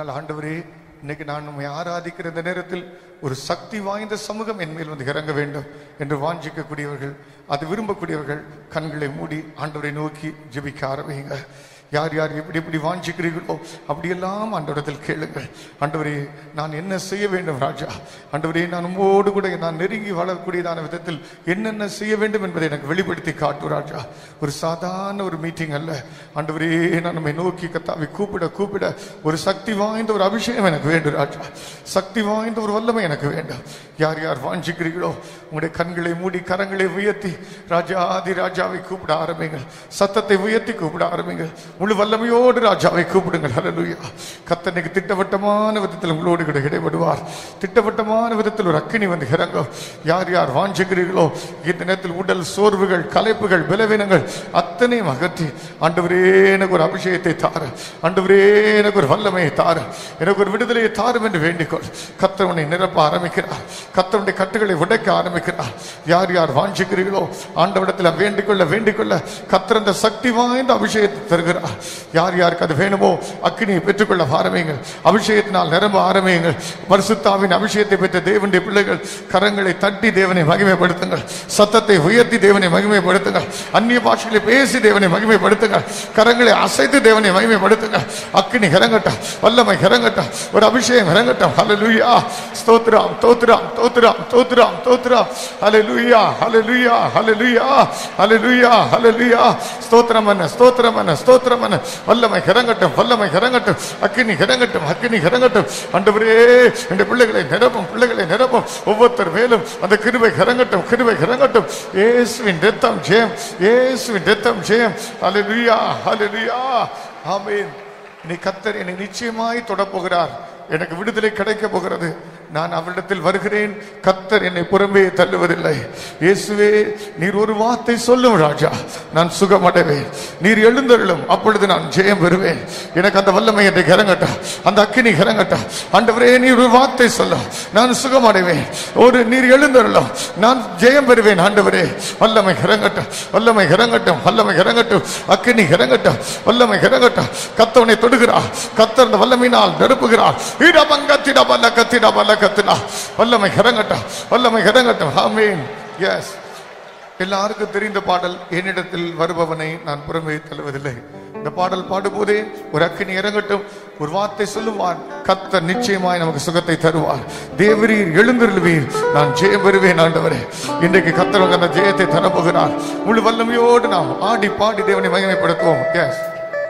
ஆனால் ஆண்டவரே இன்னைக்கு நான் உண்மை ஆராதிக்கிற இந்த நேரத்தில் ஒரு சக்தி வாய்ந்த சமூகம் என் மேல் வந்து இறங்க வேண்டும் என்று வாஞ்சிக்கக்கூடியவர்கள் அது விரும்பக்கூடியவர்கள் கண்களை மூடி ஆண்டவரை நோக்கி ஜெபிக்க ஆரம்பிங்க யார் யார் எப்படி எப்படி வாஞ்சிக்கிறீர்களோ அப்படியெல்லாம் ஆண்டவரத்தில் கேளுங்கள் ஆண்டவரே நான் என்ன செய்ய வேண்டும் ராஜா ஆண்டவரே நான் உம்மோடு கூட நான் நெருங்கி வாழக்கூடியதான விதத்தில் என்னென்ன செய்ய வேண்டும் என்பதை எனக்கு வெளிப்படுத்தி காட்டு ராஜா ஒரு சாதாரண ஒரு மீட்டிங் அல்ல ஆண்டவரே நான் நம்மை நோக்கி கத்தாவை கூப்பிட கூப்பிட ஒரு சக்தி வாய்ந்த ஒரு அபிஷேகம் எனக்கு வேண்டும் ராஜா சக்தி வாய்ந்த ஒரு வல்லமை எனக்கு வேண்டும் யார் யார் வாஞ்சிக்கிறீர்களோ உங்களுடைய கண்களை மூடி கரங்களை உயர்த்தி ராஜாதி ராஜாவை கூப்பிட ஆரம்பிங்கள் சத்தத்தை உயர்த்தி கூப்பிட ஆரம்பிங்கள் முழு வல்லமையோடு ராஜாவை கூப்பிடுங்கள் ஹalleluya கத்தனைக்கு திட்டவட்டமான விதத்தில் உங்களோடு கூட இடைபடுவார் திட்டவட்டமான விதத்தில் ஒரு அக்கினி வந்து இறங்கும் யார் யார் வாஞ்சிக்கிறீர்களோ இந்த நேரத்தில் உடல் சோர்வுகள் கலைப்புகள் பலவீனங்கள் அத்தனையும் அகற்றி ஆண்டவரே எனக்கு ஒரு அபிஷேகத்தை தாரு ஆண்டவரே எனக்கு ஒரு வல்லமையை தாரு எனக்கு ஒரு விடுதலையை தாரும் என்று வேண்டிக்கொள் கத்தவனை நிரப்ப ஆரம்பிக்கிறார் கத்தவனுடைய கட்டுகளை உடைக்க ஆரம்பிக்கிறார் யார் யார் வாஞ்சிக்கிறீர்களோ ஆண்டவடத்தில் வேண்டிக்கொள்ள வேண்டிக்கொள்ள கத்தர் அந்த சக்தி வாய்ந்த அபிஷேகத்தை தருகிறார் யார் யாருக்கு அது வேணுமோ அக்கினியை பெற்றுக்கொள்ள ஆரம்பியுங்கள் அபிஷேகத்தினால் நிரம்ப ஆரம்பியுங்கள் பரிசுத்தாவின் அபிஷேகத்தை பெற்ற தேவனுடைய பிள்ளைகள் கரங்களை தட்டி தேவனை மகிமைப்படுத்துங்கள் சத்தத்தை உயர்த்தி தேவனை மகிமைப்படுத்துங்கள் அந்நிய பாஷைகளை பேசி தேவனை மகிமைப்படுத்துங்கள் கரங்களை அசைத்து தேவனை மகிமைப்படுத்துங்கள் அக்கினி இறங்கட்டும் வல்லமை இறங்கட்டும் ஒரு அபிஷேகம் இறங்கட்டும் ஹalleluya ஸ்தோத்திரம் தோத்திரம் தோத்திரம் தோத்திரம் தோத்திரம் ஹalleluya ஹalleluya ஹalleluya ஹalleluya ஹalleluya ஸ்தோத்திரம் என்ன ஸ்தோத்திரம் என்ன ஸ்தோத்திரம் என்ன வல்லமை இறங்கட்டும் வல்லமை இறங்கட்டும் அக்கினி இறங்கட்டும் அக்கினி இறங்கட்டும் ஆண்டவரே இந்த பிள்ளைகளை நிரப்பும் பிள்ளைகளை நிரப்பும் ஒவ்வொருத்தர் மேலும் அந்த கிருபை இறங்கட்டும் கிருபை இறங்கட்டும் இயேசுவின் ரத்தம் ஜெயம் இயேசுவின் ரத்தம் ஜெயம் ஹalleluya ஹalleluya ஆமென் நீ கத்தர் என்னை நிச்சயமாய் தொடப்போகிறார் எனக்கு விடுதலை கிடைக்க போகிறது நான் அவரிடத்தில் வருகிறேன் கத்தர் என்னை புறம்பே தள்ளுவதில்லை இயேசுவே நீர் ஒரு வார்த்தை சொல்லும் ராஜா நான் சுகமடைவேன் நீர் எழுந்தருளும் அப்பொழுது நான் ஜெயம் பெறுவேன் எனக்கு அந்த வல்லமை என்னை இறங்கட்டும் அந்த அக்கினி இறங்கட்டும் ஆண்டவரே நீர் ஒரு வார்த்தை சொல்லும் நான் சுகமடைவேன் ஒரு நீர் எழுந்தருளும் நான் ஜெயம் பெறுவேன் ஆண்டவரே வல்லமை இறங்கட்டும் வல்லமை இறங்கட்டும் வல்லமை இறங்கட்டும் அக்கினி இறங்கட்டும் வல்லமை இறங்கட்டும் கத்தவனை தொடுகிறார் கத்தர் அந்த வல்லமையினால் நெருப்புகிறார் இடபங்கத்திட பல்ல கத்திட பல்ல கத்தினா வல்லமை இறங்கட்டும் வல்லமை இறங்கட்டும் ஆமீன் எஸ் எல்லாருக்கும் தெரிந்த பாடல் என்னிடத்தில் வருபவனை நான் புறமே தள்ளுவதில்லை இந்த பாடல் பாடும்போதே ஒரு அக்கினி இறங்கட்டும் ஒரு வார்த்தை சொல்லுவான் கத்த நிச்சயமாய் நமக்கு சுகத்தை தருவார் தேவரீர் எழுந்திருவீர் நான் ஜெயம் பெறுவேன் ஆண்டவரே இன்றைக்கு கத்தர் அந்த ஜெயத்தை தரப்போகிறார் முழு வல்லமையோடு நாம் ஆடி பாடி தேவனை மகிமைப்படுத்துவோம் எஸ்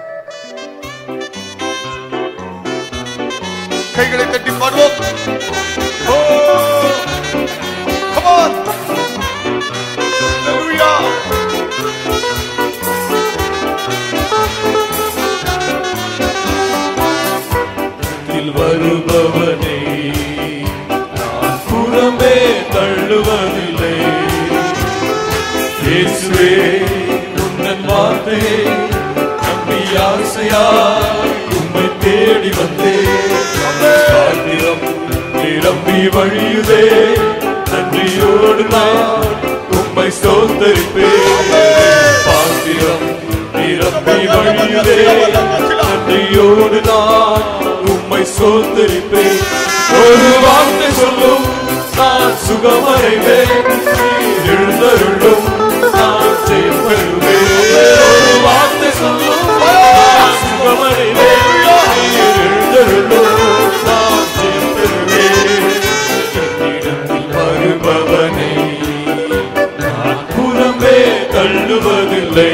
கைகளை தட்டி பாடுவோம் ஓ come on hallelujah இதில் வருபவனே நான் புறமே தள்ளுவதில்லை இயேசுவே உந்தன் வார்த்தை நம்பி ஆசையா உம்மை தேடி வந்தேன் பாத்திரம் நிரம்பி வழியுதே நன்றியோடு நான் உம்மை சோத்தரிப்பேன் பாத்திரம் நிரம்பி வழியுதே நன்றியோடு நான் உம்மை சோத்தரிப்பேன் ஒரு வார்த்தை சொல்லும் நான் சுகமடைவேன் நீர் எழுந்தருளும் நான் ஜெயம் பெறுவேன் ஒரு வார்த்தை சொல்லும் நான் சுகமடைவேன் நீர் எழுந்தருளும் நான் ஜெயம் பெறுவேன் என்னிடத்தில் வருபவனை நான் புறமே தள்ளுவதில்லை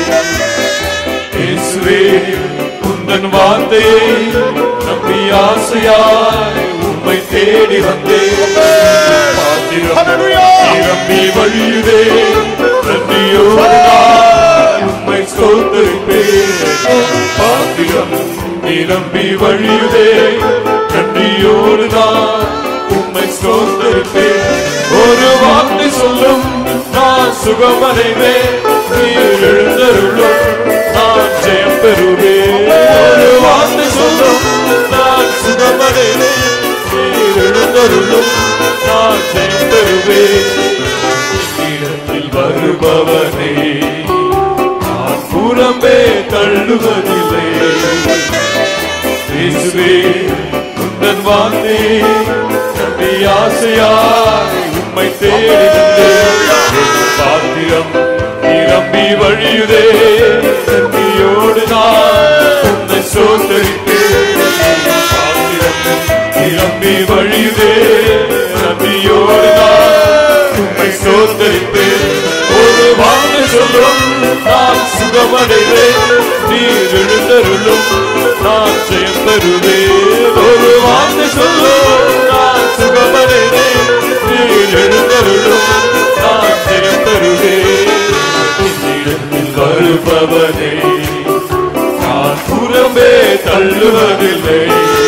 இயேசுவே உந்தன் வார்த்தையை நம்பி ஆசையாய் உம்மை தேடி வந்தேன் பாத்திரம் Hallelujah. நிரம்பி வழியுதே நன்றியோடு நான் உம்மை சோதரிப்பேன் பாத்திரம் நிரம்பி வழியுதே நன்றியோடு நான் உம்மை சோதரிப்பேன் ஒரு வார்த்தை சொல்லும் நான் சுகமடைவேன் நீர் எழுந்தருளும் நான் ஜெயம் பெறுவேன் ஒரு வார்த்தை சொல்லும் நான் சுகமடைவேன் நீர் எழுந்தருளும் நான் ஜெயம் பெறுவேன் இடத்தில் வருபவனே நான் புறம்பே தள்ளுவதில்லை இயேசுவே நம்பி ஆசையாய் உம்மை தேடி வந்தேன் பாத்திரம் நிரம்பி வழியுதே நம்பியோடு நான் உன்னை சோதரிப்பேன் பாத்திரம் நிரம்பி வழியுதே நம்பியோடு நான் உம்மை சோதரிப்பேன் ஒரு வார்த்தை சொல்லும் நான் சுகமடைவேன் நீர் எழுந்தருளும் நான் ஜெயம் பெறுவேன் ஒரு வார்த்தை சொல்லும் நான் சுகமடைவேன் நீர் எழுந்தருளும் நான் ஜெயம் பெறுவேன் என்னிடத்தில் வருபவனே நான் புறம்பே தள்ளுவதில்லை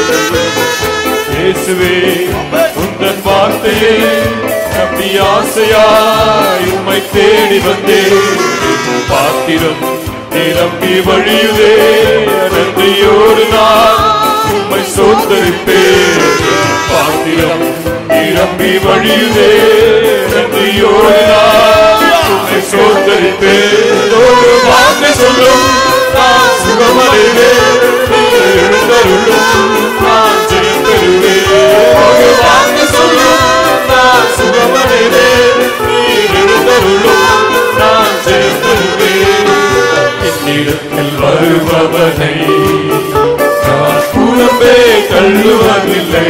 இயேசுவே உந்தன் வார்த்தையை நம்பி ஆசையாய் உம்மை தேடி வந்தேன் பாத்திரம் நிரம்பி வழியுதே நன்றியோடு நான் உம்மை சோத்தரிப்பேன் பாத்திரம் நிரம்பி வழியுதே நன்றியோடு நான் உம்மை சோத்தரிப்பேன் ஒரு வார்த்தை சொல்லும் நான் சுகமடைவேன் நீர் எழுந்தருளும் நான் ஜெயம் பெறுவேன் ஒரு வார்த்தை சொல்லும் நான் சுகமடைவேன் நீர் எழுந்தருளும் நான் ஜெயம் பெறுவேன் என்னிடத்தில் வருபவனை நான் புறம்பே தள்ளுவதில்லை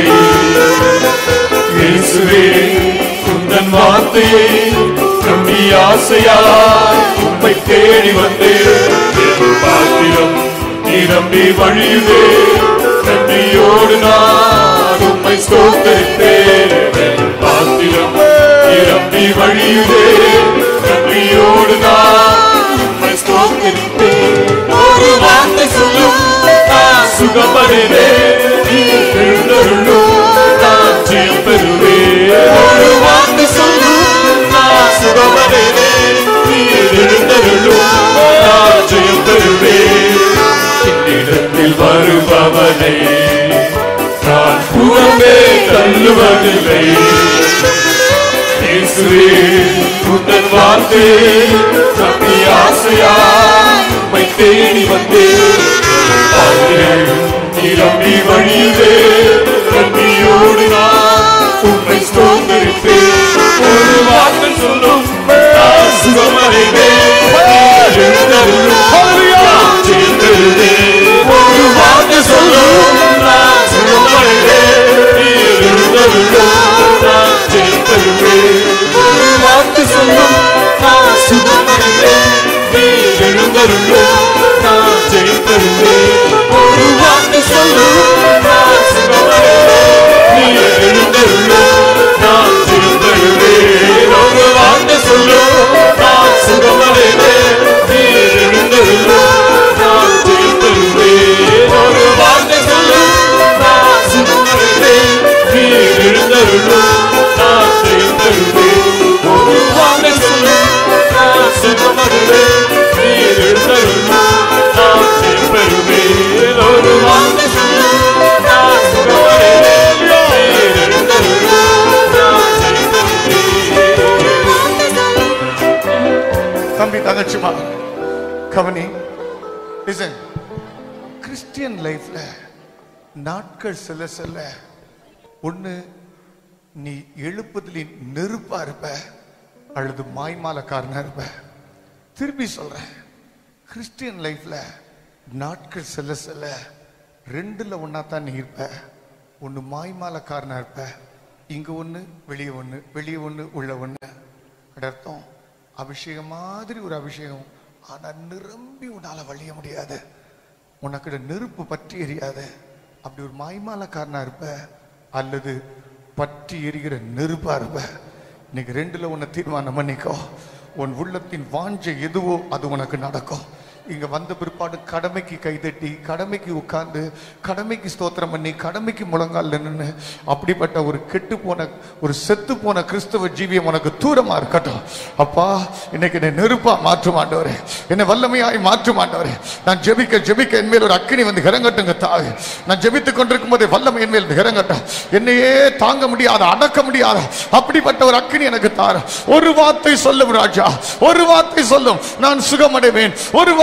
இயேசுவே உந்தன் வார்த்தையை நம்பி ஆசையாய் உம்மை தேடி வந்தேன் என் பாத்திரம் நிரம்பி வழியுதே நன்றியோடு நான் உம்மை ஸ்தோத்தரிப்பேன் என் பாத்திரம் நிரம்பி வழியுதே நன்றியோடு நான் உம்மை ஸ்தோத்தரிப்பேன் ஒரு வார்த்தை சொல்லும் நான் சுகப்படுவேன் நீர் எழுந்தருளும் நான் ஜெயம் பெறுவேன் ஒரு வார்த்தை சொல்லும் நான் சுகமடைவேன் நீர் எழுந்தருளும் நான் ஜெயம் பெறுவேன் என்னிடத்தில் வருபவனை நான் புறமே தள்ளுவதில்லை இயேசுவே உந்தன் வார்த்தை நம்பி ஆசையா உம்மை தேடி வந்தேன் பாத்திரம் நிரம்பி வழியுதே நன்றியோடு நான் உம்மை ஸ்தோத்தரிப்பேன் ஒரு வார்த்தை சொல்லும் நான் சுகமடைவேன் நீர் எழுந்தருளும் நான் ஜெயம் பெறுவேன். ஒரு வார்த்தை சொல்லும் நான் சுகமடைவேன் நீர் எழுந்தருளும் நான் ஜெயம் பெறுவேன். ஒரு வார்த்தை சொல்லும் நான் சுகமடைவேன் நீர் எழுந்தருளும் நான் ஜெயம் பெறுவேன். ஒரு வார்த்தை சொல்லும் நான் சுகமடைவேன் நீர் எழுந்தருளும் நான் ஜெயம் பெறுவேன். ஒரு வார்த்தை சொல்லும் நான் சுகமடைவேன் நீர் எழுந்தருளும் நான் ஜெயம் பெறுவேன். ஒரு வார்த்தை சொல்லும் நான் சுகமடைவேன் நீர் எழுந்தருளும் நான் ஜெயம் பெறுவேன். ஒரு வார்த்தை சொல்லும் நான் சுகமடைவேன் நீர் எழுந்தருளும் நான் ஜெயம் பெறுவேன். ஒரு வார்த்தை சொல்லும் நான் சுகமடைவேன் நீர் எழுந்தருளும் நான் ஜெயம் பெறுவேன். தம்பி தங்கச்சிமா கவனி லிசன் கிறிஸ்டியன் லைஃப்ல நாட்கள் செல்ல செல்ல ஒண்ணு நீ எழுப்புதலின் நெருப்பா இருப்ப அல்லது மாய்மாலக்காரனா இருப்ப திருப்பி சொல்றேன் கிறிஸ்டியன் லைஃப்ல நாட்கள் செல்ல செல்ல ரெண்டுல ஒன்னா தான் நீ இருப்ப ஒன்னு மாய்மாலக்காரனா இருப்ப இங்க ஒண்ணு வெளியே ஒண்ணு வெளியே ஒண்ணு உள்ள ஒண்ணு அது அர்த்தம் அபிஷேகம் மாதிரி ஒரு அபிஷேகம் ஆனா நிரம்பி உன்னால வழிய முடியாது உனக்கு நெருப்பு பற்றி எரியாது அப்படி ஒரு மாய்மாலக்காரனா இருப்ப அல்லது பற்றி எரிகிற நெருப்பா இருப்ப இன்னைக்கு ரெண்டுல உன்னை தீர்மானம் பண்ணிக்கோ உன் உள்ளத்தின் வாஞ்சை எதுவோ அது உனக்கு நடக்கும் இங்க வந்த பிற்பாடு கடமைக்கு கைதட்டி கடமைக்கு உட்கார்ந்து கடமைக்கு ஸ்தோத்திரம் பண்ணி கடமைக்கு முழங்கால் நின்று அப்படிப்பட்ட ஒரு கெட்டு போன ஒரு செத்து போன கிறிஸ்தவ ஜீவியம் உனக்கு தூரமா இருக்கட்டும் அப்பா இன்னைக்கு என்னை நெருப்பா மாற்றும் ஆண்டவரே என்னை வல்லமையாய் மாற்றும் ஆண்டவரே நான் ஜெபிக்க ஜெபிக்க என் மேல் ஒரு அக்கினி வந்து இறங்கட்டுங்க தாய் நான் ஜெபித்துக் கொண்டிருக்கும் போதே வல்லமை என் மேல் இறங்கட்டும் என்னையே தாங்க முடியாத அடக்க முடியாத அப்படிப்பட்ட ஒரு அக்கினி எனக்கு தார ஒரு வார்த்தை சொல்லும் ராஜா ஒரு வார்த்தை சொல்லும் நான் சுகமடைவேன் ஒரு வார்த்தை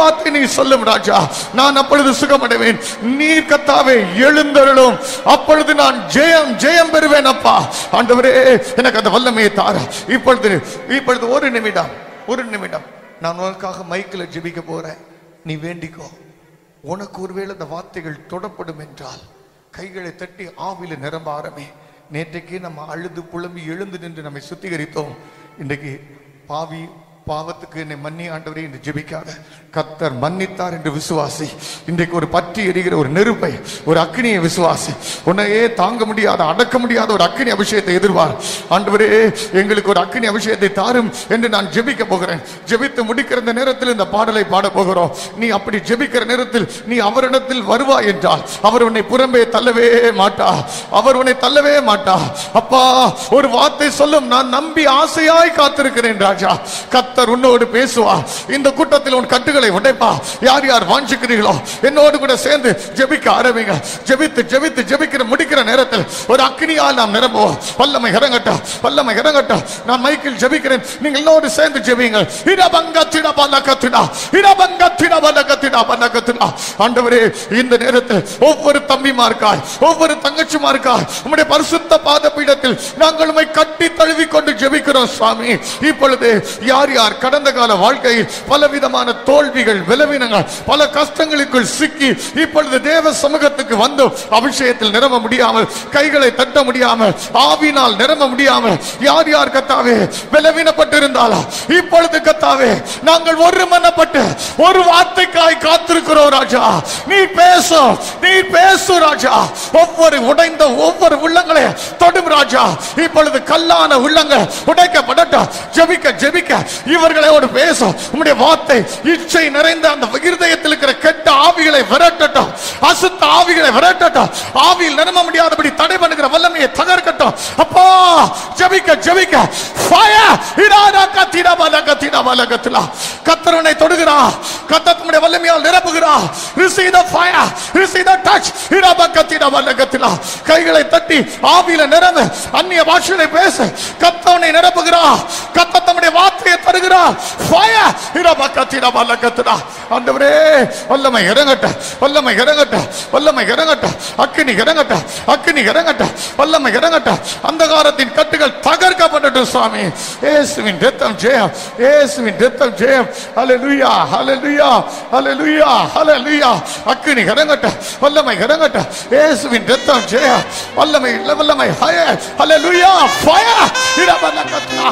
வார்த்தை நீ சொல்லும் ராஜா நான் அப்பொழுது சுகமடைவேன் நீர் கத்தாவே எழுந்தருளும் அப்பொழுது நான் ஜெயம் ஜெயம் பெறுவேன் அப்பா ஆண்டவரே எனக்கு அந்த வல்லமையை தார இப்பொழுது இப்பொழுது ஒரு நிமிடம் ஒரு நிமிடம் நான் உனக்காக மைக்கில் ஜெபிக்க போறேன் நீ வேண்டிக்கோ உனக்கு ஒருவேளை இந்த வார்த்தைகள் தொடப்படும் என்றால் கைகளை தட்டி ஆவில நிரம்ப ஆரம்பி நேற்றைக்கு நம்ம அழுது புலம்பி எழுந்து நின்று நம்மை சுத்திகரித்தோம் இன்றைக்கு பாவி பாவத்துக்கு என்னை மன்னி ஆண்டவரே என்று ஜெபிக்காத கத்தர் மன்னித்தார் என்று விசுவாசி இன்றைக்கு ஒரு பற்றி எரிகிற ஒரு நெருப்பை ஒரு அக்னியை விசுவாசி உன்னையே தாங்க முடியாத அடக்க முடியாத ஒரு அக்னி அபிஷேகத்தை எதிர்வார் ஆண்டவரே எங்களுக்கு ஒரு அக்னி அபிஷேகத்தை தாரும் என்று நான் ஜெபிக்க போகிறேன் ஜெபித்து முடிக்கிற இந்த நேரத்தில் இந்த பாடலை பாட போகிறோம் நீ அப்படி ஜெபிக்கிற நேரத்தில் நீ அவரிடத்தில் வருவாய் என்றால் அவர் உன்னை புறம்பே தள்ளவே மாட்டா அவர் உன்னை தள்ளவே மாட்டா அப்பா ஒரு வார்த்தை சொல்லும் நான் நம்பி ஆசையாய் காத்திருக்கிறேன் ராஜா கத்தர் உன்னோடு பேசுவா இந்த கூட்டத்தில் உன் கட்டுகளை உடைப்பா யார் யார் வாஞ்சிக்கிறீர்களோ என்னோடு கூட சேர்ந்து ஜெபிக்க ஆரம்பிங்க ஜெபித்து ஜெபித்து ஜெபிக்கிற முடிக்கிற நேரத்தில் ஒரு அக்னியால் நாம் நிரம்புவோம் வல்லமை இறங்கட்ட வல்லமை இறங்கட்ட நான் மைக்கில் ஜெபிக்கிறேன் நீங்கள் என்னோடு சேர்ந்து ஜெபிங்க இரபங்க திட பலகத்திடா இரபங்க திட பலகத்திடா பலகத்திடா ஆண்டவரே இந்த நேரத்தில் ஒவ்வொரு தம்பிமார்க்காய் ஒவ்வொரு தங்கச்சிமார்க்காய் உம்முடைய பரிசுத்த பாத பீடத்தில் நாங்கள் உம்மை கட்டி தழுவி கொண்டு ஜெபிக்கிறோம் சுவாமி இப்பொழுது யார் யார் கடந்த கால வாழ்க்கையில் பலவிதமான தோல்விகள் விலவினங்கள் பல கஷ்டங்களுக்குள் சிக்கி இப்பொழுது தேவ சமூகத்துக்கு வந்து அபிஷேகத்தில் நிரம்ப முடியாமல் கைகளை தட்ட முடியாமல் ஆவினால் நிரம்ப முடியாமல் யார் யார் கத்தாவே விலவினப்பட்டிருந்தாலா இப்பொழுது கத்தாவே நாங்கள் ஒரு மனப்பட்டு ஒரு வார்த்தைக்காய் காத்திருக்கிறோம் ராஜா நீ பேசு நீ பேசு ராஜா ஒவ்வொரு உடைந்த ஒவ்வொரு உள்ளங்களை தொடும் ராஜா இப்பொழுது கல்லான உள்ளங்கள் உடைக்கப்படட்டும் ஜெபிக்க ஜெபிக்க இவர்களோடு பேசும் உம்முடைய வார்த்தை இச்சை நிறைந்த அந்த இருதயத்தில் இருக்கிற கெட்ட ஆவிகளை விரட்டட்டும் அசுத்த ஆவிகளை விரட்டட்டும் ஆவியில் நிரம்ப முடியாதபடி தடை பண்ணுகிற வல்லமையை தகர்க்கட்டும் அப்பா ஜெபிக்க ஜெபிக்க ஃபயர் இராதா கத்திடா பல கத்திடா பல கத்திலா கத்தரனை தொடுகிறா கத்தத்துடைய வல்லமையால் நிரப்புகிறா receive the fire receive the touch இராபா கத்திடா பல கத்திலா கைகளை தட்டி ஆவியில நிரம்ப அந்நிய பாஷைகளை பேச கத்தவனை நிரப்புகிறா கத்த தம்முடைய வார்த்தையை தருகிறா ஃபயர் இராபா கத்திடா பல கத்திடா ஆண்டவரே வல்லமை இறங்கட்ட வல்லமை இறங்கட்ட வல்லமை இறங்கட்ட அக்கினி இறங்கட்ட அக்கினி இறங்கட்ட வல்லமை இறங்கட்ட அந்தகாரத்தின் கட்டுகள் தகர்க்கப்படட்டும் சுவாமி இயேசுவின் ரத்தம் ஜெயம் இயேசுவின் ரத்தம் ஜெயம் ஹalleluya ஹalleluya ஹalleluya ஹalleluya அக்கினி இறங்கட்ட வல்லமை இறங்கட்ட இயேசுவின் ரத்தம் ஜெயம் வல்லமை வல்லமை ஹய ஹalleluya ஃபயர் இடபலக்கத்தா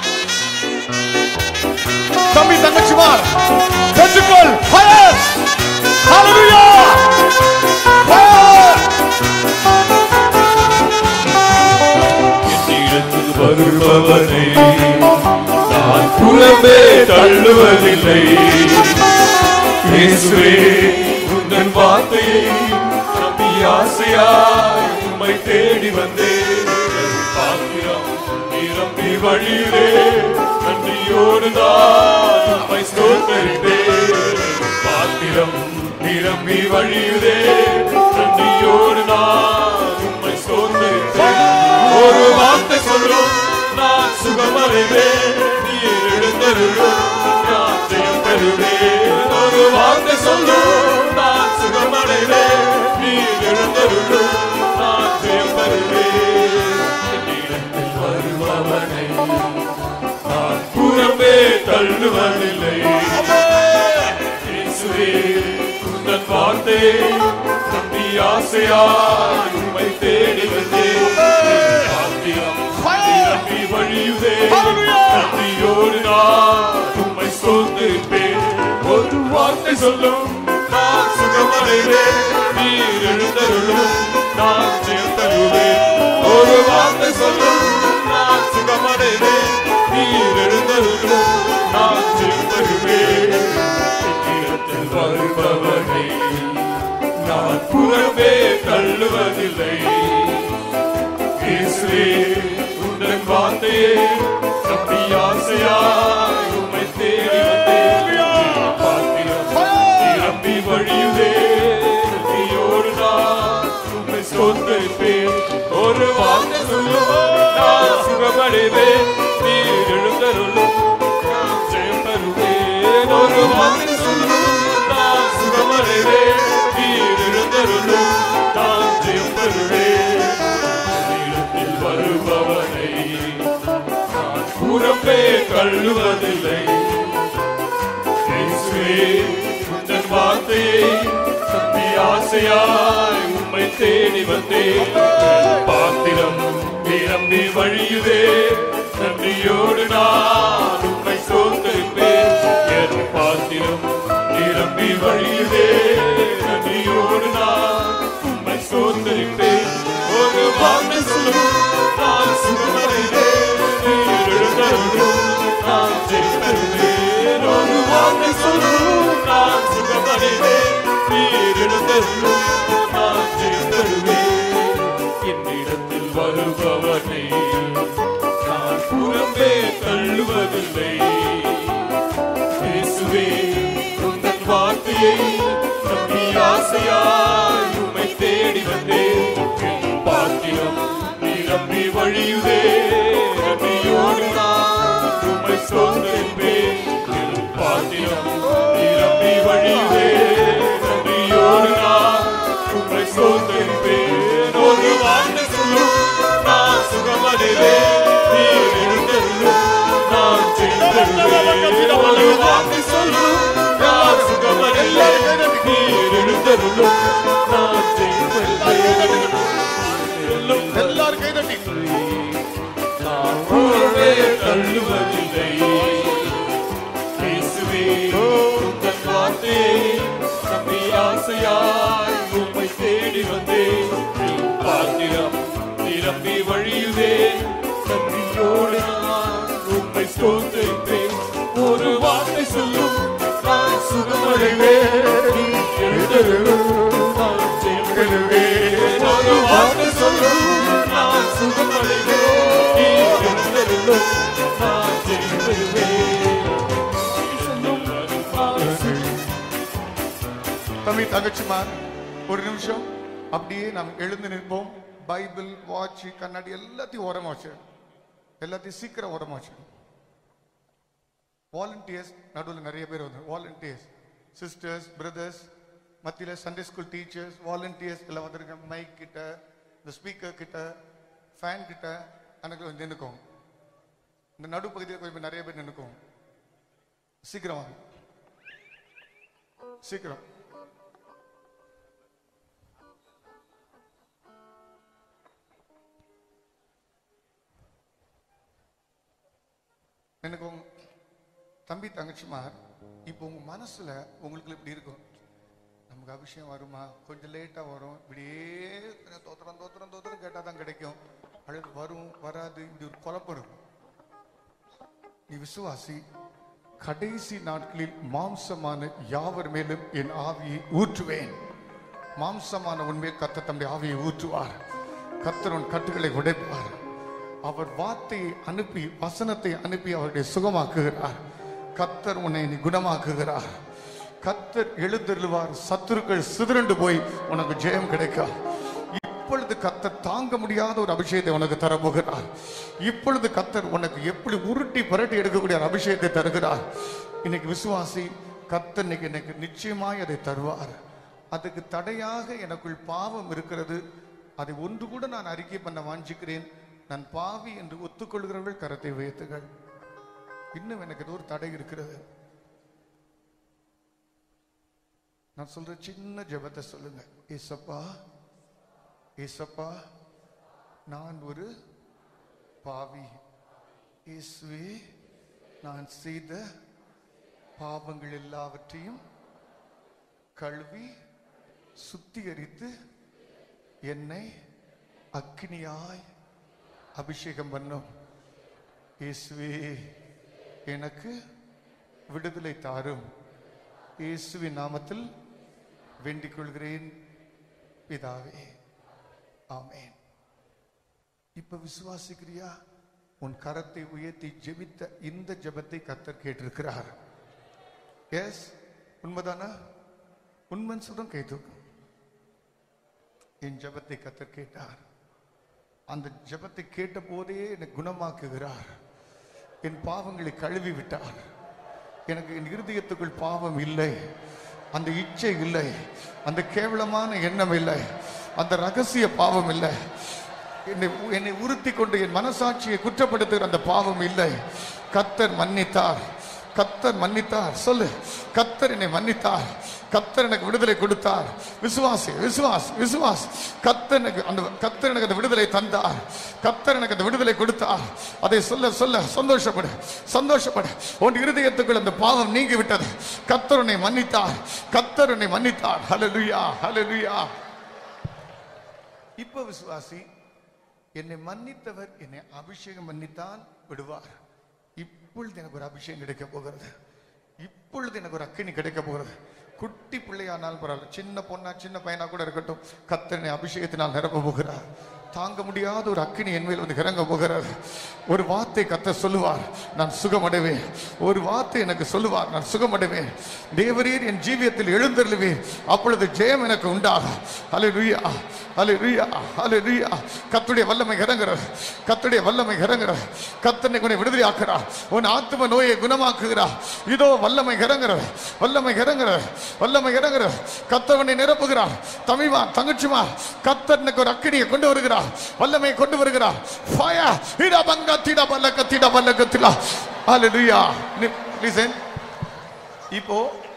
தம்பி தங்கச்சிமார் பெற்றுக்கொள் ஃபயர் ஹalleluya ஃபயர் என்னிடத்தில் வருபவனை நான் புறமே தள்ளுவதில்லை இயேசுவே உந்தன் வார்த்தையை நம்பி ஆசையாய் உம்மை தேடி வந்தேன் பாத்திரம் நிரம்பி வழியிலே நன்றியோடு நான் உம்மை ஸ்தோத்தரித்தேன் பாத்திரம் நிரம்பி வழியிலே நன்றியோடு நான் உம்மை ஸ்தோத்தரித்தேன் ஒரு வார்த்தை சொல்லும் நான் சுகமடைவேன் நீர் எழுந்தருளும் நான் ஜெயம் பெறுவேன் ஒரு வார்த்தை சொல்லும் நான் சுகமடைவேன் நீர் எழுந்தருளும் நான் ஜெயம் பெறுவேன் என்னிடத்தில் வருபவனை நான் புறமே தள்ளுவதில்லை இயேசுவே உந்தன் வார்த்தை நம்பி ஆசையாய் உம்மை தேடி வந்தேன் பாத்திரம் நிரம்பி வழியுதே நன்றியோடு நான் உம்மை சோர்ந்திருப்பேன் ஒரு வார்த்தை சொல்லும் நான் சுகமடைவேன் நீர் எழுந்தருளும் நான் ஜெயம் தருவேன் ஒரு வார்த்தை சொல்லும் நான் சுகமடைவேன் நீர் எழுந்தருளும் நான் ஜெயம் தருவேன் என்னிடத்தில் வருபவனை நான் புறமே தள்ளுவதில்லை இயேசுவே உந்தன் வார்த்தையே நம்பி ஆசையாய் உம்மை தேடி வந்தேன் பாத்திரம் நிரம்பி வழியுதே நம்பியோடு நான் உம்மை சொந்திருப்பேன் ஒரு வார்த்தை சொல்லும் நான் சுகமடைவேன் நீர் எழுந்தருளும் நான் ஜெயம் தருவேன் ஒரு வார்த்தை சொல்லும் தள்ளுவதில்லை இயேசுவே உந்தன் வார்த்தையை நம்பி ஆசையாய் உம்மை தேடி வந்தேன் பாத்திரம் நிரம்பி வழியுதே நன்றியோடு நான் உம்மை சோர்ந்திருப்பேன் என் பாத்திரம் நிரம்பி வழியுதே நன்றியோடு நான் உம்மை சோர்ந்திருப்பேன் ஒரு வார்த்தை சொல்லும் நான் சுகமடைந்தேன் நீர் எழுந்தருளும் நான் ஜெயித்தருவேன் ஒரு வார்த்தை சொல்லும் நான் சுகமடைந்தேன் நீர் எழுந்தருளும் நான் ஜெயித்தருவேன் என்னிடத்தில் வருபவனை நான் புறம்பே தள்ளுவதில்லை இயேசுவே உந்தன் வார்த்தையை நம்பி ஆசையாய் உம்மை தேடி வந்தேன் என் பாத்திரம் நிரம்பி வழியுதே நம்பியோடு நான் உம்மை சோர்ந்திருப்பேன் என் பாத்திரம் நிரம்பி வழியுதே நம்பியோடு நான் உம்மை சோர்ந்திருப்பேன் ஒரு வார்த்தை சொல்லும் நான் சுகமடைவேன் நீர் எழுந்தருளும் நான் ஜெயித்தருவேன் ஒரு வார்த்தை சொல்லும் நான் சுகமடைவேன் நீர் எழுந்தருளும் நான் ஜெயித்தருவேன் எல்லாரும் கை தட்டி நான் கூடவே தள்ளுவதில்லை இயேசுவே உந்தன் வார்த்தையை நம்பி ஆசையாய் உம்மை தேடி வந்தேன் என் பாத்திரம் நிரம்பி வழியுதே நன்றியோடு நான் உம்மை ஸ்தோத்திரிப்பேன் ஒரு வார்த்தை சொல்லும் நான் சுகமடைவேன் நீ எழுதருளும் நான் ஜெயப்படுவேன் ஒரு வார்த்தை சொல்லும் நான் சுகமடைவேன் நீ எழுதருளும் நான் ஜெயப்படுவேன் சொல்லும் நான் சுகம் தம்பி தங்கச்சிமார் ஒரு நிமிஷம் அப்படியே நாம் எழுந்து நிற்போம் பைபிள் வாட்ச் கண்ணாடி எல்லாத்தையும் ஓரமா வச்சு எல்லாத்தையும் சீக்கிரம் ஓரமா வச்சு வாலண்டியர்ஸ் நடுவில் நிறைய பேர் வந்து வாலண்டியர்ஸ் சிஸ்டர்ஸ் பிரதர்ஸ் மத்தியில் சண்டே ஸ்கூல் டீச்சர்ஸ் வாலண்டியர்ஸ் எல்லாம் வந்திருக்காங்க மைக் கிட்ட இந்த ஸ்பீக்கர் கிட்ட ஃபேன் கிட்ட எனக்கு கொஞ்சம் நின்னுக்கும் இந்த நடுப்பகுதியில் கொஞ்சம் நிறைய பேர் நின்னுக்கும் சீக்கிரம் வாங்க சீக்கிரம் எனக்கு உங்க தம்பி தங்கச்சிமார் இப்போ உங்க மனசுல உங்களுக்கு இப்படி இருக்கும் நமக்கு அபிஷேகம் வருமா கொஞ்சம் லேட்டா வரும் இப்படியே கொஞ்சம் தோத்திரம் தோத்திரம் தோத்திரம் கேட்டா தான் கிடைக்கும் அல்லது வரும் வராது இப்படி ஒரு குழப்பம் இருக்கும் நீ விசுவாசி கடைசி நாட்களில் மாம்சமான யாவர் மேலும் என் ஆவியை ஊற்றுவேன் மாம்சமான உண்மையில் கத்த தம்முடைய ஆவியை ஊற்றுவார் கத்தர் உன் கட்டுகளை உடைப்பார் அவர் வார்த்தையை அனுப்பி வசனத்தை அனுப்பி அவருடைய சுகமாக்குகிறார் கத்தர் உன்னை நீ குணமாக்குகிறார் கத்தர் எழுந்தருளுவார் சத்துருக்கள் சிதறண்டு போய் உனக்கு ஜெயம் கிடைக்கும் இப்பொழுது கத்தர் தாங்க முடியாத ஒரு அபிஷேகத்தை உனக்கு தரப்போகிறார் இப்பொழுது கத்தர் உனக்கு எப்படி உருட்டி புரட்டி எடுக்கக்கூடிய ஒரு அபிஷேகத்தை தருகிறார் இன்னைக்கு விசுவாசி கத்தர் இன்னைக்கு எனக்கு நிச்சயமாய் அதை தருவார் அதுக்கு தடையாக எனக்குள் பாவம் இருக்கிறது அதை ஒன்று கூட நான் அறிக்கை பண்ண வாஞ்சிக்கிறேன் நான் பாவி என்று ஒத்துக்கொள்கிறவர்கள் கரத்தை உயர்த்துகள் இன்னும் எனக்கு ஏதோ ஒரு தடை இருக்கிறது நான் சொல்ற சின்ன ஜெபத்தை சொல்லுங்க ஏசப்பா ஏசப்பா நான் ஒரு பாவி இயேசுவே நான் செய்த பாவங்கள் எல்லாவற்றையும் கழுவி சுத்திகரித்து என்னை அக்னியாய் அபிஷேகம் பண்ணும் இயேசுவே எனக்கு விடுதலை தாரும் இயேசுவின் நாமத்தில் வேண்டிக் கொள்கிறேன் பிதாவே ஆமென் இப்ப விசுவாசிக்கிறியா உன் கரத்தை உயர்த்தி ஜெபித்த இந்த ஜெபத்தை கத்தர் கேட்டிருக்கிறார் எஸ் உண்மைதானா உண்மைன்னு சொல்றோம் கை தூக்கும் என் ஜெபத்தை கத்தர் கேட்டார் அந்த ஜெபத்தை கேட்ட போதே என்னை குணமாக்குகிறார் என் பாவங்களை கழுவி விட்டார் எனக்கு என் இருதயத்துக்குள் பாவம் இல்லை அந்த இச்சை இல்லை அந்த கேவலமான எண்ணம் இல்லை அந்த ரகசிய பாவம் இல்லை என்னை என்னை உறுத்தி கொண்டு என் மனசாட்சியை குற்றப்படுத்துகிற அந்த பாவம் இல்லை கத்தர் மன்னித்தார் கத்தர் மன்னித்தார் சொல்லு கத்தர் என்னை மன்னித்தார் கத்தர் எனக்கு விடுதலை கொடுத்தார் விசுவாசி விசுவாஸ் விசுவாஸ் கத்தர் எனக்கு அந்த கத்தர் எனக்கு அந்த விடுதலை தந்தார் கத்தர் எனக்கு அந்த விடுதலை கொடுத்தார் அதை சொல்ல சொல்ல சந்தோஷப்படு சந்தோஷப்படு உன் இருதயத்துக்குள் அந்த பாவம் நீங்கி விட்டது கத்தர் உன்னை மன்னித்தார் கத்தர் உன்னை மன்னித்தார் ஹalleluya ஹalleluya இப்ப விசுவாசி என்னை மன்னித்தவர் என்னை அபிஷேகம் மன்னித்தான் விடுவார் இப்பொழுது எனக்கு ஒரு அபிஷேகம் கிடைக்க போகிறது இப்பொழுது எனக்கு ஒரு அக்கினி கிடைக்க போகிறது குட்டி பிள்ளையானாலும் பரவாயில்ல சின்ன பொண்ணா சின்ன பையனா கூட இருக்கட்டும் கத்தனை அபிஷேகத்தினால் நிரப்ப போகிறார் தாங்க முடியாத ஒரு அக்கினி என் மேல் வந்து இறங்க போகிறார் ஒரு வார்த்தை கத்த சொல்லுவார் நான் சுகமடைவேன் ஒரு வார்த்தை எனக்கு சொல்லுவார் நான் சுகமடைவேன் தேவரீர் என் ஜீவியத்தில் எழுந்தருளுவேன் அப்பொழுது ஜெயம் எனக்கு உண்டாகும் ஹalleluya ஹalleluya ஹalleluya கர்த்தருடைய வல்லமை இறங்குறது கர்த்தருடைய வல்லமை இறங்குறது கர்த்தனை உன்னை விடுதலை ஆக்குறார் உன் ஆத்தும நோயை குணமாக்குகிறார் இதோ வல்லமை இறங்குறது வல்லமை இறங்குறது வல்லமை இறங்குறது கர்த்தவனை நிரப்புகிறார் தமிழா தங்கச்சிமா கர்த்தனுக்கு ஒரு அக்கினியை கொண்டு வருகிறார் வல்லமை கொண்டு வருகிறார் ஃபயர் இட பங்க திட பல்லக்க திட பல்லக்க திலா ஹalleluya லிசன் இப்போ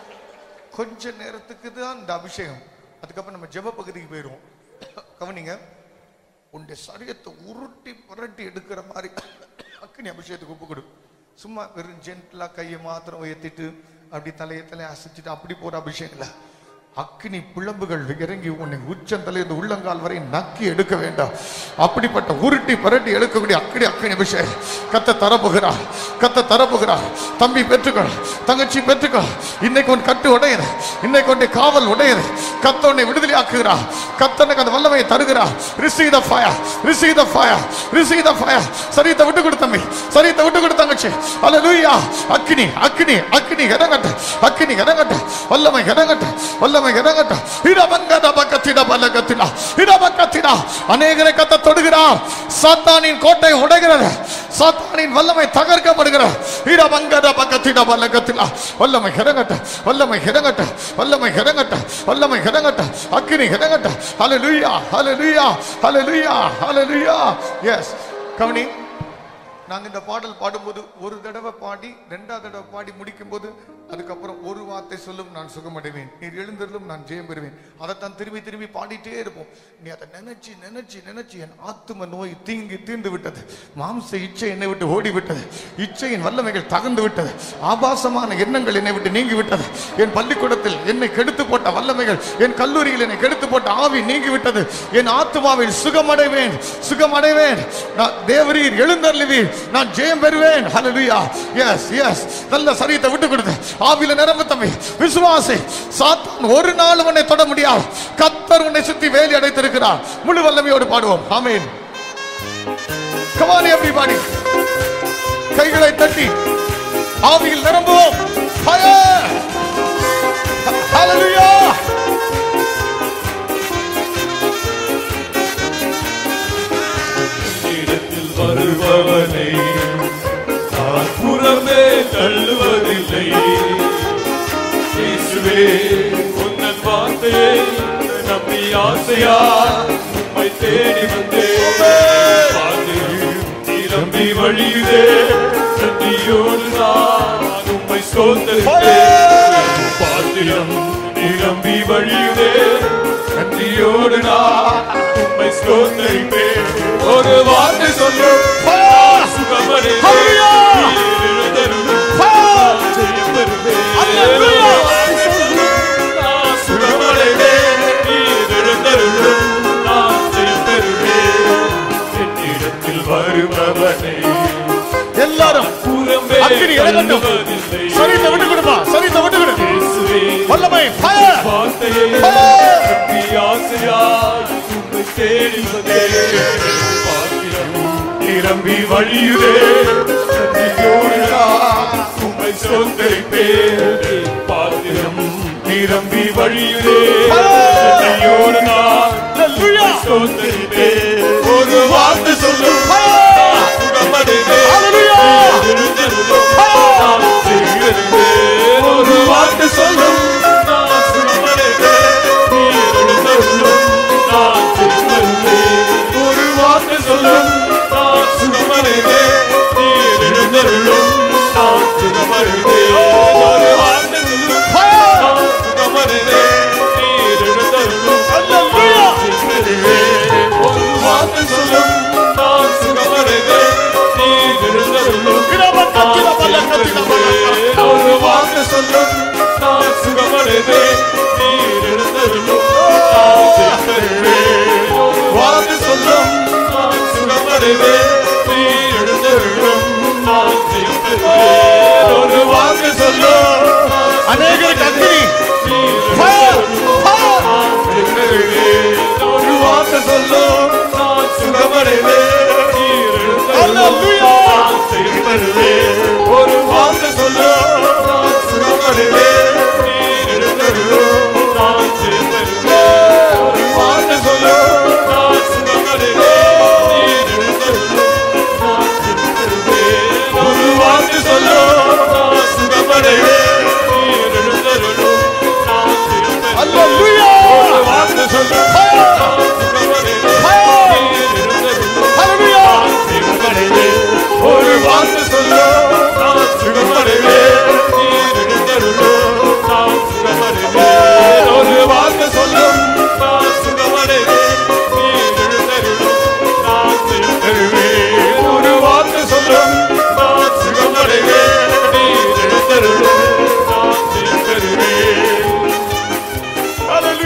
கொஞ்ச நேரத்துக்கு தான் இந்த அபிஷேகம் அதுக்கப்புறம் நம்ம ஜெப பகுதிக்கு போயிடுவோம் கவனிங்க உன்னுடைய சரீரத்தை உருட்டி புரட்டி எடுக்கிற மாதிரி அக்கினி அபிஷேகத்துக்கு ஒப்பு கொடு சும்மா வெறும் ஜென்டலா கையை மாத்திரம் உயர்த்திட்டு அப்படி தலையை தலையை அசைச்சிட்டு அப்படி போற அபிஷேகம் இல்லை அக்கினி பிளம்புகள் இறங்கி உன்னை உச்சந்தலையிலிருந்து உள்ளங்கால் வரை நக்கி எடுக்க வேண்டாம் அப்படிப்பட்ட உருட்டி புரட்டி எடுக்கக்கூடிய அக்கினி அக்கினி அபிஷேகம் கத்த தரப்புகிறார் கத்த தரப்புகிறார் தம்பி பெற்றுக்கொள் தங்கச்சி பெற்றுக்கொள் இன்னைக்கு உன் கட்டு உடையுது இன்னைக்கு உன்னை காவல் உடையுது கத்த உன்னை விடுதலை ஆக்குகிறார் கத்தனுக்கு அந்த வல்லமையை தருகிறார் receive the fire receive the fire receive the fire சரீரத்தை விட்டு கொடு தம்பி சரீரத்தை விட்டு கொடு தங்கச்சி அல்லேலூயா அக்கினி அக்கினி அக்கினி இறங்கட்ட அக்கினி இறங்கட்ட வல்லமை இறங்கட்ட வல்லமை இறங்கட்ட இடமங்கத பக்கத்திட பல்லகத்திடா இடபக்கத்திடா அநேகரை கத்த தொடுகிறார் சாத்தானின் கோட்டை உடைகிறது சாத்தானின் வல்லமை தகர்க்கப்படுகிறது இடமங்கத பக்கத்திட பல்லகத்திடா வல்லமை இறங்கட்ட வல்லமை இறங்கட்ட வல்லமை இறங்கட்ட வல்லமை இறங்கட்ட அக்கினி இறங்கட்ட ஹalleluya ஹalleluya ஹalleluya ஹalleluya எஸ் கவனி நாங்க இந்த பாடல் பாடும்போது ஒரு தடவை பாடி ரெண்டாவது தடவை பாடி முடிக்கும் போது அதுக்கப்புறம் ஒரு வார்த்தை சொல்லும் நான் சுகமடைவேன் நீர் எழுந்தருளும் நான் ஜெயம் பெறுவேன் அதைத்தான் திரும்பி திரும்பி பாடிட்டே இருப்போம் நீ அதை நினைச்சு நினைச்சு நினைச்சு என் ஆத்தும நோய் தீங்கி தீர்ந்து விட்டது மாம்ச இச்சை என்னை விட்டு ஓடி விட்டது இச்சையின் வல்லமைகள் தகர்ந்து விட்டது ஆபாசமான எண்ணங்கள் என்னை விட்டு நீங்கி விட்டது என் பள்ளிக்கூடத்தில் என்னை கெடுத்து போட்ட வல்லமைகள் என் கல்லூரியில் என்னை கெடுத்து போட்ட ஆவி நீங்கி விட்டது என் ஆத்துமாவில் சுகமடைவேன் சுகமடைவேன் நான் தேவரீர் எழுந்தருளுவீர் நான் ஜெயம் பெறுவேன் ஹalleluya எஸ் எஸ் நல்ல சரீரத்தை விட்டு கொடுத்து ஆவியில நிரம்ப தம்பி விசுவாசி சாத்தான் ஒரு நாள் உன்னை தொட முடியாது கத்தர் உன்னை சுத்தி வேலி அடைத்திருக்கிறார் முழு வல்லமையோடு பாடுவோம் ஆமென் come on everybody கைகளை தட்டி ஆவியில் நிரம்புவோம் fire hallelujah இடத்தில் வருபவனை நான் புறமே தள்ளுவதில்லை இயேசுவே உன்னன் வார்த்தையை நம்பி ஆசையா உம்மை தேடி வந்தேன் பாதை நிரம்பி வழியுதே நன்றியோடு நான் உம்மை சோதரித்தேன் பாத்திரம் நிரம்பி வழியுதே நன்றியோடு நான் உம்மை ஸ்தோத்தரிப்பேன் ஒரு வார்த்தை சொல்லும் சுகமடைவேன் நீர் எழுந்தருளும் நான் ஜெயம் பெறுவேன். ஒரு வார்த்தை சொல்லும், நான் சுகமடைவேன். நீர் எழுந்தருளும் நான் ஜெயம் பெறுவேன். என்னிடத்தில் வருபவனை எல்லாரும் புறம்பே அக்கினி இறங்கட்டும். தள்ளுவதில்லை. சரீரத்தை விட்டு கொடுப்பா சரீரத்தை விட்டு கொடு இயேசுவே, வல்லமை fire வார்த்தையை Fire! நம்பி ஆசையாய் உம்மை தேடி வந்தேன். பாத்திரம் நிரம்பி வழியுதே நன்றியோடு நான் உம்மை சோதரிப்பேன். பாத்திரம் நிரம்பி வழியுதே நன்றியோடு நான் உம்மை சோதரிப்பேன். ஒரு வார்த்தை சொல்லும் நான் சுகமடைவேன். நீர் எழுந்தருளும் நான் ஜெயிலுவேன். ஒரு வார்த்தை சொல்லும் நான் சுகமடைவேன். நீர் எழுந்தருளும் நான் ஜெயிலுவேன். ஒரு வார்த்தை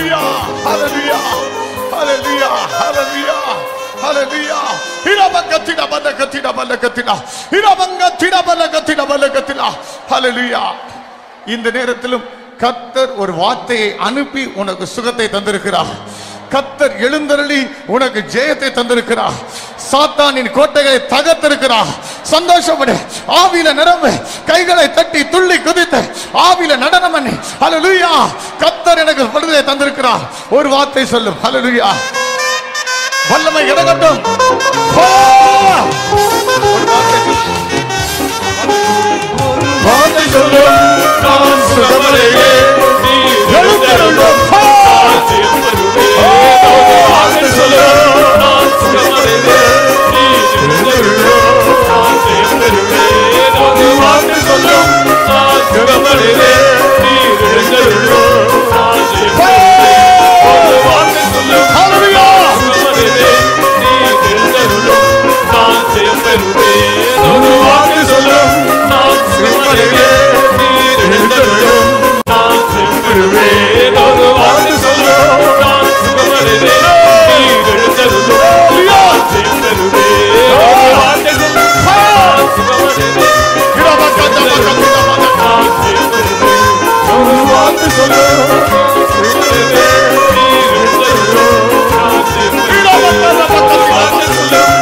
ஹalleluya ஹalleluya ஹalleluya ஹalleluya ஹalleluya இரபங்கத்திட பலகத்திட பலகத்திட இரபங்கத்திட பலகத்திட பலகத்திட ஹalleluya இந்த நேரத்திலும் கத்தர் ஒரு வார்த்தையை அனுப்பி உனக்கு சுகத்தை தந்திருக்கிறார் கத்தர் எழுந்தருளி உனக்கு ஜெயத்தை தந்திருக்கிறார் சாத்தானின் கோட்டைகளை தகர்த்திருக்கிறார் சந்தோஷப்படு ஆவியில நிரம்பு கைகளை தட்டி துள்ளி குதித்து ஆவியில நடனம் பண்ணி ஹalleluya கத்தர் எனக்கு விடுதலை தந்திருக்கிறார் ஒரு வார்த்தை சொல்லும் ஹalleluya வல்லமை இறங்கட்டும் போ! ஒரு வார்த்தை சொல்லு. வார்த்தை சொல்லும் நான் சுகமடைவேன் நீ எழுந்தருளும் நான் ஜெயமடைவேன் வார்த்தை சொல்லும் நான் சுகமடைவேன் நீ எழுந்தருளும் நான் ஜெயமடைவேன் ஒரு வார்த்தை சொல்லும் நான் சுகமடைவேன் நீ எழுந்தருளும் நான் ஜெயமடைவேன் ஒரு வார்த்தை சொல்லும் ஹalleluya சுகமடைவேன் நீ எழுந்தருளும் நான் ஜெயமடைவேன் ஒரு வார்த்தை சொல்லும் நான் சுகமடைவேன் நீ எழுந்தருளும் நான் ஜெயமடைவேன் ஒரு வார்த்தை சொல்லும் நான் சுகமடைவேன் நீ எழுந்தருளும் நான் ஜெயமடைவேன் ஒரு வார்த்தை சொல்லும் நான் சுகமடைவேன் இரபங்கத்திட பலகத்திட பலகத்திட நான் ஜெயமடைவேன் ஒரு வார்த்தை சொல்லும் சுகமடைவேன் நீ எழுந்தருளும் நான் ஜெயமடைவேன்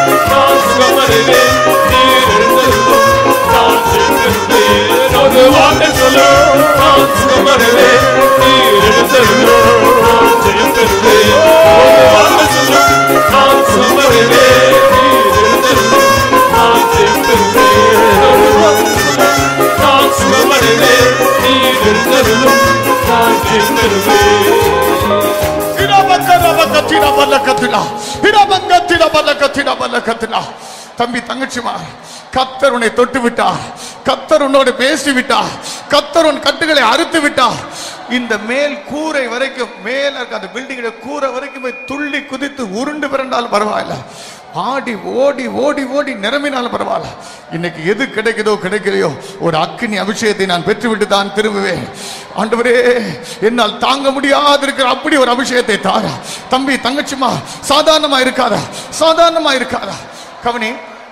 இரபங்கத்திட பலகத்திட இரபங்கத்திட பலகத்திட பலகத்திட தம்பி தங்கச்சிமா கத்தர் உன்னை தொட்டு விட்டார் கத்தர் உன்னோடு பேசி விட்டார் கத்தர் உன் கட்டுகளை அறுத்து விட்டார் இந்த மேல் கூரை வரைக்கும் மேல இருக்க அந்த பில்டிங்கோட கூரை வரைக்கும் போய் துள்ளி குதித்து உருண்டு பிறண்டாலும் பரவாயில்ல ஆடி ஓடி ஓடி ஓடி நிரம்பினாலும் பரவாயில்ல இன்னைக்கு எது கிடைக்குதோ கிடைக்கலையோ ஒரு அக்கினி அபிஷேகத்தை நான் பெற்றுவிட்டு தான் திரும்புவேன் ஆண்டவரே என்னால் தாங்க முடியாது இருக்கிற அப்படி ஒரு அபிஷேகத்தை தாரா தம்பி தங்கச்சிமா சாதாரணமா இருக்காதா சாதாரணமா இருக்காதா கவனி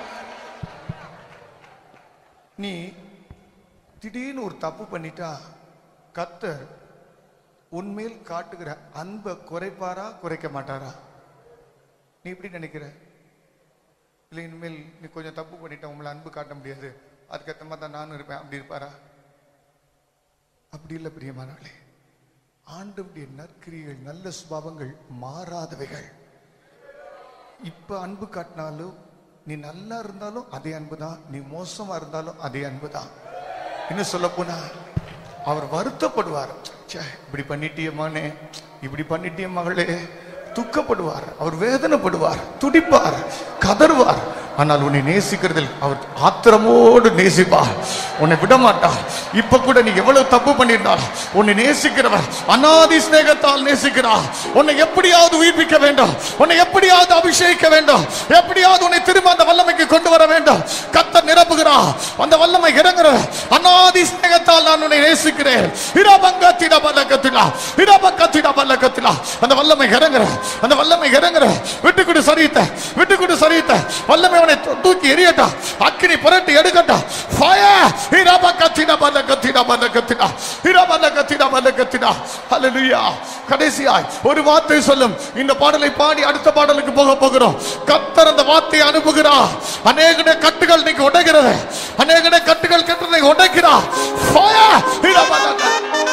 நீ திடீர்னு ஒரு தப்பு பண்ணிட்டா கத்தர் உன்மேல் காட்டுகிற அன்பை குறைப்பாரா குறைக்க மாட்டாரா நீ எப்படி நினைக்கிற இல்லை இனிமேல் நீ கொஞ்சம் தப்பு பண்ணிட்ட உங்களை அன்பு காட்ட முடியாது அதுக்கேற்ற மாதிரி தான் நானும் இருப்பேன் அப்படி இருப்பாரா அப்படி இல்லை பிரியமானவர்களே ஆண்டவருடைய நற்கிரிகள் நல்ல சுபாவங்கள் மாறாதவைகள் இப்ப அன்பு காட்டினாலும் நீ நல்லா இருந்தாலும் அதே அன்பு தான் நீ மோசமா இருந்தாலும் அதே அன்பு தான் இன்னும் சொல்ல போனா அவர் வருத்தப்படுவார் ச்சே இப்படி பண்ணிட்டியம்மானே இப்படி பண்ணிட்டிய மகளே துக்கப்படுவார் அவர் வேதனைப்படுவார் துடிப்பார் கதறுவார் ஆனால் உன்னை நேசிக்கிறதில் அவர் ஆத்திரமோடு நேசிப்பார் உன்னை விட மாட்டார் இப்ப கூட நீ எவ்வளவு தப்பு பண்ணியிருந்தால் உன்னை நேசிக்கிறவர் அனாதி சிநேகத்தால் நேசிக்கிறார் உன்னை எப்படியாவது உயிர்ப்பிக்க வேண்டும் உன்னை எப்படியாவது அபிஷேகிக்க வேண்டும் எப்படியாவது உன்னை திரும்ப அந்த வல்லமைக்கு கொண்டு வர வேண்டும் கத்த நிரப்புகிறார் அந்த வல்லமை இறங்குற அனாதி சிநேகத்தால் நான் உன்னை நேசிக்கிறேன் இரபங்கத்திட பல்லக்கத்திலா இரபங்கத்திட பல்லக்கத்திலா அந்த வல்லமை இறங்குற அந்த வல்லமை இறங்குற விட்டுக்குடு சரியத்த விட்டுக்குடு சரியத்த வல்லமை அவனை தூ- தூக்கி எரியட்டா அக்கினி புரட்டி எடுக்கட்டா ஃபயர் இரபங்கத்திட பல்லக்கத்திட பல்லக்கத்திலா இரபங்கத்திட பல்லக்கத்திலா ஹalleluya கடைசியாய் ஒரு வார்த்தை சொல்லும் இந்த பாடலை பாடி அடுத்த பாடலுக்கு போக போகிறோம் கத்தர் அந்த வார்த்தையை அனுப்புகிறார் அநேக கட்டுகள் இன்னைக்கு உடைகிறது அநேக கட்டுகள் கட்டுறதை உடைக்கிறார் Fire! இரபங்க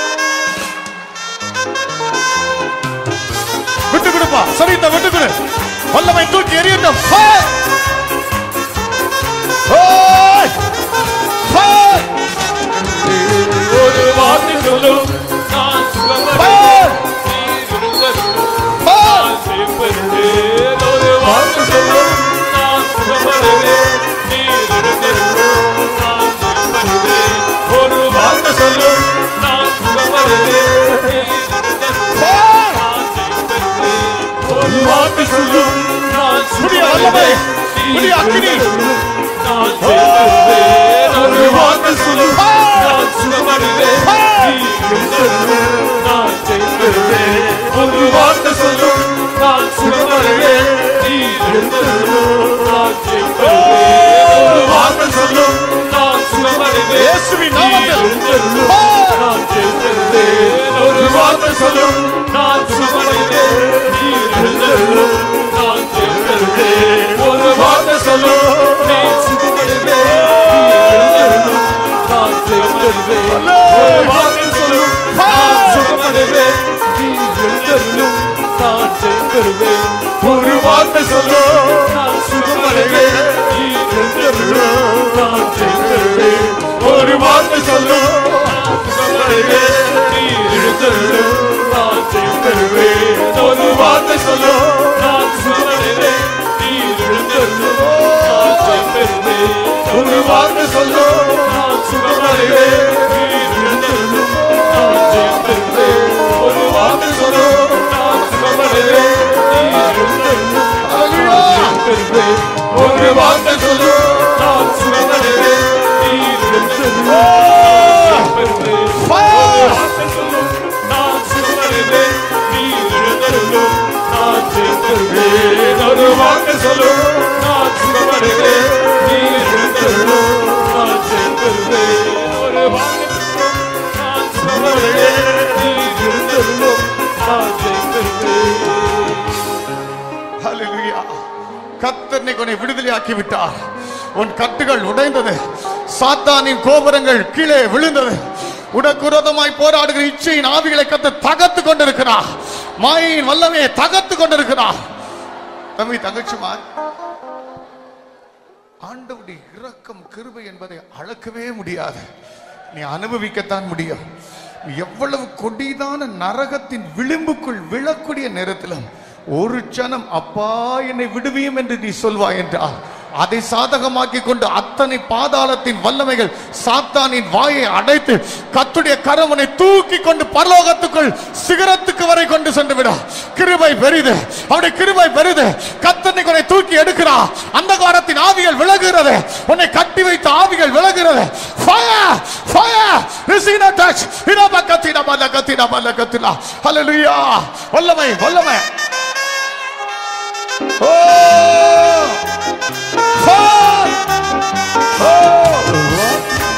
விட்டு கொடுப்பா சரித்த விட்டு கொடு வல்லமை தூக்கி எறியட்டும் Fire! ஓய்! Fire! ஒரு வார்த்தை சொல்லும் நான் சுகமடைவேன் Fire! Fire! நான் ஜெயிப்பேன். ஒரு வார்த்தை சொல்லும் நான் சுகமடைவேன் நீ இருந்தருளும் நான் ஜெயிப்பேன். ஒரு வார்த்தை சொல்லும் நான் சுகமடைவேன் நீ இருந்தருளும் Fire! நான் ஜெயிப்பேன். ஒரு வார்த்தை சொல்லும் நான் புதிய வல்லமை, சுகமடைவேன் நீ புதிய அக்கினி. இருந்தருளும் நான் ஜெயிப்பேன். ஒரு வார்த்தை சொல்லும் நான் சுகமடைவேன் நீ இருந்தருளும் நான் ஜெயிப்பேன். ஒரு வார்த்தை சொல்லும் நான் சுகமடைவேன் நீர் எழுந்தருளும் நான் ஜெயிப்பெறுவேன் ஒரு வார்த்தை சொல்லும் நான் சுகமடைவேன் நீர் எழுந்தருளும் நான் ஜெயிப்பெறுவேன் ஹalleluya கர்த்தர் இன்னைக்கு உன்னை விடுதலையாக்கி விட்டார் உன் கட்டுகள் உடைந்தது சாத்தானின் கோபுரங்கள் கீழே விழுந்தது உனக்கு விரோதமாய் போராடுகிற இச்சையின் ஆவிகளை கத்து தகர்த்து கொண்டிருக்கிறார் மாயின் வல்லமையை தகர்த்து கொண்டிருக்கிறார் தம்பி தங்கச்சிமார் ஆண்டவுடைய இரக்கம் கிருபை என்பதை அளக்கவே முடியாது நீ அனுபவிக்கத்தான் முடியும் நீ எவ்வளவு கொடிதான நரகத்தின் விளிம்புக்குள் விழக்கூடிய நேரத்திலும் ஒரு க்ஷணம் அப்பா என்னை விடுவியும் என்று நீ சொல்வாய் என்றார் அதை சாதகமாக்கி கொண்டு அத்தனை பாதாளத்தின் வல்லமைகள் சாத்தானின் வாயை அடைத்து கத்துடைய கரவனை தூக்கி கொண்டு பரலோகத்துக்குள் சிகரத்துக்கு வரை கொண்டு சென்று விட கிருபை பெரிது அவருடைய கிருபை பெரிது கத்தனை உன்னை தூக்கி எடுக்கிறா அந்த காலத்தின் ஆவிகள் விலகுகிறது உன்னை கட்டி வைத்த ஆவிகள் விலகுகிறது fire fire receive a touch இன பக்கத்தின பலகத்தின பலகத்தின ஹalleluya வல்லமை வல்லமை ஓ Fire! Oh!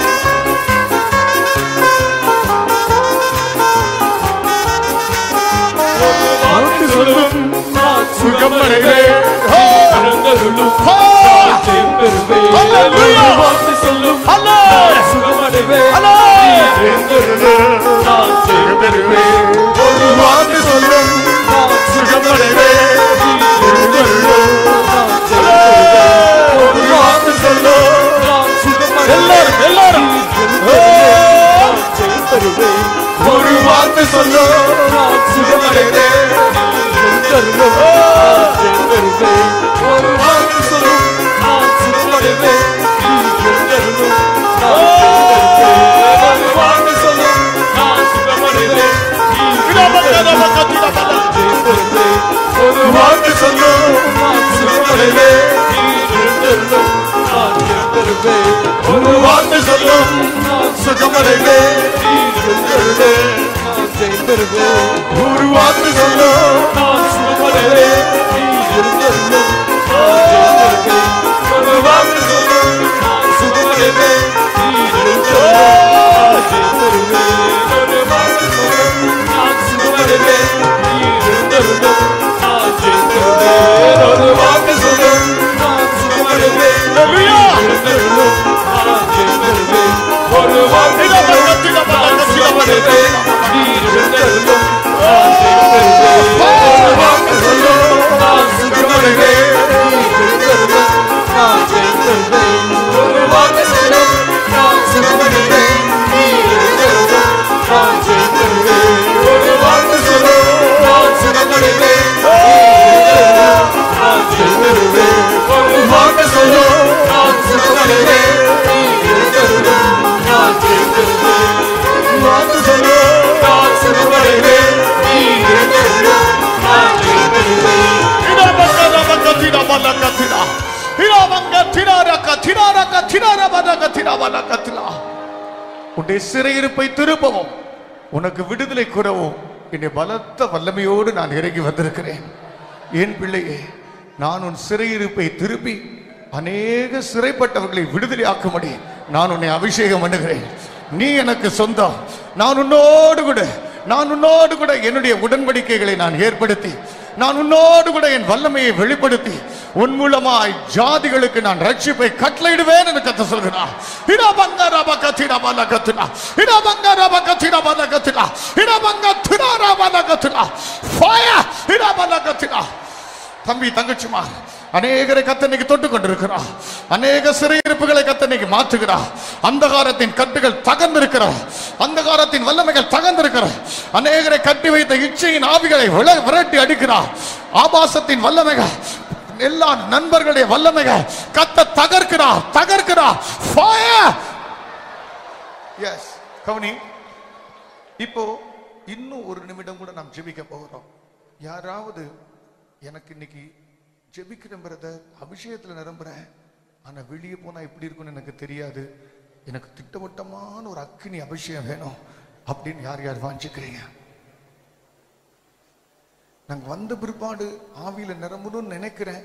வார்த்தை சொல்லும் நான் சுகமடைவேன். எழுந்தருளும் ஆ! நான் ஜெயிப்பெறுவேன் Hallelujah! வார்த்தை சொல்லும் Hello! நான் சுகமடைவேன் Hello! எழுந்தருளும் நான் ஜெயிப்பெறுவேன் ஒரு வார்த்தை சொல்லும் நான் சுகமடைவேன். எழுந்தருளும் நான் ஜெயிப்பெறுவேன் ஒரு வார்த்தை சொல்லும் நான் சுகமடைவேன் எல்லாரும், எல்லாரும். எழுந்தருளும் நான் ஜெயிப்பெறுவேன் ஒரு வார்த்தை சொல்லும் நான் சுகமடைவேன் எழுந்தருளும் நான் ஜெயிப்பெறுவேன் ஒரு வார்த்தை சொல்லும் நான் சுகமடைவேன் எழுந்தருளும் நான் ஜெயிப்பெறுவேன் ஒரு வார்த்தை சொல்லும் நான் சுகமடைவேன் இன பக்கத்தின பலகத்தின பல- ஜெயிப்பெறுவேன் ஒரு வார்த்தை சொல்லும் நான் சுகமடைவேன் எழுந்தருளும் நான் ஜெயிப்பெறுவேன் ஒரு வார்த்தை சொல்லும் நான் சுகமடைவேன் எழுந்தருளும் நான் ஜெயிப்பெறுவேன் ஒரு வார்த்தை சொல்லும் நான் சுகமடைவேன் நீ எழுந்தருளும் நான் ஜெயிப்பெறுவேன் ஒரு வார்த்தை சொல்லும் நான் சுகமடைவேன் நீ எழுந்தருளும் நான் ஜெயிப்பெறுவேன் ஒரு வார்த்தை சொல்லும் நான் சுகமடைவேன் நீ எழுந்தருளும் நான் ஜெயிப்பெறுவேன் ஒரு வார்த்தை சொல்லும் நான் சுகமடைவேன் நீ எழுந்தருளும் நான் ஜெயிப்பெறுவேன் ஒரு வார்த்தை இன சொல்லும் பக்கத்தின நான் பலகத்தின சுகமடைவேன் பலகத்தின நீ எழுந்தருளும் நான் ஜெயிப்பெறுவேன் ஒரு வார்த்தை சொல்லும் நான் சுகமடைவேன் நீ எழுந்தருளும் நான் ஜெயிப்பெறுவேன் ஒரு வார்த்தை சொல்லும் நான் சுகமடைவேன் நீ எழுந்தருளும் நான் ஜெயிப்பெறுவேன் ஒரு வார்த்தை சொல்லும் நான் சுகமடைவேன் நீ எழுந்தருளும் நான் ஜெயிப்பெறுவேன் ஒரு வார்த்தை சொல்லும் நான் சுகமடைவேன் நீ எழுந்தருளும் நான் ஜெயிப்பெறுவேன் வார்த்தை சொல்லும் நான் சுகமடைவேன் நீ எழுந்தருளும் நான் ஜெயிப்பெறுவேன் இன பக்கத்தின பக்கத்தின பலகத்தின இன பக்கத்தின ரகத்தின ரகத்தின பலகத்தின பலகத்தின உன்னுடைய சிறையிருப்பை திருப்பவும் உனக்கு விடுதலை கூறவும் என்னை பலத்த வல்லமையோடு நான் இறங்கி வந்திருக்கிறேன் என் பிள்ளையே நான் உன் சிறையிருப்பை திருப்பி அநேக சிறைப்பட்டவர்களை விடுதலையாக்கும்படி நான் உன்னை அபிஷேகம் பண்ணுகிறேன் நீ எனக்கு சொந்தம் நான் உன்னோடு கூட நான் உன்னோடு கூட என்னுடைய உடன்படிக்கைகளை நான் ஏற்படுத்தி நான் உன்னோடு கூட என் வல்லமையை வெளிப்படுத்தி உன் மூலமாய் ஜாதிகளுக்கு நான் ரட்சிப்பை கட்டளையிடுவேன் என்று கத்த சொல்கிறார் இடபங்க ரபக திரபல கத்துனா இடபங்க ரபக திரபல கத்துனா இடபங்க திரபல கத்துனா ஃபயர் இடபல கத்துனா தம்பி தங்கச்சிமா அநேகரை கத்தனைக்கு தொட்டு கொண்டிருக்கிறார் அநேக சிறையிருப்புகளை கத்தனைக்கு மாற்றுகிறார் அந்தகாரத்தின் கட்டுகள் தகர்ந்திருக்கிற அந்தகாரத்தின் வல்லமைகள் தகர்ந்திருக்கிற அநேகரை கட்டி வைத்த இச்சையின் ஆவிகளை வில- விரட்டி அடிக்கிறார் ஆபாசத்தின் வல்லமைகள் எல்லா நண்பர்களுடைய வல்லமைகள் கத்த தகர்க்கிறார் தகர்க்கிறார் ஃபயர் எஸ் கவனி இப்போ இன்னும் ஒரு நிமிடம் கூட நாம் ஜெபிக்க போகிறோம் யாராவது எனக்கு இன்னைக்கு ஜெபிக்கிறேன் பிரதர் அபிஷேகத்துல நிரம்புறேன் ஆனா வெளியே போனா எப்படி இருக்கும்னு எனக்கு தெரியாது எனக்கு திட்டவட்டமான ஒரு அக்கினி அபிஷேகம் வேணும் அப்படின்னு யார் யார் வாஞ்சிக்கிறீங்க நாங்க வந்த பிற்பாடு ஆவியில நிரம்பணும்னு நினைக்கிறேன்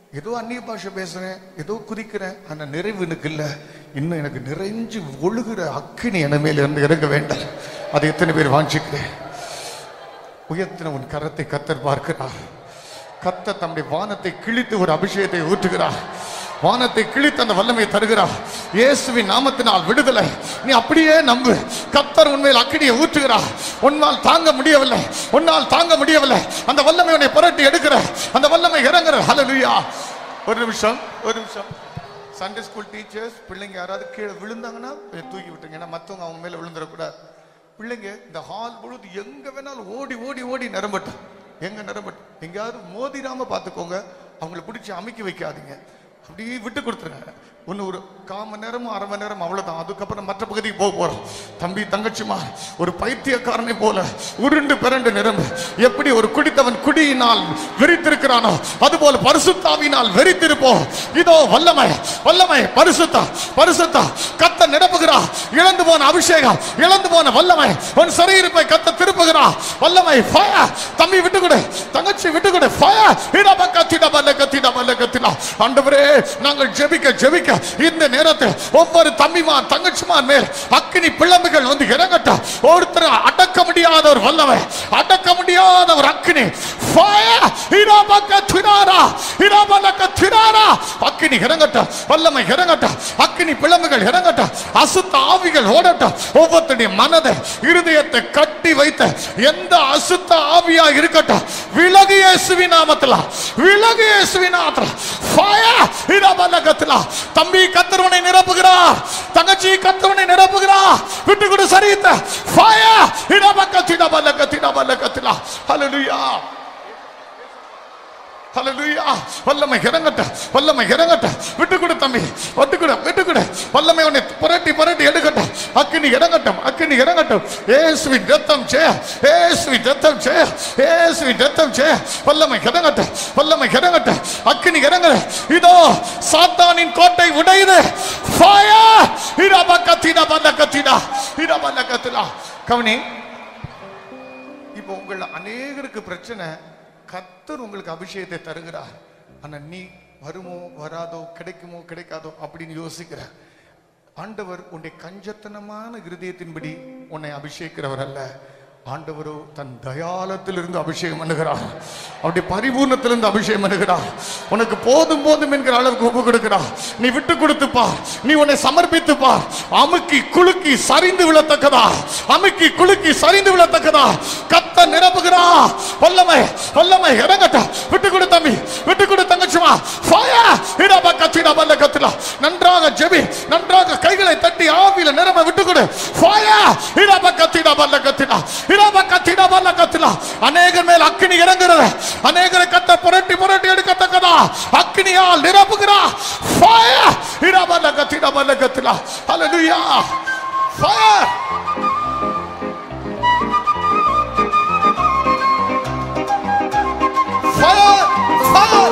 ஏதோ அந்நிய பாஷை பேசுறேன் ஏதோ குதிக்கிறேன் ஆனா நிறைவு எனக்கு இல்ல இன்னும் எனக்கு நிறைஞ்சு ஒழுகுற அக்கினி என மேல இருந்து இறங்க வேண்டாம் அதை எத்தனை பேர் வாஞ்சிக்கிறேன் உயர்த்தின உன் கரத்தை கத்தர் பார்க்கிறார் கத்த தம்முடைய வானத்தை கிழித்து ஒரு அபிஷேகத்தை ஊற்றுகிறார் வானத்தை கிழித்து அந்த வல்லமை தருகிறார் இயேசுவின் நாமத்தினால் விடுதலை நீ அப்படியே நம்பு கத்தர் உண்மையில் அக்கினியை ஊற்றுகிறார் உன்னால் தாங்க முடியவில்லை உன்னால் தாங்க முடியவில்லை அந்த வல்லமை உன்னை புரட்டி எடுக்கிற அந்த வல்லமை இறங்குற ஹalleluya ஒரு நிமிஷம் ஒரு நிமிஷம் சண்டே ஸ்கூல் டீச்சர்ஸ் பிள்ளைங்க யாராவது கீழே விழுந்தாங்கன்னா கொஞ்சம் தூக்கி விட்டுருங்க ஏன்னா மற்றவங்க அவங்க மேல விழுந்துடக்கூடாது பிள்ளைங்க இந்த ஹால் முழுது எங்க வேணாலும் ஓடி ஓடி ஓடி நிரம்பட்டும் எங்க நிரம்பட்டும் எங்கேயாவது மோதிராம பார்த்துக்கோங்க அவங்கள பிடிச்சி அமைக்க வைக்காதீங்க அப்படியே விட்டு கொடுத்துருங்க ஒன்று ஒரு கால் மணி நேரமும் அரை மணி நேரம் அவ்வளவுதான் அதுக்கப்புறம் மற்ற பகுதிக்கு போக போறோம் தம்பி தங்கச்சிமா ஒரு பைத்தியக்காரனை போல உருண்டு பிறண்டு நிரம்பு எப்படி ஒரு குடித்தவன் குடியினால் வெறித்திருக்கிறானோ அதுபோல பரிசுத்தாவினால் வெறித்திருப்போம் இதோ வல்லமை வல்லமை பரிசுத்தா பரிசுத்தா கத்த நிரப்புகிறா இழந்து போன அபிஷேகம் இழந்து போன வல்லமை உன் சரீரப்பை கத்த திருப்புகிறா வல்லமை ஃபயர் தம்பி விட்டு கொடு தங்கச்சி விட்டு கொடு ஃபயர் இடப கத்திட பல்ல கத்திட பல்ல கத்திடா ஆண்டவரே நாங்கள் ஜெபிக்க ஜெபிக்க இந்த நேரத்தில் ஒவ்வொரு தம்பிமார் தங்கச்சிமார் மேல் அக்கினி பிளம்புகள் வந்து இறங்கட்டும் ஒருத்தர் அடக்க முடியாத ஒரு வல்லமை அடக்க முடியாத ஒரு அக்கினி ஃபயர் இடப கத்திடாரா இடப கத்திடாரா அக்கினி இறங்கட்டும் வல்லமை இறங்கட்டும் அக்கினி பிளம்புகள் இறங்கட்டும் அசுத்த ஆவிகள் ஓடட்டும் ஒவ்வொருத்தருடைய மனதை இருதயத்தை கட்டி வைத்த எந்த அசுத்த ஆவியா இருக்கட்டும் விலகு இயேசுவின் நாமத்துல விலகு இயேசுவின் நாமத்துல ஃபயர் இடபலகத்துல தம்பி கத்தரவனை நிரப்புகிறார் தங்கச்சி கத்தரவனை நிரப்புகிறார் விட்டு கொடு சரீத்த ஃபயர் இடபக்கத்திட பலகத்திட பலகத்தில ஹalleluya ஹalleluya வல்லமை இறங்கட்ட வல்லமை இறங்கட்ட விட்டு கொடு தம்பி விட்டு கொடு விட்டு கொடு வல்லமை உன்னை புரட்டி புரட்டி எடுக்கட்ட அக்கினி இறங்கட்டும் அக்கினி இறங்கட்டும் இயேசுவின் ரத்தம் ஜெய இயேசுவின் ரத்தம் ஜெய இயேசுவின் ரத்தம் ஜெய வல்லமை இறங்கட்ட வல்லமை இறங்கட்ட அக்கினி இறங்க இதோ சாத்தானின் கோட்டை உடையுது ஃபயர் இரப கத்திடா பல்ல கத்திடா இரபல்ல கத்திடா கவனி இப்போ உங்கள் அநேகருக்கு பிரச்சனை கத்தர் உங்களுக்கு அபிஷேகத்தை தருகிறார் ஆனா நீ வருமோ வராதோ கிடைக்குமோ கிடைக்காதோ அப்படின்னு யோசிக்கிற ஆண்டவர் உன்னுடைய கஞ்சத்தனமான இருதயத்தின்படி உன்னை அபிஷேகிக்கிறவர் அல்ல ஆண்டவரோ தன் தயாளத்திலிருந்து அபிஷேகம் பண்ணுகிறார் அவருடைய பரிபூர்ணத்திலிருந்து அபிஷேகம் பண்ணுகிறார் உனக்கு போதும் போதும் என்கிற அளவுக்கு ஒப்பு கொடுக்கிறார் நீ விட்டு கொடுத்து பார் நீ உன்னை சமர்ப்பித்து பார் அமுக்கி குலுக்கி சரிந்து விழத்தக்கதா அமுக்கி குலுக்கி சரிந்து விழத்தக்கதா கத்த நிரப்புகிறா வல்லமை வல்லமை இறங்கட்ட விட்டு கொடு தம்பி விட்டு கொடு தங்கச்சுமா ஃபயர் இடப கத்திடா பல்ல கத்திடா நன்றாக ஜெபி நன்றாக கைகளை தட்டி ஆவியில நிரம்ப விட்டு கொடு ஃபயர் இடப கத்திடா பல்ல கத்திடா இடப கத்திடா பல்ல கத்திடா அநேகர் மேல் அக்கினி இறங்குறது அநேகரை கத்த புரட்டி புரட்டி எடுக்கத்தக்கதா அக்கினியால் நிரப்புகிறா ஃபயர் இடபல்ல கத்திடா பல்ல கத்திடா ஹalleluya ஃபயர் ஃபயர் ஃபயர்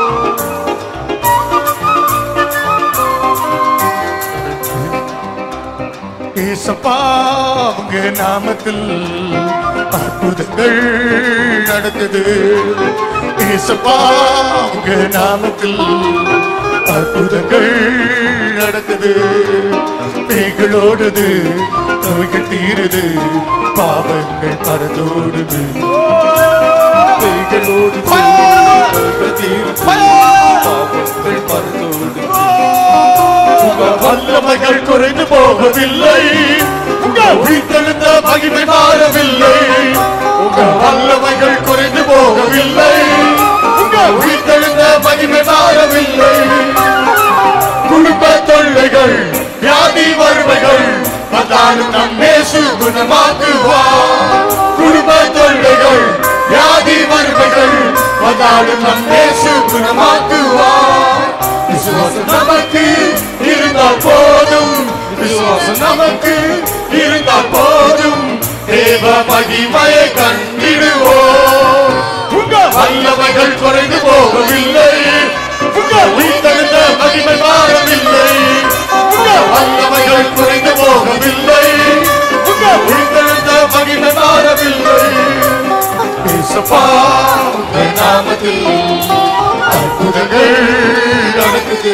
ஏசப்பா உங்க நாமத்தில் அற்புதங்கள் நடக்குது ஏசப்பா உங்க நாமத்தில் அற்புதங்கள் நடக்குது பேய்களோடுது நோய்கள் தீருது பாவங்கள் பறந்தோடுது பேய்களோடு நோய்கள் தீருது பாவங்கள் பறந்தோடுது உங்க வல்லமைகள் குறைந்து போகவில்லை உங்க உயிர்த்தெழுந்த மகிமை மாறவில்லை உங்க வல்லமைகள் குறைந்து போகவில்லை உங்க உயிர்த்தெழுந்த மகிமை மாறவில்லை குடும்ப தொல்லைகள் வியாதி வறுமைகள் வந்தாலும் நம் இயேசு குணமாக்குவார் குடும்ப தொல்லைகள் வியாதி வறுமைகள் வந்தாலும் நம் இயேசு குணமாக்குவார் விசுவாசம் நமக்கு இருந்தால் போதும் விசுவாசம் நமக்கு இருந்தால் போதும் தேவ மகிமையை கண்டிடுவோம் உங்க வல்லமைகள் குறைந்து போகவில்லை உங்க உயிர்த்தெழுந்த மகிமை மாறவில்லை உங்க வல்லமைகள் குறைந்து போகவில்லை உங்க உயிர்த்தெழுந்த மகிமை மாறவில்லை பேசப்பா உங்க நாமத்தில் அற்புதங்கள் நடக்குது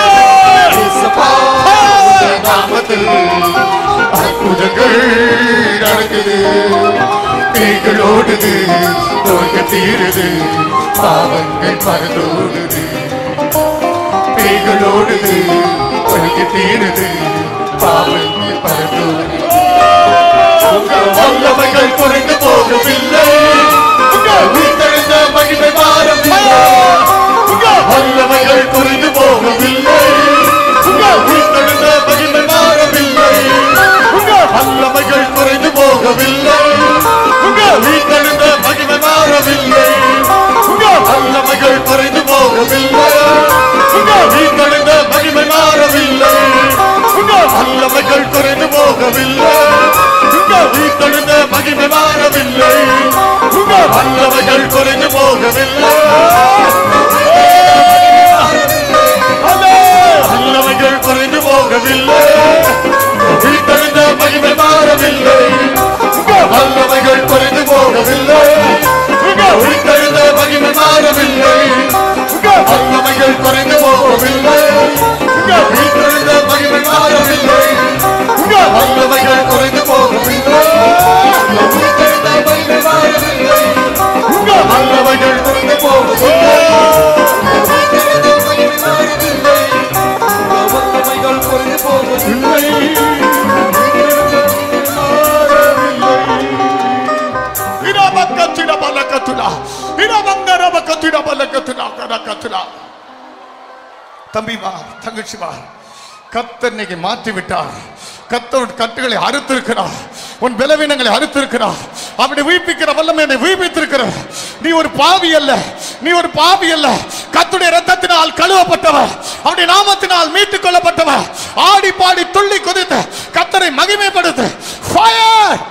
நாமத்தில் அற்புதங்கள் நடக்குது பேய்கள் ஓடுது நோய்கள் தீருது பாவங்கள் பறந்தோடுது பேய்கள் ஓடுது நோய்கள் தீருது பாவங்கள் பறந்தோடுது உங்க வல்லமைகள் குறைந்து போகவில்லை உங்க உயிர்த்தெழுந்த மகிமை மாறவில்லை உங்க வல்லமைகள் குறைந்து போகவில்லை உங்க உயிர்த்தெழுந்த மகிமை மாறவில்லை உங்க வல்லமைகள் குறைந்து போகவில்லை உங்க உயிர்த்தெழுந்த மகிமை மாறவில்லை உங்க வல்லமைகள் குறைந்து போகவில்லை உங்க உயிர்த்தெழுந்த மகிமை மாறவில்லை உங்க வல்லமைகள் குறைந்து போகவில்லை உங்க உயிர்த்தெழுந்த மகிமை மாறவில்லை உங்க வல்லமைகள் குறைந்து போகவில்லை அல்லே, வல்லமைகள் குறைந்து போகவில்லை உயிர்த்தெழுந்த மகிமை மாறவில்லை உங்க வல்லமைகள் குறைந்து போகவில்லை உங்க உயிர்த்தெழுந்த மகிமை மாறவில்லை உங்க வல்லமைகள் குறைந்து போகவில்லை உங்க உயிர்த்தெழுந்த மகிமை மாறவில்லை உங்க வல்லமைகள் குறைந்து போகவில்லை உங்க உயிர்த்தெழுந்த மகிமை மாறவில்லை உங்க வல்லமைகள் குறைந்து போகவில்லை தம்பி வா தங்கச்சி வா கத்தர் இன்னைக்கு மாற்றி விட்டார் கத்தர் கட்டுகளை அறுத்திருக்கிறார் உன் பலவீனங்களை அறுத்திருக்கிறார் அப்படி உயிர்ப்பிக்கிற வல்லமை என்னை உயிர்ப்பித்திருக்கிறார் நீ ஒரு பாவி அல்ல நீ ஒரு பாவி அல்ல கத்துடைய ரத்தத்தினால் கழுவப்பட்டவர் அவருடைய நாமத்தினால் மீட்டுக் கொள்ளப்பட்டவர் ஆடி பாடி துள்ளி குதித்து கத்தரை மகிமைப்படுத்து ஃபயர்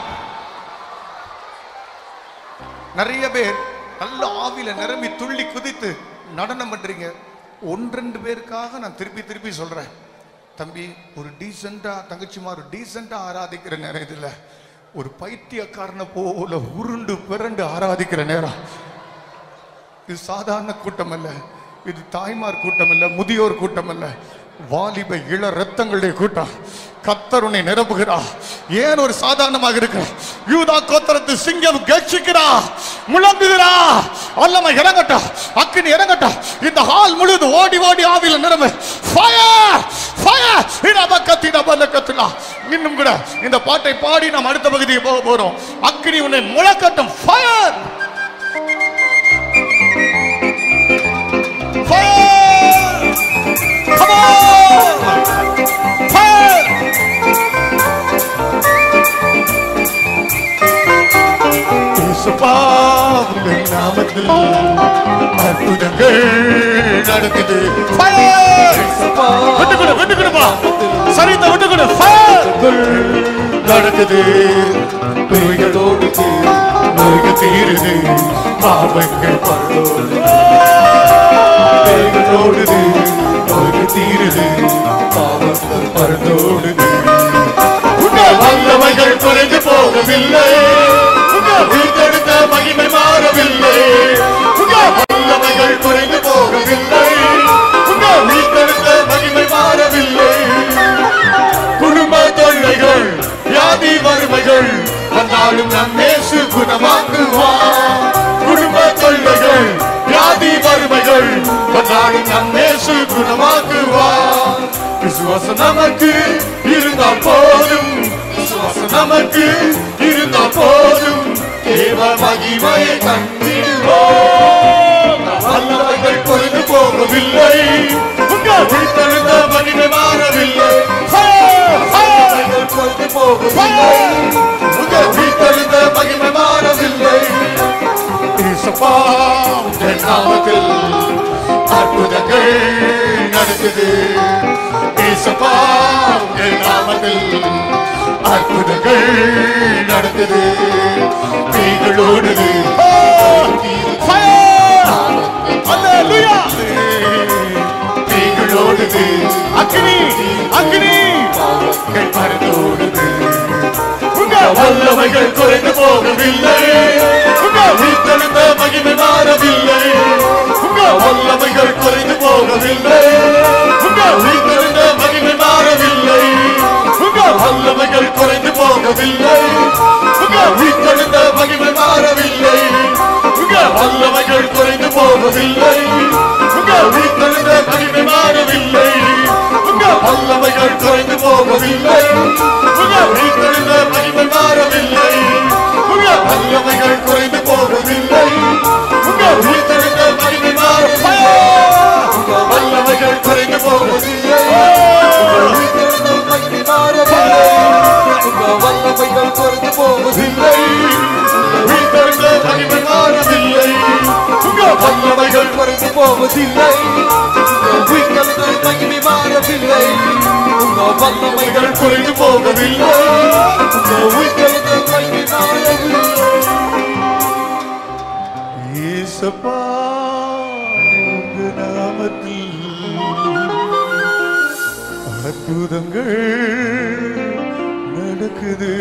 நிறைய பேர் நல்ல ஆவியில நிரம்பி துள்ளி குதித்து நடனம் பண்றீங்க ஒன்றெண்டு பேருக்காக நான் திருப்பி திருப்பி சொல்றேன் தம்பி ஒரு டீசெண்டா தங்கச்சிமா ஒரு டீசெண்டா ஆராதிக்கிற நேரம் இது இல்ல ஒரு பைத்தியக்காரனை போல உருண்டு பிறண்டு ஆராதிக்கிற நேரம் இது சாதாரண கூட்டம் அல்ல இது தாய்மார் கூட்டம் அல்ல முதியோர் கூட்டம் அல்ல வாலிப இள ரத்தங்களுடைய கூட்டம் கத்தர் உன்னை நிரப்புகிறா ஏன் ஒரு சாதாரணமாக இருக்கு யூதா கோத்திரத்து சிங்கம் கட்சிக்கிறா முழங்குகிறா வல்லமை இறங்கட்டும் அக்கினி இறங்கட்டும் இந்த ஹால் முழுது ஓடி ஓடி ஆவியில் நிரம்பு ஃபயர் ஃபயர் இடபக்கத்தி டபலக்கத்துலா இன்னும் கூட இந்த பாட்டை பாடி நாம் அடுத்த பகுதிக்கு போக போறோம் அக்கினி உன்னை முழக்கட்டும் fire Fire! Come on! Fire! இயேசுப்பா, உங்கள் நாமத்தில் அற்புதங்கள் நடக்குது Fire! விட்டு கொடு, விட்டு கொடுப்பா. சரித்த விட்டு கொடு. Fire! நடக்குது நோய்களோடு நோய்கள் தீருது பாவங்கள் பரலோடு பேய்கள் ஓடுது நோய்கள் தீருது பாவங்கள் பறந்தோடுது உங்க வல்லமைகள் குறைந்து போகவில்லை உங்க வீட்டெடுத்த மகிமை மாறவில்லை உங்க வல்லமைகள் குறைந்து போகவில்லை உங்க வீட்டெடுத்த மகிமை மாறவில்லை குடும்ப தொல்லைகள் வியாதி வறுமைகள் வந்தாலும் நம் இயேசு குணமாக்குவார் குடும்ப தொல்லைகள் வியாதி வறுமைகள் வந்தாலும் நம் இயேசு குணமாக்குவார் விசுவாசம் நமக்கு இருந்தால் போதும் விசுவாசம் நமக்கு இருந்தால் போதும் தேவ மகிமையை கண்டிடுவோம் வல்லமைகள் குறைந்து போகவில்லை உங்கள் வீட்டெழுந்த மகிமை மாறவில்லை வல்லமைகள் குறைந்து போகவில்லை உங்கள் வீட்டெழுந்த மகிமை மாறவில்லை இயேசுப்பா, உங்கள் நாமத்தில் அற்புதங்கள் நடக்குது இயேசுப்பா, உங்கள் நாமத்தில் அற்புதங்கள் நடக்குது பேய்கள் ஓடுது பேய்கள் ஓடுது அக்னி அக்னி பாவங்கள் பறந்தோடுது உங்க வல்லமைகள் குறைந்து போகவில்லை உங்க வீட்டெழுந்த மகிமை மாறவில்லை உங்க வல்லமைகள் குறை போகவில்லை உங்க உயிர்த்தெழுந்த மகிமை மாறவில்லை உங்க வல்லமைகள் குறைந்து போகவில்லை உங்க உயிர்த்தெழுந்த மகிமை மாறவில்லை உங்க வல்லமைகள் குறைந்து போகவில்லை உங்க உயிர்த்தெழுந்த மகிமை மாறவில்லை உங்க வல்லமைகள் குறைந்து போகவில்லை உங்க உயிர்த்தெழுந்த மகிமை மாறவில்லை உங்க வல்லமைகள் குறைந்து போகவில்லை இல்லை உயிர்த்தெழுந்த மகிமை மாறவில்லை உங்க வல்லமைகள் குறைந்து போவதில்லை உயிர்த்தெழுந்த மகிமை மாறவில்லை உங்க வல்லமைகள் வல்லமைகள் குறைந்து போகவில்லை உயிர்த்தெழுந்த மகிமை மாறவில்லை இயேசப்பா உங்க நாமத்தில் அற்புதங்கள் நடக்குது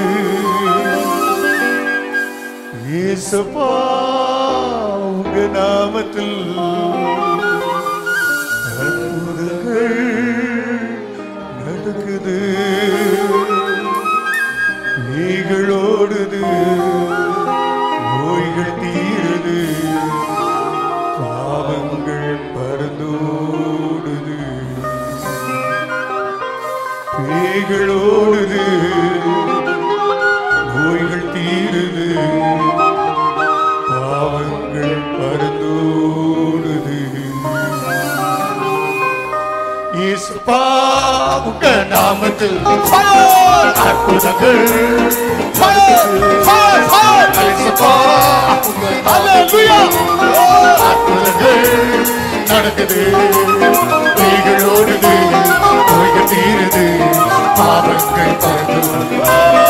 இயேசப்பா உங்க நாமத்தில் அற்புதங்கள் நடக்குது நீகளோடுது நோய்கள் தீருது பாவங்கள் பறந்தோடுது பேய்களோடுது நோய்கள் தீருது பாவங்கள் பறந்தோடுது இயேசுப்பா உங்க நாமத்தில் அற்புதங்கள் இயேசுப்பா உங்க Hallelujah! அற்புதங்கள் நடக்குது பேய்களோடுது நோய்கள் தீருது பாவங்கள் பறந்து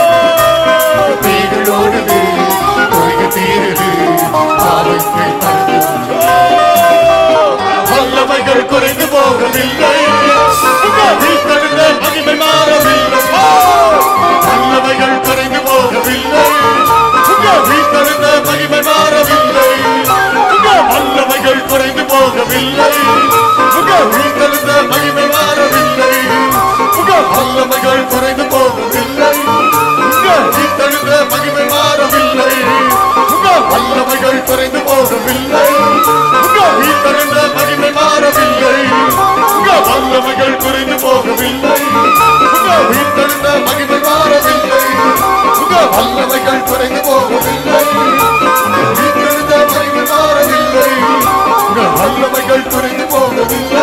பேய்களோடுது நோய்கள் தீருது பாவங்கள் பறந்து வல்லமைகள் குறைந்து போகவில்லை உங்க வீட்டிலிருந்த மகிமை மாறவில்லை வல்லமைகள் குறைந்து போகவில்லை உங்க வீட்டிலிருந்த மகிமை மாறவில்லை உங்க வல்லமைகள் குறைந்து போகவில்லை உங்க வீட்டிலிருந்த மகிமை மாறவில்லை உங்க வல்லமைகள் குறைந்து போகவில்லை உங்க வீட்டிலிருந்த மகிமை மாறவில்லை உங்க வல்லமைகள் குறைந்து போகவில்லை உங்க வீட்டிலிருந்த மகிமை மாறவில்லை உங்க வல்லமைகள் குறைந்து போகவில்லை உங்க வீட்டிலிருந்த மகிமை மாறவில்லை உங்க வல்லமைகள் குறைந்து போகவில்லை உங்க வீட்டிலிருந்த மகிமை மாறவில்லை உங்க வல்லமைகள் குறைந்து போகவில்லை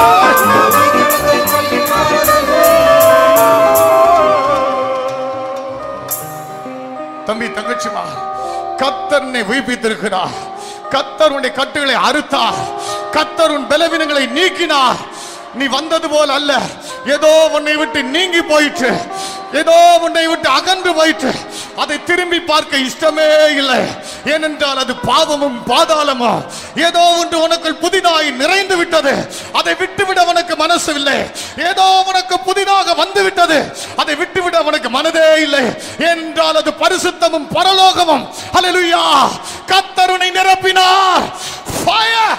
தம்பி தங்கச்சிமா கத்தர் உன்னை உயிர்ப்பித்திருக்கிறார் கத்தர் உன்னை கட்டுகளை அறுத்தார் கத்தர் உன் பலவீனங்களை நீக்கினார் நீ வந்தது போல் அல்ல ஏதோ உன்னை விட்டு நீங்கி போயிற்று ஏதோ உன்னை விட்டு அகன்று போயிற்று அதை திரும்பி பார்க்க இஷ்டமே இல்லை ஏனென்றால் அது பாவமும் பாதாளமும் ஏதோ ஒன்று உனக்குள் புதிதாய் நிறைந்து விட்டது அதை விட்டுவிட உனக்கு மனசு இல்லை ஏதோ உனக்கு புதிதாக வந்து விட்டது அதை விட்டுவிட உனக்கு மனதே இல்லை என்றால் அது பரிசுத்தமும் பரலோகமும் ஹalleluya கத்தருனை நிரப்பினார் fire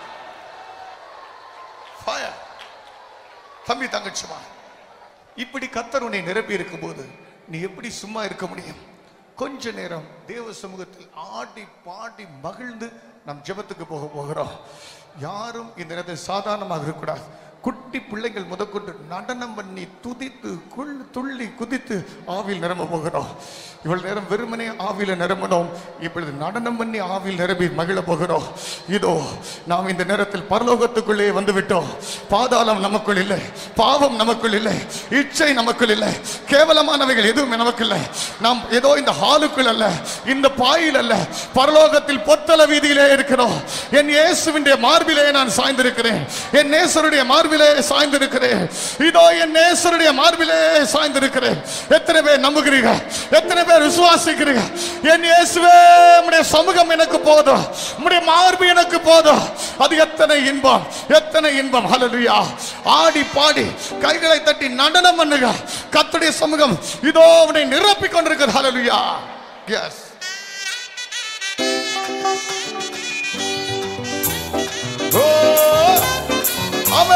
fire தம்பி தங்கச்சிமா இப்படி கத்தர் உன்னை நிரப்பி இருக்கும்போது நீ எப்படி சும்மா இருக்க முடியும் கொஞ்ச நேரம் தேவ சமூகத்தில் ஆடி பாடி மகிழ்ந்து நம் ஜெபத்துக்கு போக போகிறோம் யாரும் இந்த நேரத்தில் சாதாரணமாக இருக்கக்கூடாது குட்டி பிள்ளைகள் முதற்கொண்டு நடனம் பண்ணி துதித்து குள் துள்ளி குதித்து ஆவியில் நிரம்ப போகிறோம் இவ்வளவு நேரம் வெறுமனே ஆவியில நிரம்பணும் இப்பொழுது நடனம் பண்ணி ஆவியில் நிரம்பி மகிழ போகிறோம் இதோ நாம் இந்த நேரத்தில் பரலோகத்துக்குள்ளே வந்து விட்டோம் பாதாளம் நமக்குள் இல்லை பாவம் நமக்குள் இல்லை இச்சை நமக்குள் இல்லை கேவலமானவைகள் எதுவும் நமக்கு இல்லை நாம் ஏதோ இந்த ஹாலுக்குள் அல்ல இந்த பாயில் அல்ல பரலோகத்தில் பொத்தல வீதியிலே இருக்கிறோம் என் இயேசுவின் மார்பிலே நான் சாய்ந்திருக்கிறேன் என் நேசருடைய மார்பிலே சாய்ந்திருக்கிறேன் இதோ என் நேசருடைய மார்பிலே சாய்ந்திருக்கிறேன் எத்தனை பேர் நம்புகிறீங்க எத்தனை பேர் விசுவாசிக்கிறீங்க என் இயேசுவே உம்முடைய சமூகம் எனக்கு போதும் உம்முடைய மார்பு எனக்கு போதும் அது எத்தனை இன்பம் எத்தனை இன்பம் ஹalleluya ஆடி பாடி கைகளை தட்டி நடனம் பண்ணுங்க கர்த்தருடைய சமூகம் இதோ உன்னை நிரப்பிக் கொண்டிருக்கிறது ஹalleluya எஸ்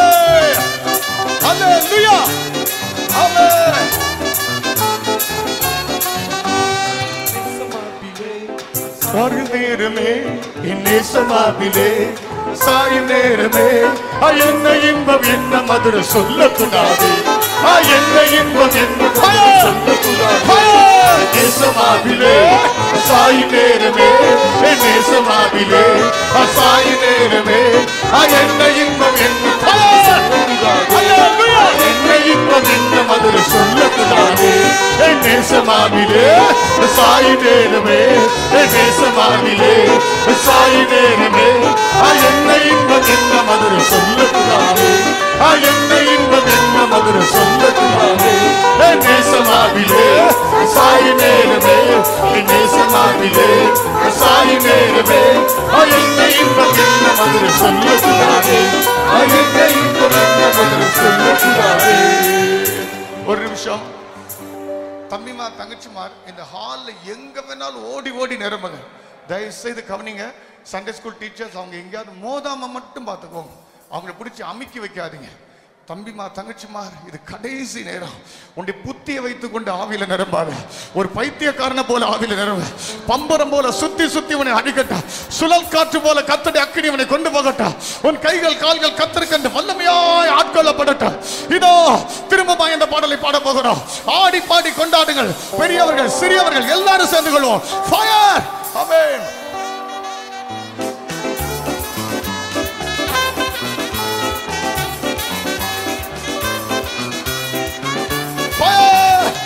Amen. Hallelujah. Amen. சாயும் நேரமே என் நேசமாவிலே சாயும் நேரமே ஆ, என்ன இன்பம் என்ன மதுரை சொல்லக்கூடாது ஆ, என்ன இன்பம் என்ன மதுரை சொல்லக்கூடாது நேசமாவிலே சாயும் நேரமே என் நேசமாவிலே ஆ, சாயும் நேரமே ஆ, என்ன இன்பம் என்ன Hallelujah. என்ன இன்பம் என்ன மதுரை சொல்லக்கூடாது என் நேசமாவிலே சாய் நேரமே என் நேசமாவிலே சாய் நேரமே ஆ, என்ன இன்பம் என்ன மதுரை சொல்லக்கூடாது ஆ, என்ன இன்பம் என்ன மதுரை சொல்லக்கூடாது என் நேசமாவிலே சாய் நேரமே என் நேசமாவிலே சாய் நேரமே ஆ, என்ன இன்பம் என்ன மதுரை சொல்லக்கூடாது ஆ, என்ன இன்பம் என்ன மதுரை சொல்லக்கூடாது ஒரு நிமிஷம் தம்பிமா தங்கச்சிமார் இந்த ஹால்ல எங்க வேணாலும் ஓடி ஓடி நிரம்புங்க தயவு செய்து கவனிங்க சண்டே ஸ்கூல் டீச்சர்ஸ் அவங்க எங்கேயாவது மோதாம மட்டும் பார்த்துக்கோங்க அவங்கள பிடிச்சி அமுக்கி வைக்காதீங்க தம்பிமா தங்கச்சிமார் இது கடைசி நேரம் உன்னை புத்தியை வைத்துக் கொண்டு ஆவியில நிரம்பாத ஒரு பைத்தியக்காரனை போல ஆவியில நிரம்ப பம்பரம் போல சுத்தி சுத்தி உன்னை அடிக்கட்டா சுழல் காற்று போல கத்தடி அக்கினி உன்னை கொண்டு போகட்டா உன் கைகள் கால்கள் கத்தருக்கண்டு வல்லமையாய் ஆட்கொள்ளப்படட்டும் இதோ திரும்பமா இந்த பாடலை பாட போகிறோம் ஆடி பாடி கொண்டாடுங்கள் பெரியவர்கள் சிறியவர்கள் எல்லாரும் சேர்ந்து கொள்வோம் ஃபயர் ஆமென் Fire!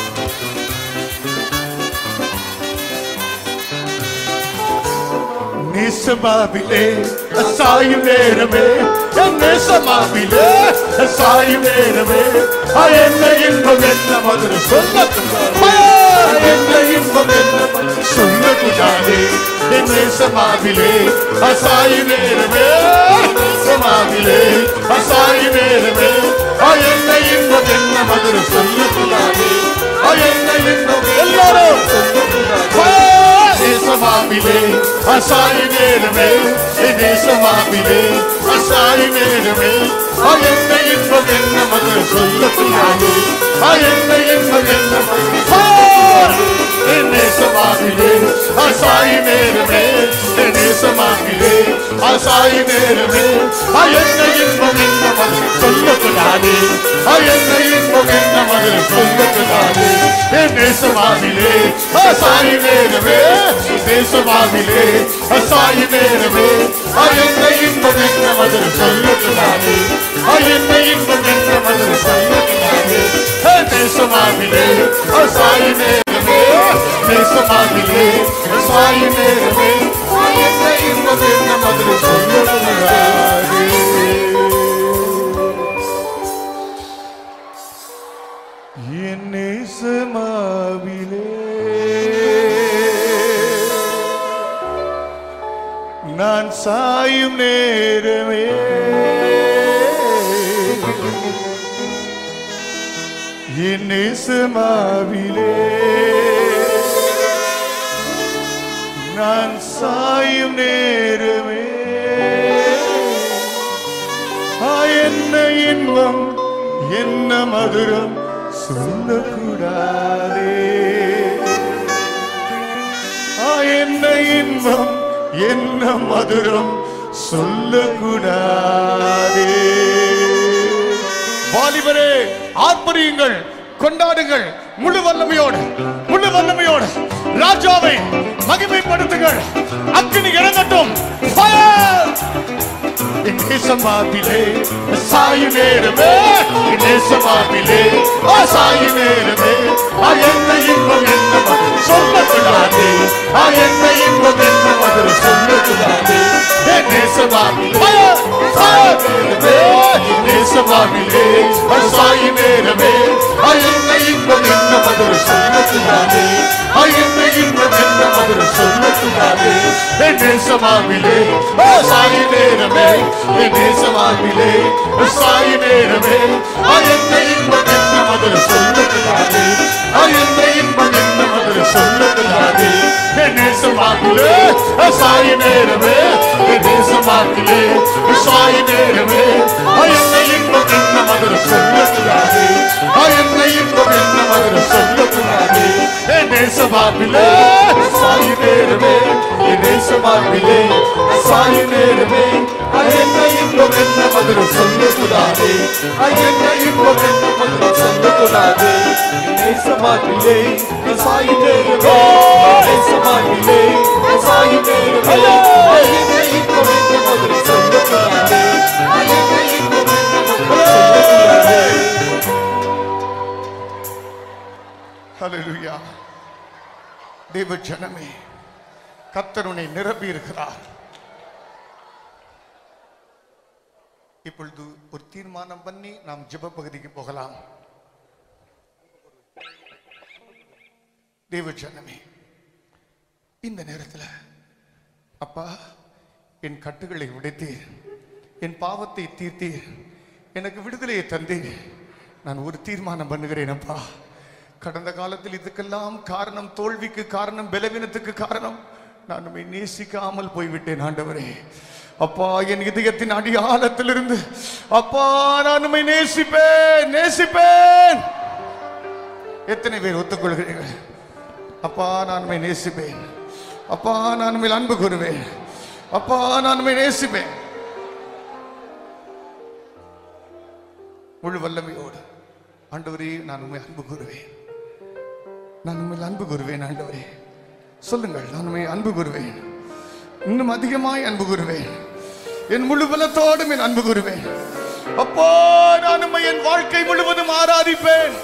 நேசமாவிலே சாயும் நேரமே என் நேசமாவிலே சாயும் நேரமே ஆ, என்ன இன்பம் என்ன மதுரை சொல்லக்கூடாது என்ன இன்பம் என்ன மதுரை சொல்லக்கூடாது என் நேசமாவிலே அசாயு நேரமே நேசமாவிலே அசாயு நேரமே ஆ, என்ன இன்பம் என்ன மதுரை சொல்லக்கூடாது ஆ, என்ன இன்பம் எல்லாரும் சொல்லக்கூடாது நேசமாவிலே அசாயி நேரமே நேசமாவிலே அசாயி நேரமே என்ன இன்பம் என்ன மகள் சொல்லக்கூடாது என்ன இன்பம் என்ன மகள் நேசமாவிலே அசாயி நேரமே நேசமாவிலே அசாயி நேரமே என்ன இன்பம் என்ன மகள் சொல்லக்கூடாது என்ன இன்பம் என்ன மகள் சொல்லக்கூடாது நேசமாவிலே அசாயி நேரமே தேசமாவிலே அசாயி நேரமே என்ன இன்பம் என்ன மதுரை சொல்லக்கூடாது என்ன இன்பம் என்ன மதுரை சொல்லக்கூடாது தேசமாவிலே அசாயி நேரமே தேசமாவிலே அசாயி நேரமே என்ன இன்பம் என்ன மதுரை சொல்லக்கூடாது என் நேசமாவிலே நான் சாயும் நேரமே என் நேசமாவிலே நான் சாயும் நேரமே ஆ, என்ன இன்பம் என்ன மதுரம் சொல்லக்கூடாதே ஆ, என்ன இன்பம் என்ன மதுரம் சொல்லக்கூடாதே வாலிபரே ஆர்ப்பரியுங்கள் கொண்டாடுங்கள் முழு வல்லமையோடு முழு வல்லமையோடு ராஜாவை மகிமைப்படுத்துங்கள் அக்கினி இறங்கட்டும் Fire! நேசமாவிலே சாயு நேரமே நேசமாவிலே ஆ சாயு நேரமே ஆ என்ன இன்பம் என்ன மதுரை சொல்லக்கூடாது ஆ என்ன இன்பம் என்ன மதுரை சொல்லக்கூடாது ஏ நேசமாவிலே நேரமே நேசமாவிலே ஆ சாயு நேரமே ஆ என்ன இன்பம் என்ன மதுரை சொல்லக்கூடாது ஆ என்ன இன்பம் என்ன மதுரை சொல்லக்கூடாது ஏ நேசமாவிலே ஆ சாயு நேரமே ஏ நேசமாவிலே ஆ சாயு நேரமே ஆ என்ன இன்பம் என்ன மதுரை சொல்லக்கூடாது ஆ என்ன இன்பம் என்ன மதுரை சொல்லக்கூடாது ஏ நேசமாவிலே ஆ சாயு நேரமே ஏ நேசமாவிலே ஆ சாயு நேரமே ஆ என்ன இன்பம் என்ன மதுரை சொல்லக்கூடாது ஆ என்ன இன்பம் என்ன மதுரை சொல்லக்கூடாது ஏ நேசமாவிலே சாயு நேரமே நேசமாகிலே சாயும் நேரமே என்ன இன்பம் என்ன மதுரம் சொல்லக்கூடாது என்ன இன்பம் என்ன மதுரம் சொல்லக்கூடாது நேசமாகிலே சாயும் நேரமே நேசமாகிலே சாயும் நேரமே என்ன இன்பம் என்ன மதுரம் சொல்லக்கூடாது என்ன இன்பம் என்ன மதுரம் சொல்லக்கூடாது ஹalleluya தேவ ஜனமே கர்த்தர் உன்னை நிரப்பி இருக்கிறார் இப்பொழுது ஒரு தீர்மானம் பண்ணி நாம் ஜெப பகுதிக்கு போகலாம் தேவ ஜனமே இந்த நேரத்தில் அப்பா என் கட்டுகளை உடைத்தீர் என் பாவத்தை தீர்த்தீர் எனக்கு விடுதலையை தந்தீர் நான் ஒரு தீர்மானம் பண்ணுகிறேன் அப்பா கடந்த காலத்தில் இதுக்கெல்லாம் காரணம் தோல்விக்கு காரணம் பலவீனத்துக்கு காரணம் நான் உண்மை நேசிக்காமல் போய்விட்டேன் ஆண்டவரே அப்பா என் இதயத்தின் அடியாளத்திலிருந்து அப்பா நான் உண்மை நேசிப்பேன் நேசிப்பேன் எத்தனை பேர் ஒத்துக்கொள்கிறீர்கள் அப்பா நான் உண்மை நேசிப்பேன் அப்பா நான் உண்மையில் அன்பு கூறுவேன் அப்பா நான் உண்மை நேசிப்பேன் முழு வல்லமையோடு ஆண்டவரே நான் உண்மை அன்பு கூறுவேன் நான் உண்மையில் அன்பு கூறுவேன் ஆண்டவரே சொல்லுங்கள் நான் உண்மை அன்பு கூறுவேன் இன்னும் அதிகமாய் அன்பு கூறுவேன் என் முழு பலத்தோடும் என் அன்பு கூறுவேன் அப்போ நான் உண்மை என் வாழ்க்கை முழுவதும் ஆராதிப்பேன்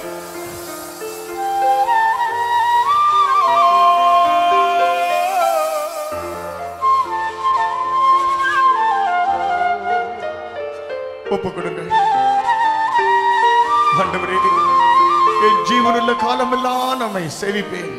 ஒப்பு கொடுங்கள் ஆண்டவரே என் ஜீவனுள்ள காலமெல்லாம் நம்மை சேவிப்பேன்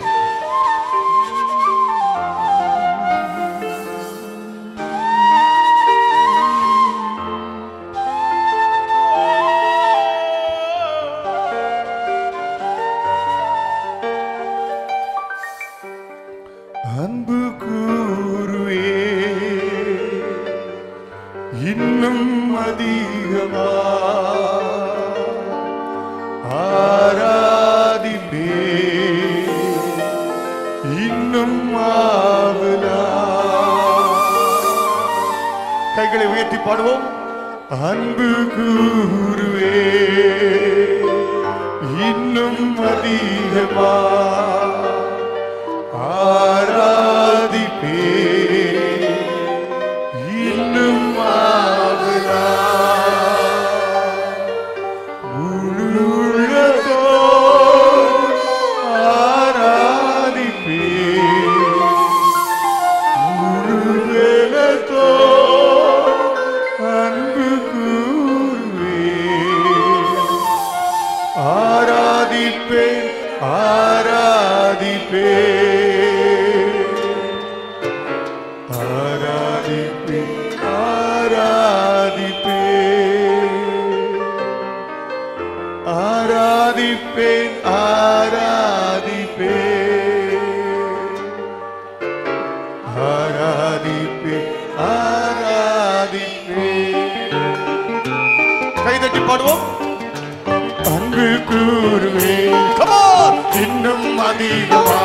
அன்பு கூறுவே இன்னும் அதிகமா ஆராதிப்பே இன்னும் ஆவலா கைகளை உயர்த்தி பாடுவோம் அன்பு கூறுவே இன்னும் அதிகமா ஆராதிப்பே இன்னும் ஆவலா முழு உள்ளத்தோடு ஆராதிப்பே முழு வேலத்தோடு அன்பு கூறுவே ஆராதிப்பேன் ஆராதிப்பேன் ஆராதிப்பேன் ஆராதிப்பேன் ஆராதிப்பேன் ஆராதிப்பேன் ஆராதிப்பேன் கைதட்டி பாடுவோம் அன்பு கூறுவே இன்னும் அதிகமா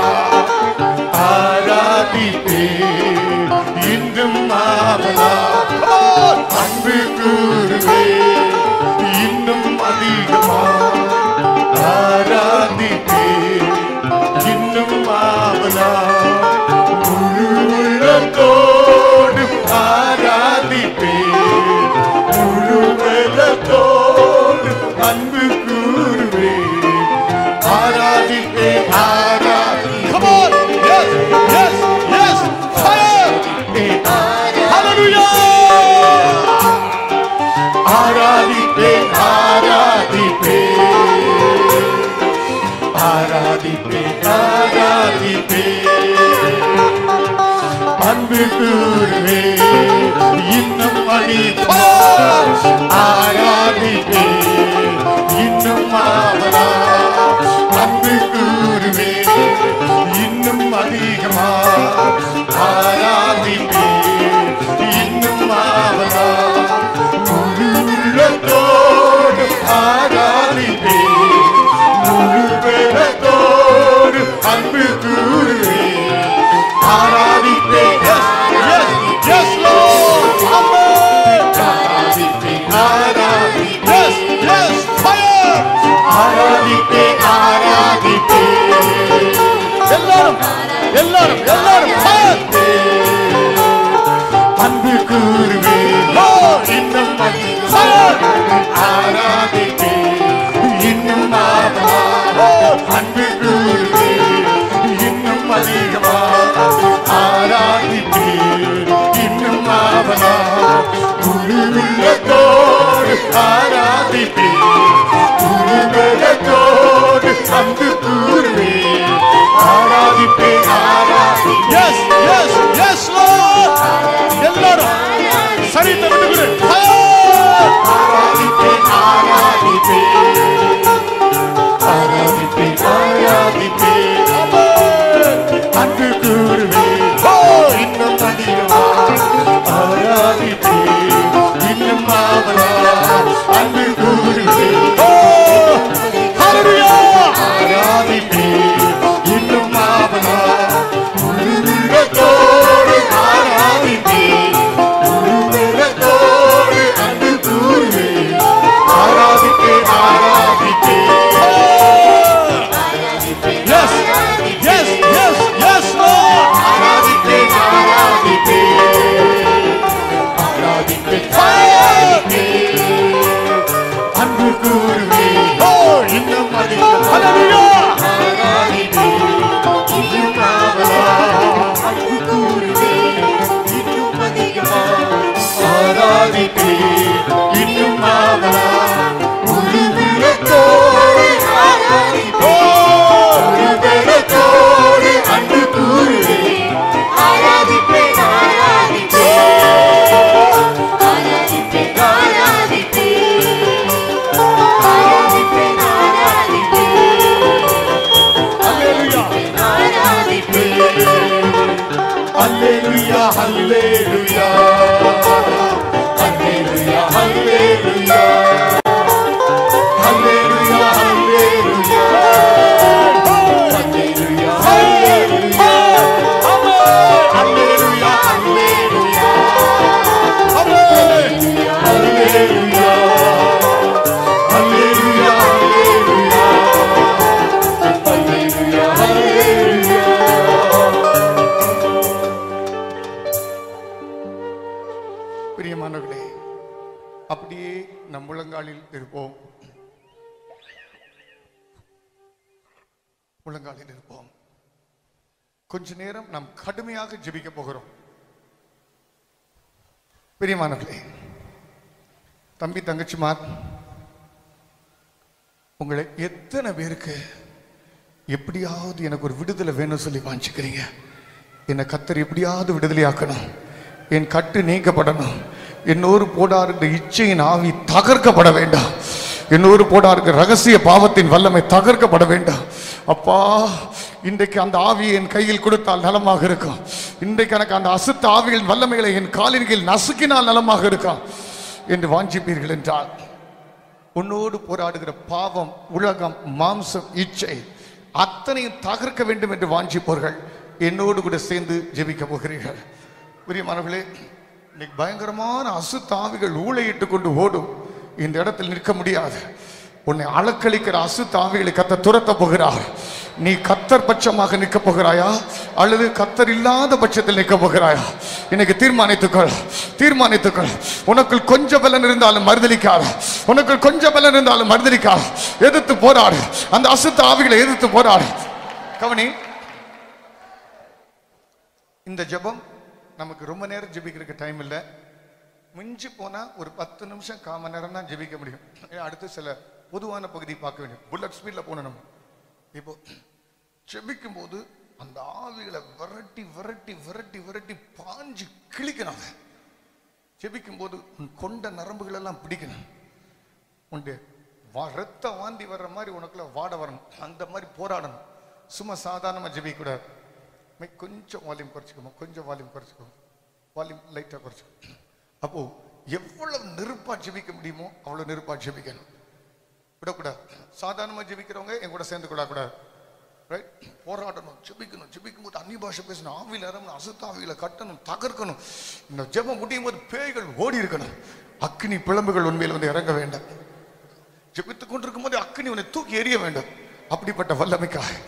ஆராதிப்பே இன்னும் ஆவலா அன்பு கூறுவே இன்னும் அதிகமா ஆராதிப்பே இன்னும் ஆவலா முழு உள்ளத்தோடு ஆராதிப்பே முழு வெள்ளத்தோடு அன்பு கூறுவே ஆராதிப்பே ஆராதி Come on! Yes! Yes! Yes! Fire! Hallelujah! ஆராதிப்பே ஆராதிப்பே ஆராதிப்பே ஆராதிப்பே அன்பு கூறுவே இன்னும் அணி ஆராதிப்பே இன்னும் ஆவலா அன்பு கூறுவே இன்னும் அதிகமா ஆராதிப்பே இன்னும் ஆவலா முழு உள்ளத்தோடு ஆராதிப்பே முழு வெள்ளத்தோடு அன்பு கூறுவே ஆராதிப்பே Yes, கூறுவே இன்னும் ஆராதிப்பே இன்னும் ஆவலா அன்பு கூறுவே இன்னும் அதிகமா ஆராதிப்பே இன்னும் ஆவலா முழு உள்ளத்தோடு ஆராதிப்பே முழு பலத்தோடு அன்பு கூறுவே ஆராதிப்பே ஆராதிப்பே Yes, yes, yes, Lord. எல்லாரும் சரித்தை விட்டு கொடு. ஆராதிப்பே ஆராதிப்பே ஆராதிப்பே ஆராதிப்பே அன்பு கூறுவே ஓ இன்னும் அதிகமா ஆராதிப்பே இன்னும் ஆவலா அன்பு கூறுவே ஓ Hallelujah. ஆராதிப்பே இன்னும் ஆவலா உள்ளத்தோடு ஆராதிப்பே உள்ளத்தோடு அன்பு கூறுவே ஆராதிப்பே ஆராதிப்பே Yes, yes, yes, yes, Lord. ஆராதிப்பே ஆராதிப்பே ஆராதிப்பே ஆராதிப்பே அன்பு கூறுவே ஓ இன்னும் அதிகம் Hallelujah. ஆராதிப்பே இன்னும் ஆவலா அன்பு கூறுவே இன்னும் அதிகமா ஆராதிப்பே இன்னும் ஆவலா முழு உள்ளத்தோடு ஆராதிப்பே முழு பலத்தோடு அன்பு கூறுவே ஆராதிப்பே ஆராதிப்பே ஆராதிப்பே ஆராதிப்பே ஆராதிப்பே ஆராதிப்பே Hallelujah. ஆராதிப்பே அல்லேலூயா அல்லேலூயா அல்லேலூயா அல்லேலூயா அல்லேலூயா அல்லேலூயா அல்லேலூயா அல்லேலூயா அல்லேலூயா அல்லேலூயா அல்லேலூயா அல்லேலூயா அல்லேலூயா அல்லேலூயா அல்லேலூயா பிரியமானவர்களே அப்படியே நம் முழங்காலில் இருப்போம் முழங்காலில் இருப்போம் கொஞ்ச நேரம் நாம் கடுமையாக ஜெபிக்க போகிறோம் பிரியமானவர்களே தம்பி தங்கச்சிமார் உங்களை எத்தனை பேருக்கு எப்படியாவது எனக்கு ஒரு விடுதலை வேணும் சொல்லி வாஞ்சிக்கிறீங்க என்னை கத்தர் எப்படியாவது விடுதலையாக்கணும் என் கட்டு நீக்கப்படணும் என்னோரு போடாருக்கிற இச்சையின் ஆவி தகர்க்கப்பட வேண்டாம் என்னோரு போடாருக்கு ரகசிய பாவத்தின் வல்லமை தகர்க்கப்பட வேண்டாம் அப்பா இன்றைக்கு அந்த ஆவியை என் கையில் கொடுத்தால் நலமாக இருக்கும் இன்றைக்கு எனக்கு அந்த அசுத்த ஆவிகளின் வல்லமைகளை என் காலின் கீழ் நசுக்கினால் நலமாக இருக்கும் என்று வாஞ்சிப்பீர்கள் என்றால் உன்னோடு போராடுகிற பாவம் உலகம் மாம்சம் இச்சை அத்தனையும் தகர்க்க வேண்டும் என்று வாஞ்சிப்பவர்கள் என்னோடு கூட சேர்ந்து ஜெபிக்க போகிறீர்கள் பிரியமானவர்களே இன்னைக்கு பயங்கரமான அசுத்தாவிகள் ஊழையிட்டு கொண்டு ஓடும் இந்த இடத்தில் நிற்க முடியாது உன்னை அளக்களிக்கிற அசுத்தாவிகளை கத்த துரத்த போகிறார் நீ கத்தர் பட்சமாக நிற்க போகிறாயா அல்லது கத்தர் இல்லாத பட்சத்தில் நிற்க போகிறாயா இன்னைக்கு தீர்மானித்துக்கள் தீர்மானித்துக்கள் உனக்குள் கொஞ்சம் பலன் இருந்தாலும் மறுதலிக்காத உனக்குள் கொஞ்சம் பலன் இருந்தாலும் மறுதலிக்காத எதிர்த்து போராடு அந்த அசுத்த ஆவிகளை எதிர்த்து போராடு கவனி இந்த ஜெபம் நமக்கு ரொம்ப நேரம் ஜெபிக்கிறதுக்கு டைம் இல்லை மிஞ்சி போனா ஒரு பத்து நிமிஷம் கால் மணி நேரம் தான் ஜெபிக்க முடியும் ஏன்னா அடுத்து சில பொதுவான பகுதி பார்க்க வேண்டும் புல்லட் ஸ்பீட்ல போகணும் நம்ம இப்போ ஜெபிக்கும் போது அந்த ஆவிகளை விரட்டி விரட்டி விரட்டி விரட்டி பாஞ்சு கிழிக்கணும் அதை ஜெபிக்கும் போது உன் கொண்ட நரம்புகள் எல்லாம் பிடிக்கணும் உண்டு வா ரத்த வாந்தி வர்ற மாதிரி உனக்குள்ள வாட வரணும் அந்த மாதிரி போராடணும் சும்மா சாதாரணமா ஜெபிக்க கூடாது மை கொஞ்சம் வால்யூம் குறைச்சிக்கோமா கொஞ்சம் வால்யூம் குறைச்சிக்கோ வால்யூம் லைட்டாக குறைச்சிக்கோ அப்போ எவ்வளவு நெருப்பா ஜெபிக்க முடியுமோ அவ்வளவு நெருப்பா ஜெபிக்கணும் விடக்கூடாது சாதாரணமா ஜெபிக்கிறவங்க என் கூட சேர்ந்து கூட கூடாது ரைட் போராடணும் ஜெபிக்கணும் ஜெபிக்கும் போது அந்நிய பாஷை பேசணும் ஆவியில் இறங்கணும் அசுத்த ஆவியில கட்டணும் தகர்க்கணும் இந்த ஜெபம் முடியும் போது பேய்கள் ஓடி இருக்கணும் அக்னி பிளம்புகள் உண்மையில் வந்து இறங்க வேண்டாம் ஜெபித்துக் கொண்டிருக்கும் போது அக்னி உன்னை தூக்கி எறிய வேண்டும் அப்படிப்பட்ட வல்லமைக்காக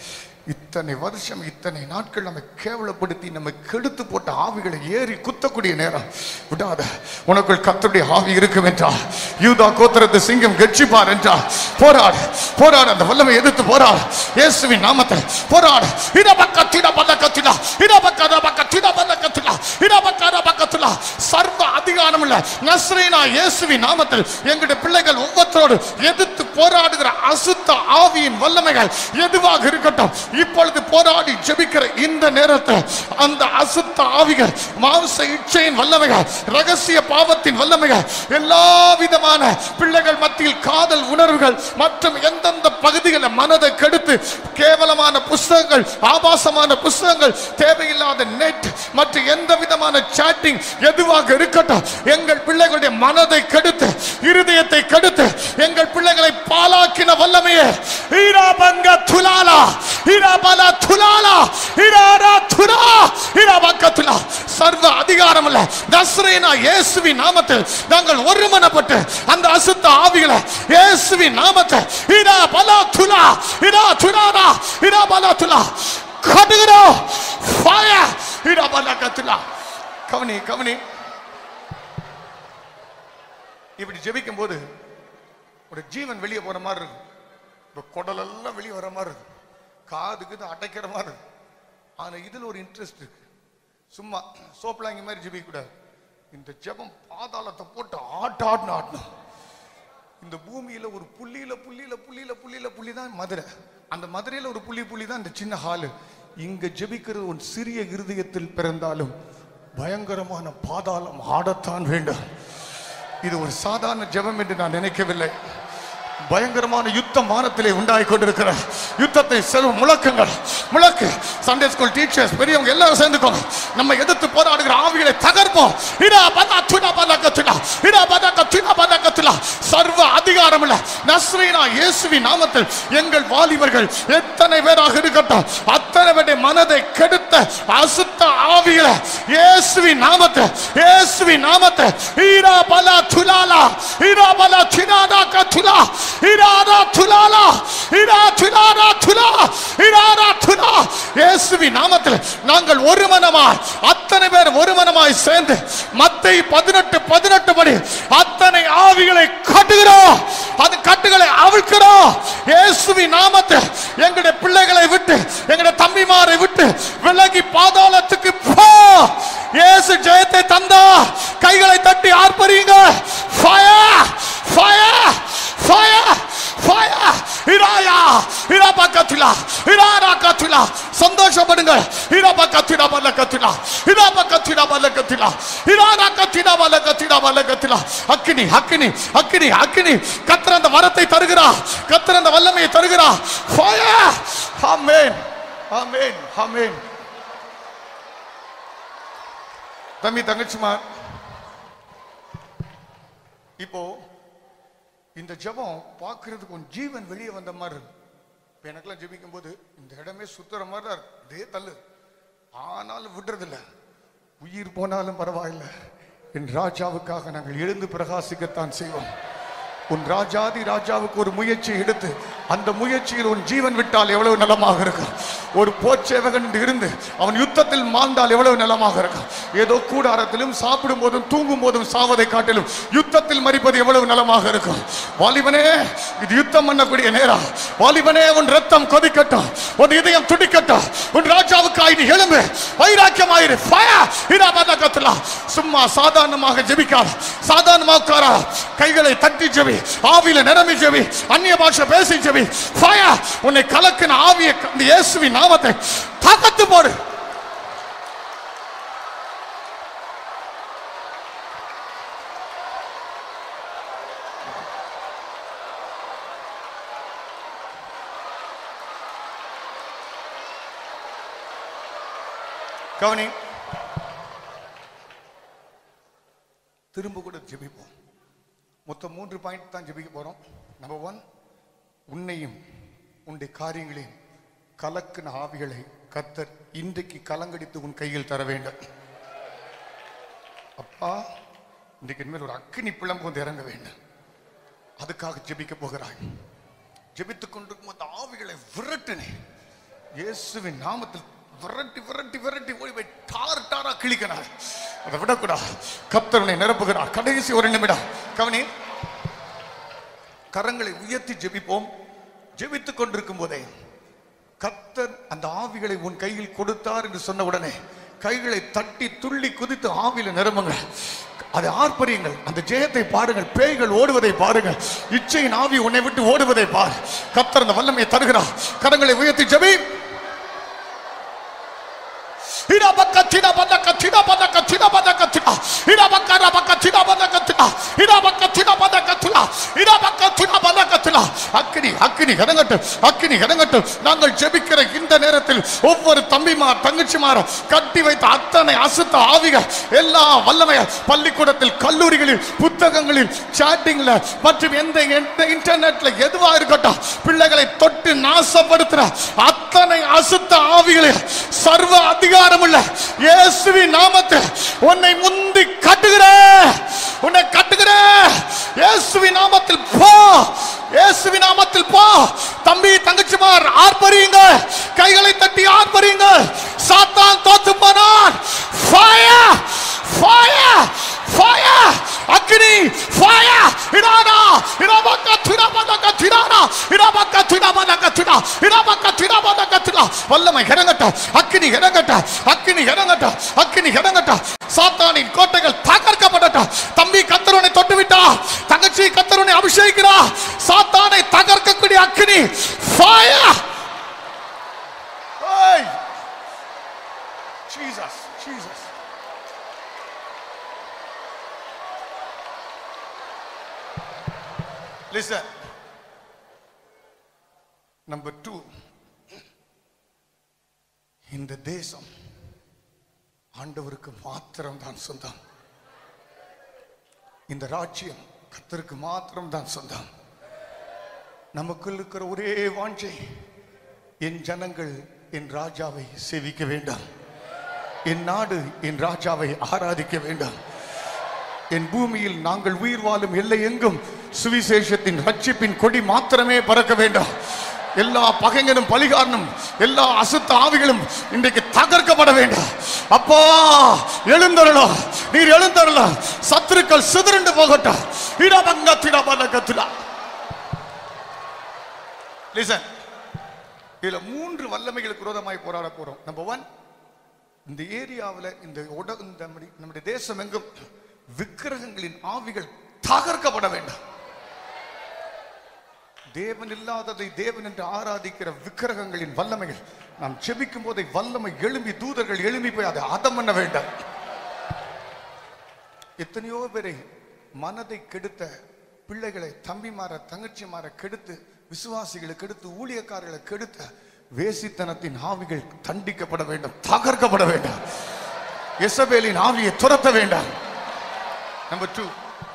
இத்தனை வருஷம் இத்தனை நாட்கள் நம்ம கேவலப்படுத்தி நம்ம கெடுத்து போட்ட ஆவிகளை ஏறி குத்தக்கூடிய நேரம் விடாத உனக்குள் கத்தருடைய ஆவி இருக்கும் என்றால் யூதா கோத்திரத்து சிங்கம் கட்சிப்பார் என்றால் போராடு போராடு அந்த வல்லமை எதிர்த்து போராடு இயேசுவின் நாமத்தில் போராடு இடபக்கத்திட பதக்கத்திடா இடபக்கத பக்கத்திட பதக்கத்திடா இடபக்கத பக்கத்திடா சர்வ அதிகாரம் உள்ள நஸ்ரீனா இயேசுவின் நாமத்தில் எங்களுடைய பிள்ளைகள் ஒவ்வொருத்தரோடு எதிர்த்து போராடுகிற அசுத்த ஆவியின் வல்லமைகள் எதுவாக இருக்கட்டும் இப்பொழுது போராடி ஜெபிக்கிற இந்த நேரத்தில் அந்த அசுத்த ஆவிகள் மாംസ இச்சையின் வல்லமைகள் ரகசிய பாவத்தின் வல்லமைகள் எல்லா விதமான பிள்ளைகள் மத்தியில் காதல் உணர்வுகள் மற்றும் எந்தெந்த பகுதிகளில் மனதை கெடுத்து கேவலமான புஸ்தகங்கள் ஆபாசமான புஸ்தகங்கள் தேவையில்லாத நெட் மற்றும் எந்த விதமான சாட்டிங் எதுவாக இருக்கட்டும் எங்கள் பிள்ளைகளுடைய மனதை கெடுத்து இருதயத்தை கெடுத்து எங்கள் பிள்ளைகளை பாலாக்கின வல்லமையே ஈராபங்க துலாலா ஈராபல துலாலா ஈராரா துலா ஈராபங்க துலா சர்வ அதிகாரம் உள்ள நஸ்ரேனா இயேசுவின் நாமத்தில் நாங்கள் ஒருமனப்பட்டு அந்த அசுத்த ஆவிகளை இயேசுவின் நாமத்தை ஈரா பலா துலா ஈரா துலாரா ஈரா பலா துலா கடுகிறோம் ஃபயர் ஈரா பலா கத்துலா கவனி கவனி இப்படி ஜெபிக்கும் போது ஒரு ஜீவன் வெளியே போற மாதிரி இருக்கும் இப்போ குடலெல்லாம் வெளியே வர மாதிரி இருக்கும் காதுக்கு இது அடைக்கிற மாதிரி இருக்கும் ஆனா இதுல ஒரு இன்ட்ரெஸ்ட் இருக்கு சும்மா சோப்பலாங்கி மாதிரி ஜெபிக்க கூடாது இந்த ஜெபம் பாதாளத்தை போட்டு ஆட்டு ஆட்டுன்னு ஆட்டணும் இந்த பூமியில ஒரு புள்ளியில புள்ளியில புள்ளியில புள்ளியில புள்ளி தான் மதுரை அந்த மதுரையில ஒரு புள்ளி புள்ளி தான் இந்த சின்ன ஹாலு இங்க ஜெபிக்கிறது ஒரு சிறிய இருதயத்தில் பிறந்தாலும் பயங்கரமான பாதாளம் ஆடத்தான் வேண்டும் இது ஒரு சாதாரண ஜெபம் என்று நான் நினைக்கவில்லை பயங்கரமான யுத்தம் வானத்திலே உண்டாகி கொண்டிருக்கிற யுத்தத்தை செல்வ முழக்கங்கள் முழக்கு சண்டே ஸ்கூல் டீச்சர்ஸ் பெரியவங்க எல்லாரும் சேர்ந்துக்கோங்க நம்ம எதிர்த்து போராடுகிற ஆவிகளை தகர்ப்போம் இடா பதா துடா பதா கத்துடா இடா பதா கத்துடா பதா கத்துடா சர்வ அதிகாரம் இல்ல நஸ்ரீனா இயேசுவின் நாமத்தில் எங்கள் வாலிபர்கள் எத்தனை பேராக இருக்கட்டும் அத்தனை பேருடைய மனதை கெடுத்த அசுத்த ஆவிகளை இயேசுவின் நாமத்தை இயேசுவின் நாமத்தை ஈரா பலா துலாலா ஈரா பலா தினாதா கத்துலா ஈராரா துலாலா ஈரா துலாரா துலா ஈராரா துலா இயேசுவின் நாமத்தில் நாங்கள் ஒரு மனமாய் அத்தனை பேர் ஒரு மனமாய் சேர்ந்து மத்தை பதினெட்டு பதினெட்டு படி அத்தனை ஆவிகளை கட்டுகிறோம் அது கட்டுகளை அவிழ்க்கிறோம் இயேசுவின் நாமத்தில் எங்களுடைய பிள்ளைகளை விட்டு எங்களுடைய தம்பிமாரை விட்டு விலகி பாதாளத்துக்கு போ இயேசு ஜெயத்தை தந்தா கைகளை தட்டி ஆர்ப்பரியுங்க ஃபயர் ஃபயர் ஃபயர் ஃபயர் இராயா இரா பக்கத்திலா இராரா கத்திலா சந்தோஷப்படுங்க இரா பக்கத்திலா பல்ல கத்திலா இரா பக்கத்திலா பல்ல கத்திலா இராரா கத்திலா பல்ல கத்திலா பல்ல கத்திலா அக்கினி அக்கினி அக்கினி அக்கினி கத்திர அந்த வரத்தை தருகிறா கத்திர அந்த வல்லமையை தருகிறா ஃபயர் ஆமென் ஆமென் ஆமென் தம்பி தங்கச்சிமா இப்போ இந்த ஜெபம் பார்க்கிறதுக்கு ஒரு ஜீவன் வெளியே வந்த மாதிரி இருக்கு இப்போ எனக்கெல்லாம் ஜெபிக்கும் போது இந்த இடமே சுத்துற மாதிரி தான் இருக்கு இதே தள்ளு ஆனாலும் விடுறதில்ல உயிர் போனாலும் பரவாயில்லை என் ராஜாவுக்காக நாங்கள் எழுந்து பிரகாசிக்கத்தான் செய்வோம் உன் ராஜாதி ராஜாவுக்கு ஒரு முயற்சி எடுத்து அந்த முயற்சியில் உன் ஜீவன் விட்டால் எவ்வளவு நலமாக இருக்கும் ஒரு போச்சேவகன் என்று இருந்து அவன் யுத்தத்தில் மாண்டால் எவ்வளவு நலமாக இருக்கும் ஏதோ கூடாரத்திலும் சாப்பிடும் போதும் தூங்கும் போதும் சாவதை காட்டிலும் யுத்தத்தில் மறிப்பது எவ்வளவு நலமாக இருக்கும் வாலிபனே இது யுத்தம் பண்ணக்கூடிய நேரம் வாலிபனே உன் ரத்தம் கொதிக்கட்டும் உன் இதயம் துடிக்கட்டும் உன் ராஜாவுக்காய் நீ எழும்பு வைராக்கியமாயிரு ஃபயர் இராபாதகத்துல சும்மா சாதாரணமாக ஜெபிக்காத சாதாரணமாக உட்காரா கைகளை தட்டி ஜெபி ஆவியில நிரம்பி ஜெபி அந்நிய பாஷை பேசி ஜெபி ஃபயர் உன்னை கலக்கின ஆவியை இந்த இயேசுவின் நாமத்தை தகத்து போடு கவனி திரும்ப கூட ஜெபிப்போம் மொத்தம் மூன்று பாயிண்ட் தான் ஜெபிக்க போறோம் நம்பர் ஒன் உன்னையும் உன்னுடைய காரியங்களையும் கலக்கின ஆவிகளை கத்தர் இன்றைக்கு கலங்கடித்து உன் கையில் தர வேண்டும் அப்பா இன்றைக்கு இனிமேல் ஒரு அக்கினி பிளம்பு வந்து இறங்க வேண்டும் அதுக்காக ஜெபிக்க போகிறாய் ஜெபித்துக் கொண்டிருக்கும் அந்த ஆவிகளை விரட்டுனே இயேசுவின் நாமத்தில் விரட்டி விரட்டி விரட்டி ஓடி போய் டார் டாரா கிழிக்கிறார் அதை விடக்கூடாது கத்தரனை நிரப்புகிறார் கடைசி ஒரு நிமிடம் கவனி கரங்களை உயர்த்தி ஜெபிப்போம் ஜெபித்துக் கொண்டிருக்கும் போதே கத்தர் அந்த ஆவிகளை உன் கையில் கொடுத்தார் என்று சொன்ன உடனே கைகளை தட்டி துள்ளி குதித்து ஆவியில நிரம்புங்க அதை ஆர்ப்பரியுங்கள் அந்த ஜெயத்தை பாருங்கள் பேய்கள் ஓடுவதை பாருங்கள் இச்சையின் ஆவி உன்னை விட்டு ஓடுவதை பார் கத்தர் அந்த வல்லமையை தருகிறார் கரங்களை உயர்த்தி ஜெபி Irabaka tina badaka tina badaka tina badaka tina. Irabaka rabaka tina badaka tina. Irabaka tina badaka tina. Irabaka tina badaka tina. அக்கினி அக்கினி இறங்கட்டு அக்கினி இறங்கட்டு நாங்கள் ஜெபிக்கிற இந்த நேரத்தில் ஒவ்வொரு தம்பிமார் தங்கச்சிமார் கட்டி வைத்த அத்தனை அசுத்த ஆவிகள் எல்லா வல்லமைய பள்ளிக்கூடத்தில் கல்லூரிகளில் புத்தகங்களில் சாட்டிங்ல மற்றும் எந்த எந்த இன்டர்நெட்ல எதுவா இருக்கட்டும் பிள்ளைகளை தொட்டு நாசப்படுத்துற அத்தனை அசுத்த ஆவிகளை சர்வ அதிகாரமுள்ள இயேசுவின் நாமத்தில் உன்னை முந்தி கட்டுகிறேன் உன்னை கட்டுகிறேன் இயேசுவின் நாமத்தில் போ இயேசுவின் நாமத்தில் போ தம்பி தங்கச்சிமார் ஆர்ப்பரியுங்க கைகளை தட்டி ஆர்ப்பரியுங்க சாத்தான் தோத்து போனான் ஃபயர் ஃபயர் ஃபயர் அக்னி ஃபயர் இடானா இடபக்க திடபதக்க திடானா இடபக்க திடபதக்க திடா இடபக்க திடபதக்க திடா வல்லமை இறங்கட்ட அக்னி இறங்கட்ட அக்னி இறங்கட்ட அக்னி இறங்கட்ட சாத்தானின் கோட்டைகள் தகர்க்கப்படட்ட தம்பி கத்தருனை தொட்டு விட்டா தங்கச்சி கத்தருனை அபிஷேகிக்கிறா சாத்தானை தகர்க்கக்கூடிய அக்னி fire Jesus Jesus Listen. Number two. இந்த தேசம் ஆண்டவருக்கு மாத்திரம் தான் சொந்தம் இந்த ராஜ்யம் கத்தருக்கு மாத்திரம் தான் சொந்தம் நமக்குள் இருக்கிற ஒரே வாஞ்சை என் ஜனங்கள் என் ராஜாவை சேவிக்க வேண்டாம் என் நாடு என் ராஜாவை ஆராதிக்க வேண்டாம் என் பூமியில் நாங்கள் உயிர் வாழும் எல்லை எங்கும் சுவிசேஷத்தின் ரட்சிப்பின் கொடி மாத்திரமே பறக்க வேண்டாம் எல்லா பகைஞனும் பலிகாரனும் எல்லா அசுத்த ஆவிகளும் இன்றைக்கு தகர்க்கப்பட வேண்டாம் அப்பா எழுந்தருளோ நீர் எழுந்தருளோ சத்துருக்கள் சிதறண்டு போகட்டும் இடபங்க திடபலகத்திடா லிசன் இதுல மூன்று வல்லமைகளுக்கு விரோதமாய் போராட போறோம் நம்பர் ஒன் இந்த ஏரியாவில் இந்த உட இந்த நம்முடைய- நம்முடைய தேசம் எங்கும் விக்கிரகங்களின் ஆவிகள் தகர்க்கப்பட வேண்டும் தேவன் இல்லாததை தேவன் என்று ஆராதிக்கிற விக்கிரகங்களின் வல்லமைகள் நாம் செபிக்கும் போதை வல்லமை எழும்பி தூதர்கள் எழும்பி போய் அதை அதம் பண்ண வேண்டாம் எத்தனையோ பேரை மனதை கெடுத்த பிள்ளைகளை தம்பிமார தங்கச்சிமார கெடுத்து விசுவாசிகளை கெடுத்து ஊழியக்காரர்களை கெடுத்த வேசித்தனத்தின் ஆவிகள் தண்டிக்கப்பட வேண்டும் தகர்க்கப்பட வேண்டும் எசபேலின் ஆவியை துரத்த வேண்டாம் நம்பர் டூ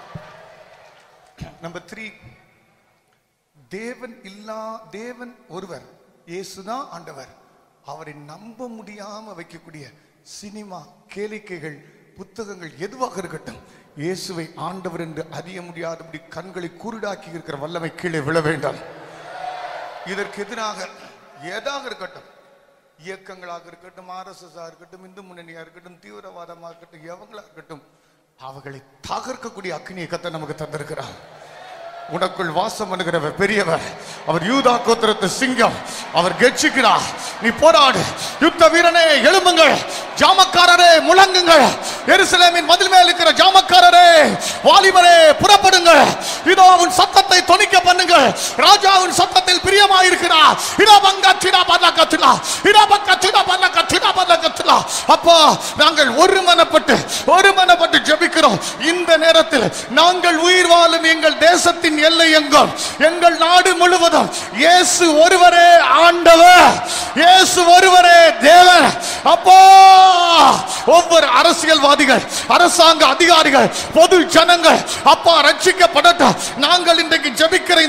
நம்பர் த்ரீ தேவன் இல்லா தேவன் ஒருவர் இயேசுதான் ஆண்டவர் அவரை நம்ப முடியாம வைக்கக்கூடிய சினிமா கேளிக்கைகள் புத்தகங்கள் எதுவாக இருக்கட்டும் இயேசுவை ஆண்டவர் என்று அறிய முடியாதபடி கண்களை குருடாக்கி இருக்கிற வல்லமை கீழே விழ வேண்டாம் இதற்கு எதிராக ஏதாக இருக்கட்டும் இயக்கங்களாக இருக்கட்டும் ஆர்எஸ்எஸ் இருக்கட்டும் இந்து முன்னணியா இருக்கட்டும் தீவிரவாதமாக இருக்கட்டும் எவங்களா இருக்கட்டும் அவர்களை தகர்க்கக்கூடிய அக்னியை கத்த நமக்கு தந்திருக்கிறார் உனக்குள் வாசம் பண்ணுகிறவர் பெரியவர் அவர் யூதா கோத்திரத்து சிங்கம் அவர் கெட்சிக்கிறார் நீ போராடு யுத்த வீரனே எழும்புங்கள் ஜாமக்காரரே முழங்குங்கள் எருசலேமின் மதில் மேல் இருக்கிற ஜாமக்காரரே வாலிபரே புறப்படுங்கள் இதோ உன் சத்தத்தை தொனிக்க பண்ணுங்கள் ராஜா உன் சத்தத்தில் பிரியமாயிருக்கிறார் இதோ பங்கத்தினா பல்லக்கத்தினா இதோ பக்கத்தினா பல்லக்கத்தினா பல்லக்கத்தினா அப்பா நாங்கள் ஒருமனப்பட்டு ஒருமனப்பட்டு ஜெபிக்கிறோம் இந்த நேரத்தில் நாங்கள் உயிர் வாழும் எங்கள் தேசத்தின் எல்லை எங்கும் எங்கள் நாடு முழுவதும் இயேசு ஒருவரே ஆண்டவர் இயேசு ஒருவரே தேவன் அப்போ ஒவ்வொரு அரசியல்வாதிகள் அரசாங்க அதிகாரிகள் பொது ஜனங்கள் அப்பா ரட்சிக்கப்படட்டும் நாங்கள் இன்றைக்கு ஜெபிக்கிற இந்த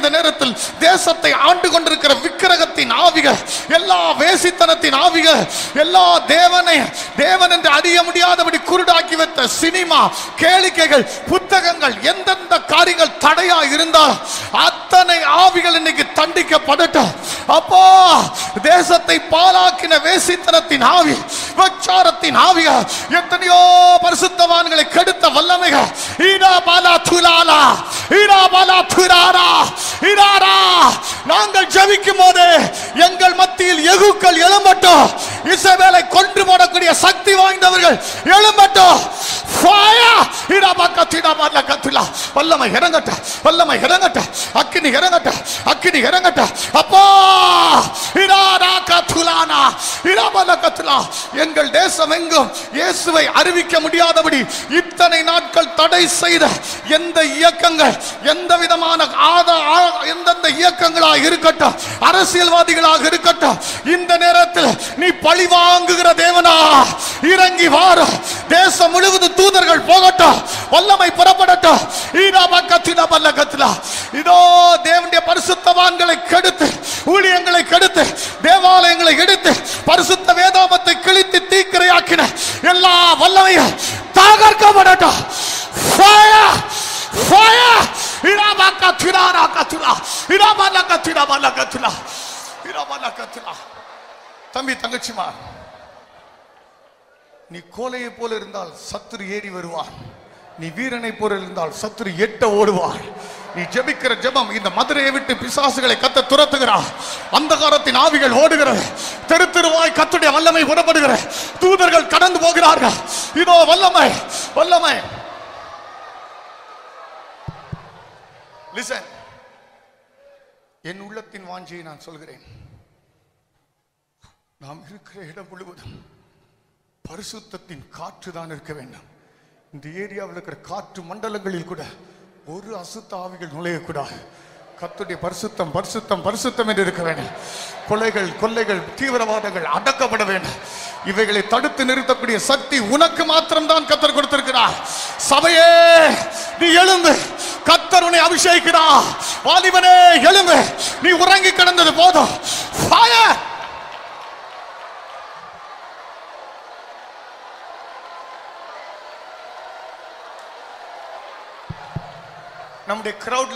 இந்த நேரத்தில் தேசத்தை ஆண்டு கொண்டிருக்கிற விக்கிரகத்தின் ஆவிகள் எல்லா வேசித்தனத்தின் ஆவிகள் எல்லா தேவனை தேவன் என்று அறிய முடியாதபடி குருடாக்கி வைத்த சினிமா கேளிக்கைகள் புத்தகங்கள் எந்தெந்த காரியங்கள் தடையா இருந்தால் அத்தனை ஆவிகள் இன்னைக்கு தண்டிக்கப்படட்டும் அப்போ தேசத்தை பாலாக்கின வேசித்தனத்தின் ஆவி விபச்சாரத்தின் ஆவிகள் எத்தனையோ பரிசுத்தவான்களை கெடுத்த வல்லமைகள் ஈரா பாலா துலாலா ஈரா பாலா துராரா ஈராரா நாங்கள் ஜெபிக்கும் போது எங்கள் மத்தியில் எகுக்கள் எழும்பட்டும் இசபேலை கொன்று போடக்கூடிய சக்தி வாய்ந்தவர்கள் எழும்பட்டும் Fire! ஈரா பாக்கா தீரா பாலா கத்துலா வல்லமை இறங்கட்ட வல்லமை இறங்கட்ட அக்கினி இறங்கட்ட அக்கினி இறங்கட்ட அப்பா இராரா கத்துலானா இராபல கத்துலா எங்கள் தேசம் எங்கும் இயேசுவை அறிவிக்க முடியாதபடி இத்தனை நாட்கள் தடை செய்த எந்த இயக்கங்கள் எந்த விதமான ஆத ஆ- எந்தெந்த இயக்கங்களாக இருக்கட்டும் அரசியல்வாதிகளாக இருக்கட்டும் இந்த நேரத்தில் நீ பழி வாங்குகிற தேவனா இறங்கி வார தேசம் முழுவதும் தூதர்கள் போகட்டும் வல்லமை புறப்படட்டும் ஈரா பக்கத்தினா பல்ல கத்திலா இதோ தேவனுடைய பரிசுத்தவான்களை கெடுத்து ஊழியங்களை கெடுத்து தேவாலயங்களை எடுத்து பரிசுத்த வேதாமத்தை கிழித்து தீக்கிரையாக்கின எல்லா வல்லமையும் தகர்க்கப்படட்டும் Fire! Fire! இராபாக்கா திராரா கத்துலா இராபாலக்கா திராபால கத்துலா இராபால கத்துலா தம்பி தங்கச்சிமா நீ கோலையை போல இருந்தால் சத்துரு ஏறி வருவான் நீ வீரனை போல இருந்தால் சத்துரு எட்ட ஓடுவான் நீ ஜெபிக்கிற ஜெபம் இந்த மதுரையை விட்டு பிசாசுகளை கத்த துரத்துகிறார் அந்தகாரத்தின் ஆவிகள் ஓடுகிறது தெரு தெருவாய் கத்துடைய வல்லமை புறப்படுகிற தூதர்கள் கடந்து போகிறார்கள் இதோ வல்லமை வல்லமை லிசன் என் உள்ளத்தின் வாஞ்சியை நான் சொல்கிறேன் நாம் இருக்கிற இடம் முழுவதும் பரிசுத்தத்தின் காற்று தான் இருக்க வேண்டும் இந்த ஏரியாவில் இருக்கிற காற்று மண்டலங்களில் கூட ஒரு அசுத்த ஆவிகள் நுழையக்கூடாது கத்துடைய பரிசுத்தம் பரிசுத்தம் பரிசுத்தம் என்று இருக்க வேண்டும் கொலைகள் கொள்ளைகள் தீவிரவாதங்கள் அடக்கப்பட வேண்டும் இவைகளை தடுத்து நிறுத்தக்கூடிய சக்தி உனக்கு மாத்திரம்தான் கத்தர் கொடுத்திருக்கிறார் சபையே நீ எழுந்து கத்தர் உன்னை அபிஷேகிக்கிறார் வாலிபனே எழுந்து நீ உறங்கி கிடந்தது போதும் Fire! நம்முடைய கிரவுட்ல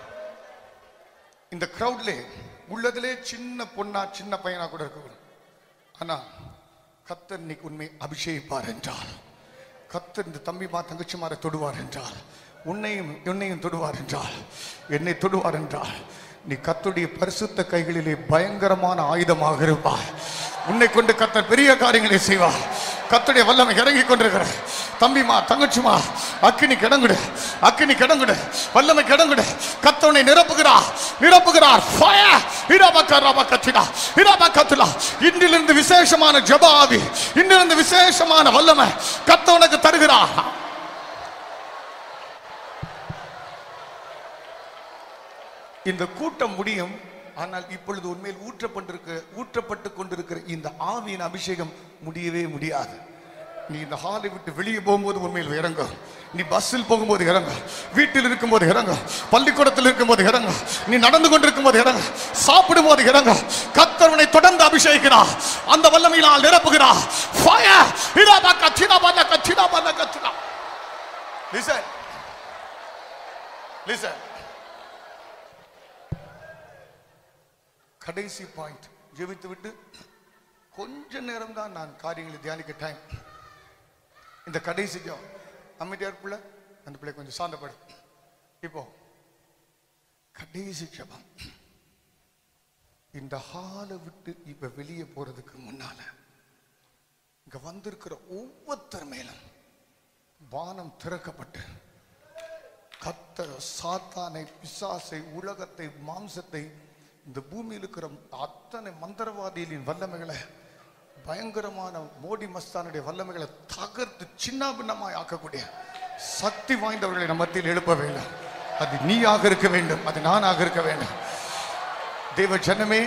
இந்த கிரவுட்ல உள்ளதிலே சின்ன பொண்ணா சின்ன பையனா கூட இருக்கக்கூடும் ஆனா கத்தர் இன்னைக்கு உண்மை அபிஷேகிப்பார் என்றால் கத்தர் இந்த தம்பிமா தங்கச்சிமாரை தொடுவார் என்றால் உன்னையும் உன்னையும் தொடுவார் என்றால் என்னை தொடுவார் என்றால் நீ கத்துடைய பரிசுத்த கைகளிலே பயங்கரமான ஆயுதமாக இருப்பாய் உன்னை கொண்டு கத்தர் பெரிய காரியங்களை செய்வார் கத்துடைய வல்லமை இறங்கி கொண்டிருக்கிற தம்பிமா தங்கச்சிமா அக்கினி கிடங்குடு அக்கினி கிடங்குடு வல்லமை கிடங்குடு கத்தவனை நிரப்புகிறார் நிரப்புகிறார் ஃபயர் இரபக்க ரபக்கத்தினா இரபக்கத்தினா இன்றிலிருந்து விசேஷமான ஜெப ஆவி இன்றிலிருந்து விசேஷமான வல்லமை கத்தவனுக்கு தருகிறார் இந்த கூட்டம் முடியும் ஆனால் இப்பொழுது உண்மையில் ஊற்றப்பட்டிருக்க ஊற்றப்பட்டு கொண்டிருக்கிற இந்த ஆவியின் அபிஷேகம் முடியவே முடியாது நீ இந்த ஹாலை விட்டு வெளியே போகும்போது உண்மையில் இறங்க நீ பஸ்ஸில் போகும்போது இறங்க வீட்டில் இருக்கும்போது இறங்க பள்ளிக்கூடத்தில் இருக்கும்போது இறங்க நீ நடந்து கொண்டிருக்கும் போது இறங்க சாப்பிடும் போது இறங்க கத்தர்வனை தொடர்ந்து அபிஷேகிக்கிறார் அந்த வல்லமையினால் நிரப்புகிறார் ஃபயர் இராபா கத்தினா பல்ல கத்தினா பல்ல கத்தினா லிசன் லிசன் கடைசி பாயிண்ட் ஜெபித்து விட்டு கொஞ்ச நேரம் தான் நான் காரியங்களை தியானிக்க டைம் இந்த கடைசி ஜெபம் அமைதியா பிள்ளை அந்த பிள்ளை கொஞ்சம் சாந்தப்படு இப்போ கடைசி ஜெபம் இந்த ஹாலை விட்டு இப்ப வெளியே போறதுக்கு முன்னால இங்க வந்திருக்கிற ஒவ்வொருத்தர் மேலும் வானம் திறக்கப்பட்டு கத்தர் சாத்தானை பிசாசை உலகத்தை மாம்சத்தை இந்த பூமியில் இருக்கிற அத்தனை மந்திரவாதிகளின் வல்லமைகளை பயங்கரமான மோடி மஸ்தானுடைய வல்லமைகளை தகர்த்து சின்ன பின்னமாய் ஆக்கக்கூடிய சக்தி வாய்ந்தவர்களை நம்ம மத்தியில் எழுப்ப வேண்டும் அது நீயாக இருக்க வேண்டும் அது நானாக இருக்க வேண்டும் தேவ ஜனமே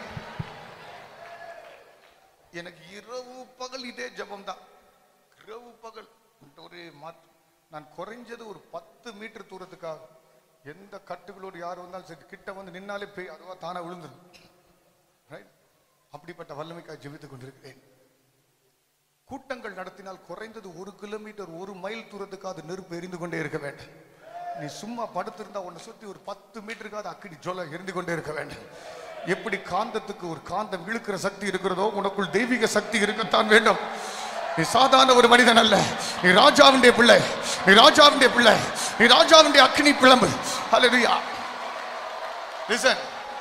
எனக்கு இரவு பகல் இதே ஜெபம் தான் இரவு பகல் ஒரே மாற்று நான் குறைஞ்சது ஒரு பத்து மீட்டர் தூரத்துக்காக எந்த கட்டுகளோடு யார் வந்தாலும் சரி கிட்ட வந்து நின்னாலே பேய் அதுவா தானா விழுந்துடும் Right? அப்படிப்பட்ட வல்லமைக்காக ஜெபித்துக் கொண்டிருக்கிறேன் கூட்டங்கள் நடத்தினால் குறைந்தது ஒரு கிலோமீட்டர் ஒரு மைல் தூரத்துக்காவது நெருப்பு எரிந்து கொண்டே இருக்க வேண்டும் நீ சும்மா படுத்திருந்தா உன்னை சுத்தி ஒரு பத்து மீட்டருக்காவது அக்கினி ஜொல எரிந்து கொண்டே இருக்க வேண்டும் எப்படி காந்தத்துக்கு ஒரு காந்தம் இழுக்கிற சக்தி இருக்கிறதோ உனக்குள் தெய்வீக சக்தி இருக்கத்தான் வேண்டும் நீ சாதாரண ஒரு மனிதன் அல்ல நீ ராஜாவுடைய பிள்ளை நீ ராஜாவுடைய பிள்ளை நீ ராஜாவுடைய அக்னி பிளம்பு ஹalleluya லிசன்